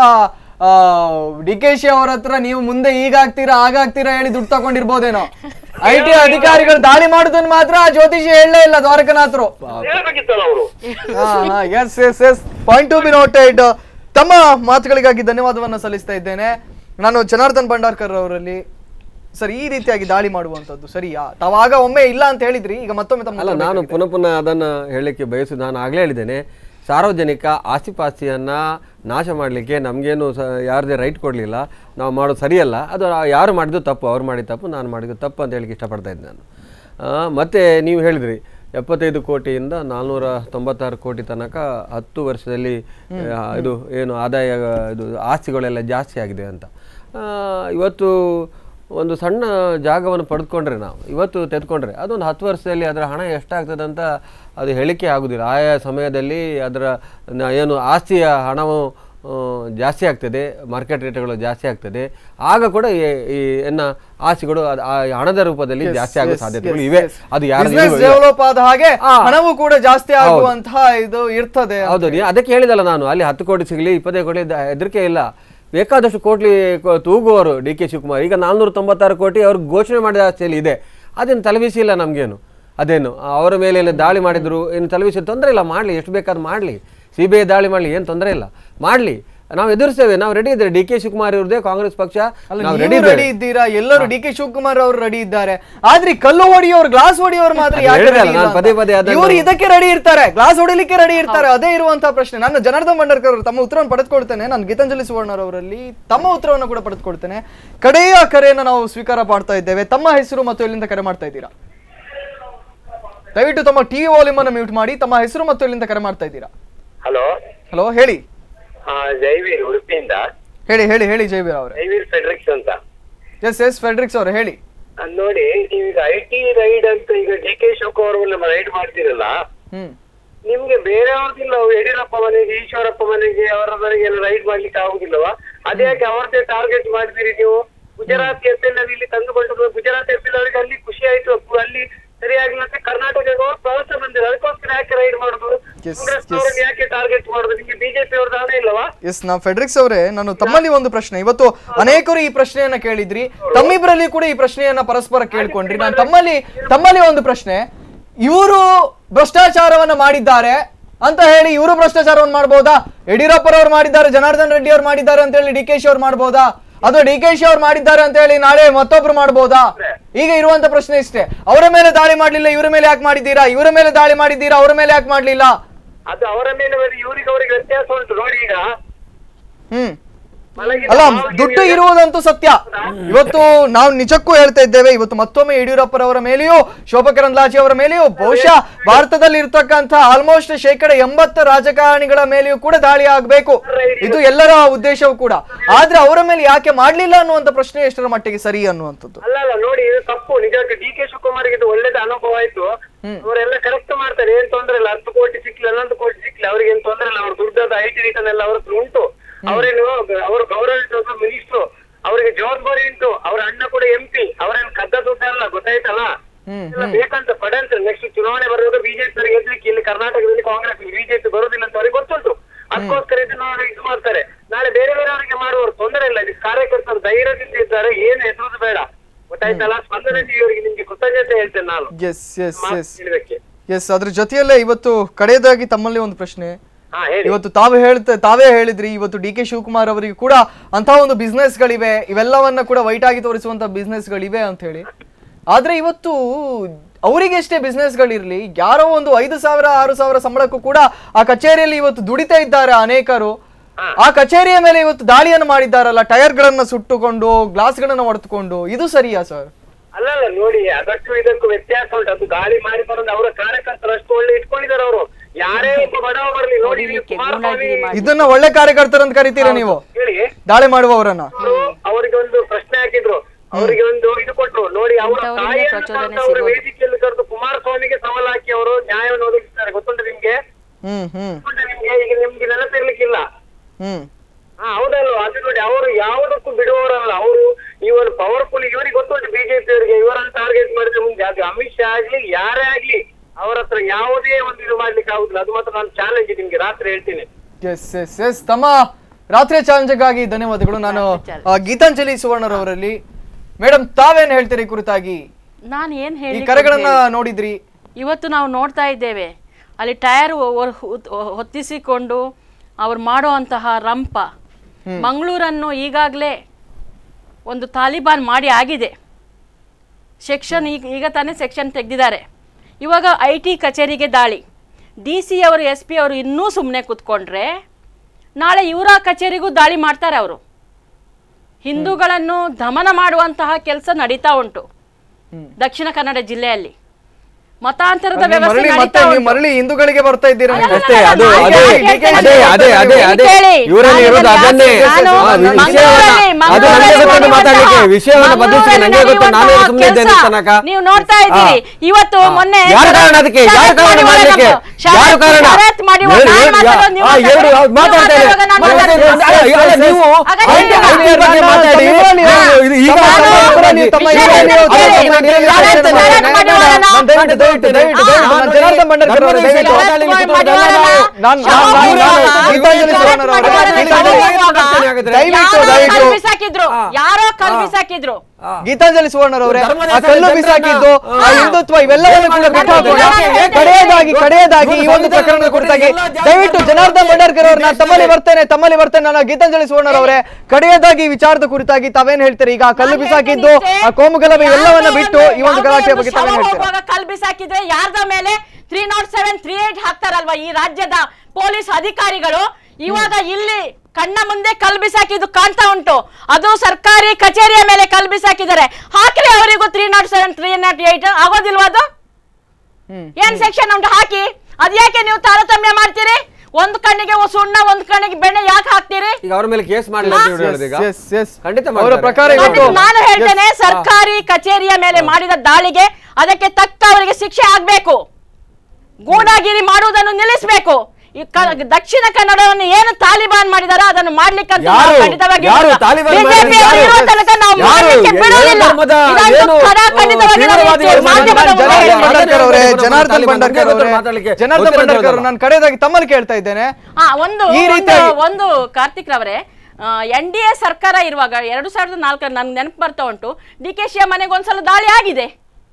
ಡಿ ಕೆ ಶಿ ಅವ್ರ ಹತ್ರ ನೀವು ಮುಂದೆ ಈಗಾಗ್ತೀರಾ ಆಗಾಗ್ತೀರಾ ಹೇಳಿ ದುಡ್ಡು ತಗೊಂಡಿರ್ಬೋದೇನೋ ಐ ಟಿ ಅಧಿಕಾರಿಗಳು ದಾಳಿ ಮಾಡುದನ್ನ ಮಾತ್ರ ಆ ಜ್ಯೋತಿಷಿ ಹೇಳಲೇ ಇಲ್ಲ ದ್ವಾರಕನಾಥರು ಹೇಳ್ಬೇಕಿತ್ತಲ್ಲ ಅವರು yes yes yes point to be noted ತಮ್ಮ ಮಾತುಗಳಿಗಾಗಿ ಧನ್ಯವಾದವನ್ನ ಸಲ್ಲಿಸ್ತಾ ಇದ್ದೇನೆ ನಾನು ಜನಾರ್ದನ್ ಭಂಡಾರ್ಕರ್ ಅವರಲ್ಲಿ ಸರ್ ಈ ರೀತಿಯಾಗಿ ದಾಳಿ ಮಾಡುವಂತದ್ದು ಸರಿಯಾ ತಾವಾಗ ಒಮ್ಮೆ ಇಲ್ಲ ಅಂತ ಹೇಳಿದ್ರಿ ಈಗ ಮತ್ತೊಮ್ಮೆ ತಮ್ಮ ಅಲ್ಲ ಉತ್ತರ ನಾನು ಬೇಕಾಗಿದೆ. ಪುನಃ ಪುನಃ ಅದನ್ನು ಹೇಳಲಿಕ್ಕೆ ಬಯಸುದು ನಾನು ಆಗಲೇ ಹೇಳಿದ್ದೇನೆ ಸಾರ್ವಜನಿಕ ಆಸ್ತಿಪಾಸ್ತಿಯನ್ನು ನಾಶ ಮಾಡಲಿಕ್ಕೆ ನಮಗೇನು ಸ ಯಾರದೇ ರೈಟ್ ಕೊಡಲಿಲ್ಲ ನಾವು ಮಾಡೋದು ಸರಿಯಲ್ಲ ಅದು ಯಾರು ಮಾಡಿದ್ದು ತಪ್ಪು ಅವ್ರು ಮಾಡಿದ ತಪ್ಪು ನಾನು ಮಾಡಿದ್ದು ತಪ್ಪು ಅಂತ ಹೇಳಿಕ್ಕೆ ಇಷ್ಟಪಡ್ತಾ ಇದ್ದೆ ನಾನು ಆ, ಮತ್ತೆ ನೀವು ಹೇಳಿದ್ರಿ ಎಪ್ಪತ್ತೈದು ಕೋಟಿಯಿಂದ ನಾನ್ನೂರ ತೊಂಬತ್ತಾರು ಕೋಟಿ ತನಕ ಹತ್ತು ವರ್ಷದಲ್ಲಿ ಆ, ಇದು ಏನು ಆದಾಯ ಇದು ಆಸ್ತಿಗಳೆಲ್ಲ ಜಾಸ್ತಿ ಆಗಿದೆ ಅಂತ ಆ, ಇವತ್ತು ಒಂದು ಸಣ್ಣ ಜಾಗವನ್ನು ಪಡೆದುಕೊಂಡ್ರೆ ನಾವು ಇವತ್ತು ತೆಗೆದುಕೊಂಡ್ರೆ ಅದೊಂದು ಹತ್ತು ವರ್ಷದಲ್ಲಿ ಅದರ ಹಣ ಎಷ್ಟಾಗ್ತದೆ ಅಂತ ಅದು ಹೇಳಿಕೆ ಆಗುದಿಲ್ಲ ಆಯಾ ಸಮಯದಲ್ಲಿ ಅದರ ನ- ಏನು ಆಸ್ತಿಯ ಹಣವು ಆ, ಜಾಸ್ತಿ ಆಗ್ತದೆ ಮಾರ್ಕೆಟ್ ರೇಟ್ಗಳು ಜಾಸ್ತಿ ಆಗ್ತದೆ ಆಗ ಕೂಡ ಈ- ಈ ಎನ್ನ ಆಸ್ತಿಗಳು ಅದ್- ಆ ಹಣದ ರೂಪದಲ್ಲಿ ಜಾಸ್ತಿ ಆಗೋ ಸಾಧ್ಯತೆಗಳು ಇವೆ ಅದು ಯಾರು ಬಿಸ್ನೆಸ್ ಡೆವಲಪ್ ಆದ ಹಾಗೆ ಆ. ಹಣವು ಕೂಡ ಜಾಸ್ತಿ ಆಗುವಂತಹ ಇದು ಇರ್ತದೆ ಹೌದು ನೀ ಅದಕ್ಕೆ ಹೇಳಿದಲ್ಲ ನಾನು ಅಲ್ಲಿ ಹತ್ತು ಕೋಟಿ ಸಿಗಲಿ ಇಪ್ಪತ್ತೈದು ಕೋಟಿ ದ- ಹೆದರಿಕೆ ಇಲ್ಲ ಬೇಕಾದಷ್ಟು ಕೋಟಿ ಕೊ- ತೂಗುವವರು ಡಿ ಕೆ ಶಿವಕುಮಾರ್ ಈಗ ನಾನ್ನೂರ ತೊಂಬತ್ತಾರು ಕೋಟಿ ಅವ್ರಿಗೆ ಘೋಷಣೆ ಮಾಡಿದ ಆಸ್ತಿಯಲ್ಲಿ ಇದೆ ಅದೇನು ತಲೆಬಿಸಿಲ್ಲ ನಮಗೇನು ಅದೇನು ಅವರ ಮೇಲೆ ಎಲ್ಲ ದಾಳಿ ಮಾಡಿದ್ರು ಏನು ತಲೆಬಿಸಿ ತೊಂದರೆ ಇಲ್ಲ ಮಾಡಲಿ ಎಷ್ಟು ಬೇಕಾದ್ರೂ ಮಾಡಲಿ ಸಿ ಬಿ ಐ ದಾಳಿ ಮಾಡಲಿ ಏನು ತೊಂದರೆ ಇಲ್ಲ ಮಾಡಲಿ ನಾವು ಎದುರಿಸ್ತೇವೆ ನಾವು ರೆಡಿ ಇದ್ದೇವೆ ಡಿ ಕೆ ಶಿವಕುಮಾರ್ ಇವ್ರದೇ ಕಾಂಗ್ರೆಸ್ ಪಕ್ಷ ಅಲ್ಲ ನಾವು ನೀವು ರೆಡಿ ರೆಡಿ ಇದ್ದೇವೆ ಇದ್ದೀರಾ ಎಲ್ಲರೂ ಡಿ ಕೆ ಶಿವಕುಮಾರ್ ಅವರು ರೆಡಿ ಇದ್ದಾರೆ ಆದ್ರೆ ಈ ಕಲ್ಲು ಹೊಡೆಯೋರು ಗ್ಲಾಸ್ ಹೊಡೆಯೋರು ಮಾತ್ರ ಅದು ಯಾಕೆ ಹೇಳಿದೆ ready ಅಲ್ಲ, ಇಲ್ಲ ನಾನು ಅಂತ? ಪದೇ ಪದೇ ಅದನ್ನು- ಇವ್ರು ಇದಕ್ಕೆ ರೆಡಿ ಇರ್ತಾರೆ ಗ್ಲಾಸ್ ಹೊಡಿಲಿಕ್ಕೆ ರೆಡಿ ಇರ್ತಾರೆ ಅದೇ ಇರುವಂತಹ ಪ್ರಶ್ನೆ ನಾನು ಜನಾರ್ದನ್ ಭಂಡಾರ್ಕರ್ ಅವರು ತಮ್ಮ ಉತ್ತರವನ್ನು ಪಡೆದುಕೊಳ್ತೇನೆ ನಾನು ಗೀತಾಂಜಲಿ ಸುವರ್ಣರವರಲ್ಲಿ ತಮ್ಮ ಉತ್ತರವನ್ನು ಕೂಡ ಪಡೆದುಕೊಳ್ತೇನೆ ಕಡೆಯ ಕರೆಯನ್ನು ನಾವು ಸ್ವೀಕಾರ ಮಾಡ್ತಾ ಇದ್ದೇವೆ ತಮ್ಮ ಹೆಸರು ಮತ್ತು ಎಲ್ಲಿಂದ ಕರೆ ಮಾಡ್ತಾ ಇದ್ದೀರಾ ದಯವಿಟ್ಟು ತಮ್ಮ ಟಿವಿ ವಾಲ್ಯೂಮ್ ಅನ್ನು ಮ್ಯೂಟ್ ಮಾಡಿ ತಮ್ಮ ಹೆಸರು ಮತ್ತು ಎಲ್ಲಿಂದ ಕರೆ ಮಾಡ್ತಾ ಇದ್ದೀರಾ ಹಲೋ ಹಲೋ ಹೇಳಿ ಜೈವೀರ್ ಉಡುಪಿಯಿಂದ ಹೇಳಿ ಹೇಳಿ ಹೇಳಿ ಜೈವೀರ್ ಅವರೇ ಜೈವೀರ್ ಫೆಡ್ರಿಕ್ಸ್ ಅಂತ ಎಸ್ ಎಸ್ ಫೆಡ್ರಿಕ್ಸ್ ಅವರೇ ಹೇಳಿ ಅದ್ ನೋಡಿ ನೀವೀಗ ಐ ಟಿ ರೈಡ್ ಅಂತ ಈಗ ಡಿ ಕೆ ಶಿವಕುಮಾರ್ ಅವರೆಲ್ಲ ರೈಡ್ ಮಾಡ್ತೀರಲ್ಲ ಹ್ಮ್ ನಿಮ್ಗೆ ಬೇರೆಯವ್ರದಿಲ್ಲ ಯಡಿಯೂರಪ್ಪ ಮನೆಗೆ ಈಶ್ವರಪ್ಪ ಮನೆಗೆ ಅವರ ಮನೆಗೆ ಎಲ್ಲ ರೈಡ್ ಮಾಡ್ಲಿಕ್ಕೆ ಆಗುದಿಲ್ಲವಾ ಅದ್ಯಾಕೆ ಅವ್ರದ್ದೇ ಟಾರ್ಗೆಟ್ ಮಾಡಿದಿರಿ ನೀವು ಗುಜರಾತ್ ಎಫ್ ಎಲ್ ಇಲ್ಲಿ ತಂದುಕೊಂಡು ಗುಜರಾತ್ ಎಫ್ ಎಲ್ ಅವರಿಗೆ ಅಲ್ಲಿ ಖುಷಿ ಆಯ್ತು ಅಪ್ಪು, ಅಲ್ಲಿ ಸರಿಯಾಗಿ ಮತ್ತೆ ಕರ್ನಾಟಕಕ್ಕೆ ಅವ್ರು ಪ್ರವಾಸ ಬಂದಿರ ಅದಕ್ಕೋಸ್ಕರ ಯಾಕೆ ರೈಡ್ ಮಾಡುದು Yes, ಕಾಂಗ್ರೆಸ್ yes. ಅವ್ರನ್ನ ಯಾಕೆ ಟಾರ್ಗೆಟ್ ಮಾಡುದು ನಿಮ್ಗೆ ಬಿಜೆಪಿ ಅವ್ರದ್ದು ಹಣ ಇಲ್ಲವಾ ಎಸ್ ನಾವು ಫೆಡ್ರಿಕ್ಸ್ ಅವರೇ ನಾನು ತಮ್ಮಲ್ಲಿ ಒಂದು ಪ್ರಶ್ನೆ ಇವತ್ತು ಅನೇಕರು ಈ ಪ್ರಶ್ನೆಯನ್ನ ಕೇಳಿದ್ರಿ ತಮ್ಮಿಬ್ಬರಲ್ಲಿ ಕೂಡ ಈ ಪ್ರಶ್ನೆಯನ್ನ ಪರಸ್ಪರ ಕೇಳ್ಕೊಂಡ್ರಿ ನಾನು ತಮ್ಮಲ್ಲಿ ತಮ್ಮಲ್ಲಿ ಒಂದು ಪ್ರಶ್ನೆ ಇವರು ಭ್ರಷ್ಟಾಚಾರವನ್ನ ಮಾಡಿದ್ದಾರೆ ಅಂತ ಹೇಳಿ ಇವರು ಭ್ರಷ್ಟಾಚಾರವನ್ನು ಮಾಡ್ಬೋದಾ ಯಡಿಯೂರಪ್ಪರವ್ರು ಮಾಡಿದ್ದಾರೆ ಜನಾರ್ದನ್ ರೆಡ್ಡಿ ಅವ್ರು ಮಾಡಿದ್ದಾರೆ ಅಂತ ಹೇಳಿ ಡಿ ಕೆ ಶಿ ಅವ್ರು ಮಾಡ್ಬೋದಾ ಅಥವಾ ಡಿ ಕೆ ಶಿ ಅವ್ರು ಮಾಡಿದ್ದಾರೆ ಅಂತ ಹೇಳಿ ನಾಳೆ ಮತ್ತೊಬ್ರು ಮಾಡ್ಬೋದಾ ಈಗ ಇರುವಂತ ಪ್ರಶ್ನೆ ಇಷ್ಟೇ ಅವರ ಮೇಲೆ ದಾಳಿ ಮಾಡ್ಲಿಲ್ಲ ಇವರ ಮೇಲೆ ಯಾಕೆ ಮಾಡಿದ್ದೀರಾ ಇವರ ಮೇಲೆ ದಾಳಿ ಮಾಡಿದ್ದೀರಾ ಅವರ ಮೇಲೆ ಯಾಕೆ ಮಾಡ್ಲಿಲ್ಲ ಅದು ಅವರ ಮೇಲೆ ಬರೀ ಇವ್ರಿಗೆ ಅವರಿಗೆ ವ್ಯತ್ಯಾಸ ಉಂಟು ನೋಡಿ ಈಗ ಹ್ಮ್ ಮಲಗಿದ ಅಲ್ಲ ಹಾವಿಗೆ ದುಡ್ಡು ಇರುವುದಂತೂ ಸತ್ಯ ಇವತ್ತು ನಾವು ನಿಜಕ್ಕೂ ಹೇಳ್ತಾ ಇದ್ದೇವೆ ಇವತ್ತು ಮತ್ತೊಮ್ಮೆ ಯಡಿಯೂರಪ್ಪರವರ ಮೇಲೆಯೂ ಶೋಭಾ ಕರಂದ್ಲಾಜೆ ಅವರ ಮೇಲೆಯೂ ಬಹುಶಃ ಭಾರತದಲ್ಲಿ ಇರ್ತಕ್ಕಂಥ ಆಲ್ಮೋಸ್ಟ್ ಶೇಕಡ ಎಂಬತ್ತು ರಾಜಕಾರಣಿಗಳ ಮೇಲೆಯೂ ಕೂಡ ದಾಳಿ ಆಗ್ಬೇಕು ಇದು ಎಲ್ಲರ ಉದ್ದೇಶವೂ ಕೂಡ ಆದ್ರೆ ಅವರ ಮೇಲೆ ಯಾಕೆ ಮಾಡ್ಲಿಲ್ಲ ಅನ್ನುವಂತ ಪ್ರಶ್ನೆ ಎಷ್ಟರ ಮಟ್ಟಿಗೆ ಸರಿ ಅನ್ನುವಂಥದ್ದು ಅಲ್ಲ ಅಲ್ಲ ನೋಡಿ ಇದು ತಪ್ಪು ನಿಜಕ್ಕೆ ಡಿ ಕೆ ಶಿವಕುಮಾರ್ಗೆ ಇದು ಒಳ್ಳೇದು ಅನುಭವ ಆಯ್ತು ಅವರೆಲ್ಲ ಕರೆಕ್ಟ್ ಮಾಡ್ತಾರೆ ಏನ್ ತೊಂದ್ರೆ ಇಲ್ಲ ಹತ್ತು ಕೋಟಿ ಸಿಕ್ಲಿ ಹನ್ನೊಂದು ಕೋಟಿ ಸಿಕ್ಲಿ ಅವ್ರಿಗೆ ಏನ್ ತೊಂದ್ರೆ ಇಲ್ಲ ಅವ್ರ ದುಡ್ಡದ ಐ ಟಿ ರಿಟರ್ನ್ ಎಲ್ಲ ಅವ್ರ ಹತ್ರ ಉಂಟು ಅವರೇನು ಅವರು ಗೌರವ ಮಿನಿಸ್ಟ್ರು ಅವರಿಗೆ ಜವಾಬ್ದಾರಿ ಉಂಟು ಅವ್ರ ಅಣ್ಣ ಕೂಡ ಎಂ ಪಿ ಅವರೇನು ಕದ್ದ ದುಡ್ಡಲ್ಲ ಗೊತ್ತಾಯ್ತಲ್ಲ ಎಲ್ಲ ಬೇಕಂತ ಪಡೆಂತ ನೆಕ್ಸ್ಟ್ ಚುನಾವಣೆ ಬರುವಾಗ ಬಿಜೆಪಿ ಅವರಿಗೆ ಎದ್ರಿಕೆ ಇಲ್ಲಿ ಕರ್ನಾಟಕದಲ್ಲಿ ಕಾಂಗ್ರೆಸ್ ಬಿಜೆಪಿ ಬರುದಿಲ್ಲ ಅಂತ ಅವ್ರಿಗೆ ಗೊತ್ತುಂಟು ಅದಕ್ಕೋಸ್ಕರ ಇದನ್ನ ಅವ್ರು ಇದು ಮಾಡ್ತಾರೆ ನಾಳೆ ಬೇರೆ ಬೇರೆಯವರಿಗೆ ಮಾಡುವವರು ತೊಂದರೆ ಇಲ್ಲ ಇದು ಕಾರ್ಯಕರ್ತರು ಧೈರ್ಯದಿಂದ ಇದ್ದಾರೆ ಏನು ಹೆದರುದು ಬೇಡ ಗೊತ್ತಾಯ್ತಲ್ಲ ಸ್ಪಂದನ ಟಿವಿಯವರಿಗೆ ನಿಮ್ಗೆ ಕೃತಜ್ಞತೆ ಹೇಳ್ತೇನೆ ನಾನು ಎಸ್ ಎಸ್ ಮಾತು ಎಸ್ ಹೇಳಿದಕ್ಕೆ ಎಸ್ ಅದ್ರ ಜೊತೆಯಲ್ಲೇ ಇವತ್ತು ಕಡೆಯದಾಗಿ ತಮ್ಮಲ್ಲಿ ಒಂದು ಪ್ರಶ್ನೆ ಹಾ ಹೇಳಿ ಇವತ್ತು ತಾವೇ ಹೇಳ್ತಾ ತಾವೇ ಹೇಳಿದ್ರಿ ಇವತ್ತು ಡಿ ಕೆ ಶಿವಕುಮಾರ್ ಅವರಿಗೆ ಕೂಡ ಅಂತ ಒಂದು ಬಿಸ್ನೆಸ್ ಗಳಿವೆ ಇವೆಲ್ಲವನ್ನ ಕೂಡ ವೈಟ್ ಆಗಿ ತೋರಿಸುವಂತ ಬಿಸ್ನೆಸ್ ಗಳಿವೆ ಅಂತ ಹೇಳಿ ಆದ್ರೆ ಇವತ್ತು ಅವರಿಗೆ ಎಷ್ಟೇ ಬಿಸ್ನೆಸ್ ಗಳಿರ್ಲಿ ಯಾರೋ ಒಂದು ಐದು ಸಾವಿರ ಆರು ಸಾವಿರ ಸಂಬಳಕ್ಕೂ ಕೂಡ ಆ ಕಚೇರಿಯಲ್ಲಿ ಇವತ್ತು ದುಡಿತಾ ಇದ್ದಾರೆ ಅನೇಕರು ಆ ಕಚೇರಿಯ ಮೇಲೆ ಇವತ್ತು ದಾಳಿಯನ್ನು ಮಾಡಿದ್ದಾರಲ್ಲ ಟೈರ್ ಗಳನ್ನ ಸುಟ್ಟುಕೊಂಡು ಗ್ಲಾಸ್ ಗಳನ್ನ ಹೊಡೆದುಕೊಂಡು ಇದು ಸರಿಯಾ ಸರ್ ಅಲ್ಲ ಅಲ್ಲ ನೋಡಿ ಅದಕ್ಕೂ ಇದಕ್ಕೂ ವ್ಯತ್ಯಾಸ ಉಂಟು ಅದು ಗಾಳಿ ಮಾಡಿ ಬರೋದು ಅವರ ಕಾರ್ಯಕರ್ತರು ಅಷ್ಟು ಒಳ್ಳೆ ಇಟ್ಕೊಂಡಿದ್ದಾರೆ ಅವರು ಯಾರೇ ಒಬ್ಬ ಬಡವ ಬರಲಿ ನೋಡಿ ಇಲ್ಲಿ ಹೊಡಿಲಿಕ್ಕೆ, ಕುಮಾರಸ್ವಾಮಿ ಗೂಂಡಾಗಿರಿ ಮಾಡಿ. ಇದನ್ನ ಒಳ್ಳೆ ಕಾರ್ಯಕರ್ತರು ಅಂತ ಕರಿತೀರಾ ನೀವು ಹೇಳಿ ದಾಳಿ ಮಾಡುವವರನ್ನ ಅವರು ಅವರಿಗೆ ಒಂದು ಪ್ರಶ್ನೆ ಹಾಕಿದ್ರು ಅವರಿಗೆ ಒಂದು ಇದು ಕೊಟ್ರು ನೋಡಿ ಅವರ ಇಂಥವರಿಂದ ತಾಯಿಯನ್ನು ಪ್ರಚೋದನೆ ಕರೆದು ಅವರ ಸಿಗೋದು. ವೇದಿಕೆಯಲ್ಲಿ ಕರೆದು ಕುಮಾರಸ್ವಾಮಿಗೆ ಸವಾಲ್ ಹಾಕಿ ಅವರು ನ್ಯಾಯವನ್ನು ಒದಗಿಸ್ತಾರೆ ಗೊತ್ತುಂಟು ನಿಮ್ಗೆ ಹ್ಮ್ ಹ್ಮ್ ಗೊತ್ತುಂಟು ನಿಮ್ಗೆ ಈಗ ನಿಮ್ಗೆ ನೆನಪಿರ್ಲಿಕ್ಕಿಲ್ಲ ಹ್ಮ್ ಹಾ ಹೌದಲ್ವಾ ಅದು ನೋಡಿ ಅವರು ಯಾವುದಕ್ಕೂ ಬಿಡುವವರಲ್ಲ ಅವರು ಇವರು ಪವರ್ಫುಲ್ ಇವರಿಗೆ ಗೊತ್ತುಂಟು ಬಿಜೆಪಿ ಅವರಿಗೆ ಇವರನ್ನು ಟಾರ್ಗೆಟ್ ಮಾಡಿದ್ರೆ ಮುಂದೆ ಅದು ಅಮಿತ್ ಶಾ ಆಗ್ಲಿ ಯಾರೇ ಆಗ್ಲಿ ಅವರ ಹತ್ರ ಯಾವುದೇ ಒಂದು ಇದು ಮಾಡ್ಲಿಕ್ಕೆ ಆಗುದಿಲ್ಲ ಅದು ಮಾತ್ರ ನಾನು ಚಾಲೆಂಜ್ ನಿಮ್ಗೆ ರಾತ್ರಿ ಹೇಳ್ತೀನಿ ಎಸ್ ಎಸ್ ಎಸ್ ತಮ್ಮ ರಾತ್ರಿ ಚಾಲೆಂಜ್ಗಾಗಿ ಧನ್ಯವಾದಗಳು ನಾನು ರಾತ್ರಿ ಆ, ಗೀತಾಂಜಲಿ ಸುವರ್ಣರವರಲ್ಲಿ ಮೇಡಮ್ ತಾವೇನ್ ಹೇಳ್ತೀರಿ ಈ ಕುರಿತಾಗಿ ನಾನು ಏನು ಈ ಹೇಳಿ ಕರೆಗಳನ್ನ ನೋಡಿದ್ರಿ ಇವತ್ತು ನಾವು ನೋಡ್ತಾ ಇದ್ದೇವೆ ಅಲ್ಲಿ ಟೈರ್ ಹೊತ್ತಿಸಿಕೊಂಡು ಅವ್ರು ಮಾಡುವಂತಹ ರಂಪ ಮಂಗಳೂರನ್ನು ಈಗಾಗಲೇ ಒಂದು ತಾಲಿಬಾನ್ ಮಾಡಿ ಆಗಿದೆ ಸೆಕ್ಷನ್ ಈಗ ಈಗ ತಾನೇ ಸೆಕ್ಷನ್ ತೆಗೆದಿದ್ದಾರೆ ಇವಾಗ ಐ ಟಿ ಕಚೇರಿಗೆ ದಾಳಿ ಡಿ ಸಿ ಅವರು ಎಸ್ ಪಿ ಅವರು ಇನ್ನೂ ಸುಮ್ಮನೆ ಕೂತ್ಕೊಂಡ್ರೆ ನಾಳೆ ಇವರ ಕಚೇರಿಗೂ ದಾಳಿ ಮಾಡ್ತಾರೆ ಅವರು ಹಿಂದೂಗಳನ್ನು ದಮನ ಮಾಡುವಂತಹ ಕೆಲಸ ನಡೀತಾ ಉಂಟು ದಕ್ಷಿಣ ಕನ್ನಡ ಜಿಲ್ಲೆಯಲ್ಲಿ ಮತಾಂತರದ ನೀವು ವ್ಯವಸ್ಥೆ ಮರಳಿ ಮತ್ತೆ ನಡೀತಾ ನೀವು ಉಂಟು. ಮರಳಿ ಹಿಂದೂಗಳಿಗೆ ಬರ್ತಾ ಇದ್ದೀರಾ ನೀವು. ಅಷ್ಟೇ ಅದು ನಾನು ಅದೇ ಹೇಳ್ತೇನೆ. ಅದೇ ಅದೇ ಅದೇ ಅದೇ ಕೇಳಿ. ಇವರಲ್ಲಿ ನಾನು ಇರೋದು ಯಾಕೆ- ಅದನ್ನೇ ನಾನು ಆ, ವಿ- ಮಂಗಳೂರಲ್ಲಿ- ವಿಷಯವನ್ನ- ಅದು ನನಗೆ ಗೊತ್ತು ಮಂಗಳೂರಲ್ಲಿ ಮಾತಾಡ್ಲಿಕ್ಕೆ ವಿಷಯವನ್ನು ಬದಲಿಸಿ ನನಗೆ ಗೊತ್ತು ನಾನು ನಡೆಯುವಂತಹ ಸುಮ್ಮನೆ ಇದ್ದೇನೆ ಕೆಲ್ಸ. ತನಕ ನೀವು ನೋಡ್ತಾ ಇದ್ದೀರಿ ಹಾ. ಇವತ್ತು ಹಾ. ಮೊನ್ನೆ ಯಾರು ಕಾರಣ ಅದಕ್ಕೆ ಯಾರು ಶರತ್ ಕಾರಣ ಮಾಡಿವಾಗ ಮಾಡ್ಲಿಕ್ಕೆ ಶರತ್- ಯಾರು ಕಾರಣ ಶರತ್ ಮಾಡಿವಾಗ ಎರಡು- ನಾನು ಎರಡು- ಮಾತಾಡೋದು ನೀವು ಆ, ಎರಡು ಮಾತಾಡಿ. ಮಾತಾಡ್ತಾ ನೀವು ಇದ್ದಾರೆ. ಮಾತಾಡುವಾಗ ನಾನು ಮಾತಾಡ್ತಾ ಇದ್ದಾರೆ. ಮಾತಾಡ್ತೀನಿ. ಅಲ್ಲ, ಅಲ್ಲ, ನೀವು ಹಾಗಾದ್ರೆ ಐಟಿ ನೀವು ಐಟಿ ಬಗ್ಗೆ ನಾನು ಮಾತಾಡಿ ತಮ್ಮ ನಾನು ಇದು ಈಗ ತಮ್ಮ ಮಾತಾಡಿ. ನೀವು ತಮ್ಮ ವಿಷಯ ಇದರಲ್ಲಿ ನೀವು ಅಲ್ಲ, ಕೇಳಿ. ನಾನು ಹೇಳಿ- ನಾನು ನಾನು ಹೇಳ್ತೇನೆ. ಹೇಳ್ತೇನೆ. ನಾನು ದಯವಿಟ್ಟು ದಯವಿಟ್ಟು ದಯವಿಟ್ಟು ದಯವಿಟ್ಟು ನಾನು ಜನಾರ್ದನ್ ಭಂಡಾರ್ಕರ್ ಅವರೇ, ದಯವಿಟ್ಟು ಶರತ್ ಮಾಡಿವಾರನ ನಾನು ನಾನು ನಾನು ನಾನು ಗೀತಾಂಜಲಿ ಸುವರ್ಣ ಅವರೇ, ದಯವಿಟ್ಟು ದಯವಿಟ್ಟು ಕಲ್ಲು ಬಿಸಾಕಿದ್ರು ಯಾರೋ ಕಲ್ಲು ಬಿಸಾಕಿದ್ರು ಗೀತಾಂಜಲಿ ಸುವರ್ಣರವರೇ ಧರ್ಮದ ಆ ಕಲ್ಲು ಹೆಸರಲ್ಲಿ ಬಿಸಾಕಿದ್ದು ಆ ಹಿಂದುತ್ವ ಇವೆಲ್ಲವನ್ನು ಕೂಡ ಬಿಟ್ಟು ಹಾಕೋಣ ಕಡೆಯದಾಗಿ ಕಡೆಯದಾಗಿ ಈ ಒಂದು ಪ್ರಕರಣದ ಕುರಿತಾಗಿ ದಯವಿಟ್ಟು ಜನಾರ್ದನ್ ಭಂಡಾರ್ಕರ್ ಅವ್ರು ನಾನು ತಮ್ಮಲ್ಲಿ ಬರ್ತೇನೆ ತಮ್ಮಲ್ಲಿ ಬರ್ತೇನೆ ನಾನು ಗೀತಾಂಜಲಿ ಸುವರ್ಣರವರೇ ಕಡೆಯದಾಗಿ ಈ ವಿಚಾರದ ಕುರಿತಾಗಿ ತಾವೇನ್ ಹೇಳ್ತೀರಿ ಈಗ ಆ ಕಲ್ಲು ಬಿಸಾಕಿದ್ದು ಆ ಕೋಮುಗಲಭೆ ಎಲ್ಲವನ್ನ ಬಿಟ್ಟು ಈ ಒಂದು ಗಲಾಟೆಯ ಬಗ್ಗೆ ತಾವೇನ್ ಹೇಳ್ತೀರಾ ಹೋಗುವಾಗ ಕಲ್ ಬಿಸಾಕಿದ್ರೆ ಯಾರ್ದ ಮೇಲೆ three nought seven three eight ಹಾಕ್ತಾರಲ್ವಾ ಈ ರಾಜ್ಯದ ಪೊಲೀಸ್ ಅಧಿಕಾರಿಗಳು ಇವಾಗ ಇಲ್ಲಿ ಕಣ್ಣ ಮುಂದೆ ಕಲ್ ಬಿಸಾಕಿದ್ದು ಕಾಣ್ತಾ ಉಂಟು ಅದು ಸರ್ಕಾರಿ ಕಚೇರಿಯ ಮೇಲೆ ಕಲ್ ಬಿಸಾಕಿದ್ದಾರೆ ಹಾಕ್ರಿ ಅವರಿಗೂ three nought seven three nought eight ಆಗೋದಿಲ್ವಾ ಅದು ಹ್ಮ್ ಏನ್ ಸೆಕ್ಷನ್ ಉಂಟು ಹಾಕಿ ಅದ್ಯಾಕೆ ನೀವು ತಾರತಮ್ಯ ಮಾಡ್ತೀರಿ ಒಂದು ಕಣ್ಣಿಗೆ ಸುಣ್ಣ ಒಂದು ಕಣ್ಣಿಗೆ ಬೆಣ್ಣೆ ಯಾಕೆ ಹಾಕ್ತೀರಿ ಈಗ ಅವ್ರ ಮೇಲೆ ಕೇಸ್ ಮಾಡಲಿಲ್ಲ ಅಂತ ಇವ್ರು ಹೇಳೋದು ಈಗ Yes, yes. ಖಂಡಿತ ಅವರ ಮಾಡ್ತಾರೆ. ಪ್ರಕಾರ ನಾನು- ಇವತ್ತು ನಾನು ಹೇಳ್ತೇನೆ ಸರ್ಕಾರಿ ಕಚೇರಿಯ ಮೇಲೆ ಮಾಡಿದ ದಾಳಿಗೆ ಅದಕ್ಕೆ ತಕ್ಕ ಅವರಿಗೆ ಶಿಕ್ಷೆ ಆಗ್ಬೇಕು ಗೂಂಡಾಗಿರಿ ಮಾಡುವುದನ್ನು ನಿಲ್ಲಿಸಬೇಕು ಈ ಕ- ದಕ್ಷಿಣ ಕನ್ನಡವನ್ನು ಏನು ತಾಲಿಬಾನ್ ಮಾಡಿದಾರೋ ಅದನ್ನು ಮಾಡ್ಲಿಕ್ಕಂತೂ ನಾವು ಯಾರು? ಖಂಡಿತವಾಗಿ ಯಾರು ಬಿಡಲ್ಲ. ತಾಲಿಬಾನ್ BJP ಮಾಡಿದ್ರು? ಅವರು ಯಾರು? ಇರುವ ತನಕ ನಾವು ಯಾರು? ಮಾಡ್ಲಿಕ್ಕೆ ಏನು ಬಿಡುವುದಿಲ್ಲ. ಧರ್ಮದ ಇದಂತೂ ಏನು, ಖಡ- ಖಂಡಿತವಾಗಿ ನಾವು ತೀವ್ರವಾದಿಗಳು ಈ ಮಾಧ್ಯಮದ ಜನಾರ್ದನ್ ಮೂಲಕ ಜನಾರ್ದನ್ ಹೇಳ್ತೇವೆ. ಬಂಡಾರ್ಕರ್ ಅವರೇ ಅದನ್ನೇ ಜನಾರ್ದನ್ ತಾಲಿಬಾನ್ ಬಂಡಾರ್ಕರ್ ಬಗ್ಗೆ ಅವರೇ ಮಾತಾಡ್ಲಿಕ್ಕೆ ಜನಾರ್ದನ್ ಗೊತ್ತಿಲ್ಲ ಬಂಡಾರ್ಕರ್ ಅಂತ ನಾನು ಕಡೆಯದಾಗಿ ತಮ್ಮಲ್ಲಿ ಕೇಳ್ತಾ ಇದ್ದೇನೆ ಆ, ಒಂದು ಈ ಒಂದು- ರೀತಿಯಾಗಿ- ಒಂದು ಕಾರ್ತಿಕ್ ರವರೇ ಎನ್ ಡಿ ಎ ಸರ್ಕಾರ ಇರುವಾಗ ಎರಡು ಸಾವಿರದ ನಾಲ್ಕರ ನನ್ಗೆ ನೆನಪು ಬರ್ತಾ ಉಂಟು ಡಿ ಕೆ ಶಿಯ ಮನೆಗೆ ಒಂದ್ಸಲ ದಾಳಿ ಆಗಿದೆ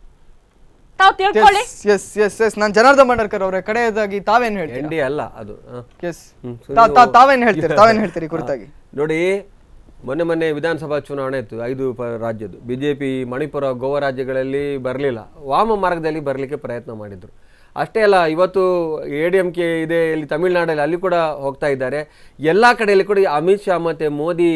ತಾವು ತಿಳ್ಕೊಳ್ಳಿ ಎಸ್ ಎಸ್ ಎಸ್ ಎಸ್ ನಾನು ಜನಾರ್ದನ್ ಬಂಡಾರ್ಕರ್ ಅವರೇ ಕಡೆಯದಾಗಿ ತಾವೇನ್ ಎನ್ ಹೇಳ್ತೀರಾ ಡಿ ಅಲ್ಲ ಅದು ಹ. ಎಸ್ ಹ್ಮ್. ಸೊ ತಾ- ತಾ- ನೀವು- ತಾವೇನ್ ಹೇಳ್ತೀರಿ ತಾವೇನ್ ಹೇಳ್ತೀರಿ ಈ ಕುರಿತಾಗಿ ನೋಡಿ ಮೊನ್ನೆ ಮೊನ್ನೆ ವಿಧಾನಸಭಾ ಚುನಾವಣೆ ಇತ್ತು ಐದು ಪ ರಾಜ್ಯದ್ದು B J P Manipur Goa ರಾಜ್ಯಗಳಲ್ಲಿ ಬರಲಿಲ್ಲ ವಾಮ ಮಾರ್ಗದಲ್ಲಿ ಬರಲಿಕ್ಕೆ ಪ್ರಯತ್ನ ಮಾಡಿದರು ಅಷ್ಟೇ ಅಲ್ಲ ಇವತ್ತು ಎ ಡಿ ಎಮ್ ಕೆ ಇದೆ ಇಲ್ಲಿ ತಮಿಳುನಾಡಲ್ಲಿ ಅಲ್ಲಿ ಕೂಡ ಹೋಗ್ತಾ ಇದ್ದಾರೆ ಎಲ್ಲ ಕಡೆಯಲ್ಲಿ ಕೂಡ ಈ ಅಮಿತ್ ಶಾ ಮತ್ತು ಮೋದಿ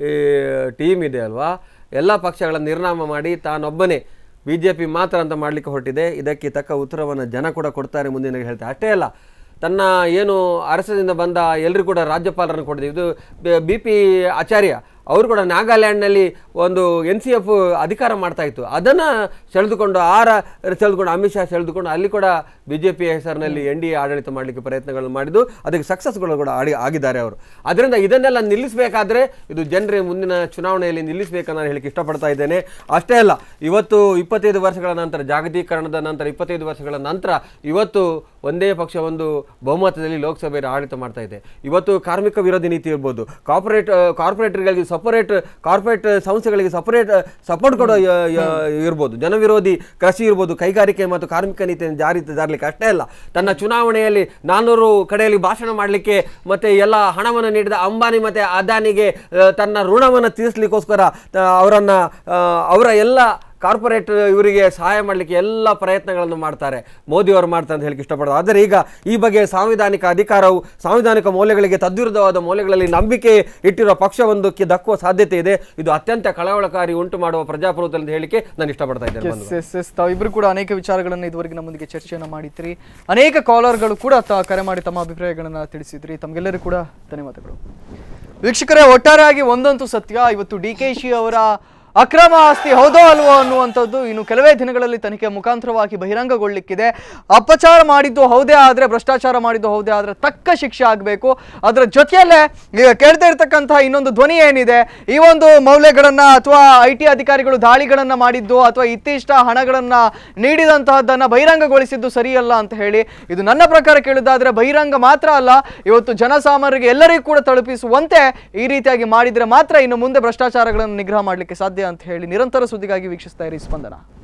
ಟೀಮ್ ಇದೆ ಅಲ್ವಾ ಎಲ್ಲ ಪಕ್ಷಗಳ ನಿರ್ನಾಮ ಮಾಡಿ ತಾನೊಬ್ಬನೇ ಬಿ ಜೆ ಪಿ ಮಾತ್ರ ಅಂತ ಮಾಡಲಿಕ್ಕೆ ಹೊರಟಿದೆ ಇದಕ್ಕೆ ತಕ್ಕ ಉತ್ತರವನ್ನು ಜನ ಕೂಡ ಕೊಡ್ತಾರೆ ಮುಂದಿನ ಹೇಳ್ತಾರೆ ಅಷ್ಟೇ ಅಲ್ಲ ತನ್ನ ಏನು ಅರಸದಿಂದ ಬಂದ ಎಲ್ಲರೂ ಕೂಡ ರಾಜ್ಯಪಾಲರನ್ನು ಕೊಟ್ಟಿದೆ ಇದು ಬಿ ಪಿ ಆಚಾರ್ಯ ಅವರು ಕೂಡ ನಾಗಾಲ್ಯಾಂಡ್ನಲ್ಲಿ ಒಂದು ಎನ್ ಸಿ ಎಫ್ ಅಧಿಕಾರ ಮಾಡ್ತಾ ಇತ್ತು ಅದನ್ನು ಸೆಳೆದುಕೊಂಡು ಆರ ಸೆಳೆದುಕೊಂಡು ಅಮಿತ್ ಶಾ ಸೆಳೆದುಕೊಂಡು ಅಲ್ಲಿ ಕೂಡ ಬಿ ಜೆ ಪಿ ಹೆಸರಿನಲ್ಲಿ ಎನ್ ಡಿ ಎ ಆಡಳಿತ ಮಾಡಲಿಕ್ಕೆ ಪ್ರಯತ್ನಗಳನ್ನು ಮಾಡಿದ್ದು ಅದಕ್ಕೆ ಸಕ್ಸಸ್ಗಳು ಕೂಡ ಆಡಿ ಆಗಿದ್ದಾರೆ ಅವರು ಅದರಿಂದ ಇದನ್ನೆಲ್ಲ ನಿಲ್ಲಿಸಬೇಕಾದ್ರೆ ಇದು ಜನರೇ ಮುಂದಿನ ಚುನಾವಣೆಯಲ್ಲಿ ನಿಲ್ಲಿಸಬೇಕನ್ನ ನಾನು ಹೇಳಿಕ್ಕೆ ಇಷ್ಟಪಡ್ತಾ ಇದ್ದೇನೆ ಅಷ್ಟೇ ಅಲ್ಲ ಇವತ್ತು ಇಪ್ಪತ್ತೈದು ವರ್ಷಗಳ ನಂತರ ಜಾಗತೀಕರಣದ ನಂತರ ಇಪ್ಪತ್ತೈದು ವರ್ಷಗಳ ನಂತರ ಇವತ್ತು ಒಂದೇ ಪಕ್ಷ ಒಂದು ಬಹುಮತದಲ್ಲಿ ಲೋಕಸಭೆಯಲ್ಲಿ ಆಡಳಿತ ಮಾಡ್ತಾ ಇದೆ ಇವತ್ತು ಕಾರ್ಮಿಕ ವಿರೋಧಿ ನೀತಿ ಇರ್ಬೋದು ಕಾರ್ಪೊರೇಟ್ ಕಾರ್ಪೊರೇಟರ್ಗಳಿಗೆ ಸಪರೇಟ್ ಕಾರ್ಪೊರೇಟ್ ಸಂಸ್ಥೆಗಳಿಗೆ ಸಪರೇಟ್ ಸಪೋರ್ಟ್ ಕೊಡೋ ಯ- ಯ- ಇರ್ಬೋದು ಜನವಿರೋಧಿ ಕೃಷಿ ಇರ್ಬೋದು ಕೈಗಾರಿಕೆ ಮತ್ತು ಕಾರ್ಮಿಕ ನೀತಿಯನ್ನು ಜಾರಿ ಜಾರಲಿಕ್ಕೆ ಅಷ್ಟೇ ಅಲ್ಲ ತನ್ನ ಚುನಾವಣೆಯಲ್ಲಿ ನಾನ್ನೂರು ಕಡೆಯಲ್ಲಿ ಭಾಷಣ ಮಾಡಲಿಕ್ಕೆ ಮತ್ತೆ ಎಲ್ಲ ಹಣವನ್ನು ನೀಡಿದ ಅಂಬಾನಿ ಮತ್ತೆ ಅದಾನಿಗೆ ಆ, ತನ್ನ ಋಣವನ್ನು ತೀರಿಸಲಿಕ್ಕೋಸ್ಕರ ಅವರನ್ನ ಅವರ ಎಲ್ಲ ಕಾರ್ಪೊರೇಟ್ ಇವರಿಗೆ ಸಹಾಯ ಮಾಡಲಿಕ್ಕೆ ಎಲ್ಲ ಪ್ರಯತ್ನಗಳನ್ನು ಮಾಡ್ತಾರೆ ಮೋದಿ ಅವರು ಮಾಡ್ತಾರೆ ಅಂತ ಹೇಳಿಕ್ಕೆ ಇಷ್ಟಪಡೋದು ಆದರೆ ಈಗ ಈ ಬಗ್ಗೆ ಸಾಂವಿಧಾನಿಕ ಅಧಿಕಾರವು ಸಾಂವಿಧಾನಿಕ ಮೌಲ್ಯಗಳಿಗೆ ತದ್ವಿರುದ್ಧವಾದ ಮೌಲ್ಯಗಳಲ್ಲಿ ನಂಬಿಕೆ ಇಟ್ಟಿರುವ ಪಕ್ಷವೊಂದಕ್ಕೆ ದಕ್ಕುವ ಸಾಧ್ಯತೆ ಇದೆ ಇದು ಅತ್ಯಂತ ಕಳವಳಕಾರಿ ಉಂಟು ಮಾಡುವ ಪ್ರಜಾಪ್ರಭುತ್ವ ಅಂತ ಹೇಳಿಕೆ ನಾನು ಇಷ್ಟಪಡ್ತಾ ಇದ್ದೇನೆ ಎಸ್ ಬಂಧುಗಳೇ. ಎಸ್ ಎಸ್ ತಾವಿಬ್ರು ಕೂಡ ಅನೇಕ ವಿಚಾರಗಳನ್ನು ಇದುವರೆಗೆ ನಮ್ಮೊಂದಿಗೆ ಚರ್ಚೆಯನ್ನು ಮಾಡಿದ್ರಿ ಅನೇಕ ಕಾಲರ್ಗಳು ಕೂಡ ತ ಕರೆ ಮಾಡಿ ತಮ್ಮ ಅಭಿಪ್ರಾಯಗಳನ್ನು ತಿಳಿಸಿದ್ರಿ ತಮಗೆಲ್ಲರಿಗೂ ಕೂಡ ಧನ್ಯವಾದಗಳು ವೀಕ್ಷಕರೇ ಒಟ್ಟಾರೆಯಾಗಿ ಒಂದಂತೂ ಸತ್ಯ ಇವತ್ತು ಡಿ ಕೆ ಶಿ ಅವರ ಅಕ್ರಮ ಆಸ್ತಿ ಹೌದೋ ಅಲ್ವೋ ಅನ್ನುವಂಥದ್ದು ಇನ್ನು ಕೆಲವೇ ದಿನಗಳಲ್ಲಿ ತನಿಖೆ ಮುಖಾಂತರವಾಗಿ ಬಹಿರಂಗಗೊಳ್ಳಿಕ್ಕಿದೆ ಅಪಚಾರ ಮಾಡಿದ್ದು ಹೌದೇ ಆದರೆ ಭ್ರಷ್ಟಾಚಾರ ಮಾಡಿದ್ದು ಹೌದೇ ಆದರೆ ತಕ್ಕ ಶಿಕ್ಷೆ ಆಗಬೇಕು ಅದರ ಜೊತೆಯಲ್ಲೇ ಈಗ ಕೇಳ್ತಾ ಇರ್ತಕ್ಕಂತಹ ಇನ್ನೊಂದು ಧ್ವನಿ ಏನಿದೆ ಈ ಒಂದು ಮೌಲ್ಯಗಳನ್ನ ಅಥವಾ ಐ ಟಿ ಅಧಿಕಾರಿಗಳು ದಾಳಿಗಳನ್ನ ಮಾಡಿದ್ದು ಅಥವಾ ಇತ್ತೀಷ್ಟ ಹಣಗಳನ್ನ ನೀಡಿದಂತಹದ್ದನ್ನ ಬಹಿರಂಗಗೊಳಿಸಿದ್ದು ಸರಿಯಲ್ಲ ಅಂತ ಹೇಳಿ ಇದು ನನ್ನ ಪ್ರಕಾರ ಕೇಳಿದಾದ್ರೆ ಬಹಿರಂಗ ಮಾತ್ರ ಅಲ್ಲ ಇವತ್ತು ಜನಸಾಮಾನ್ಯರಿಗೆ ಎಲ್ಲರಿಗೂ ಕೂಡ ತಲುಪಿಸುವಂತೆ ಈ ರೀತಿಯಾಗಿ ಮಾಡಿದ್ರೆ ಮಾತ್ರ ಇನ್ನು ಮುಂದೆ ಭ್ರಷ್ಟಾಚಾರಗಳನ್ನು ನಿಗ್ರಹ ಮಾಡಲಿಕ್ಕೆ ಸಾಧ್ಯ ಅಂತ ಹೇಳಿ ನಿರಂತರ ಸುದ್ದಿಗಾಗಿ ವೀಕ್ಷಿಸ್ತಾ ಇರಿ ಸ್ಪಂದನ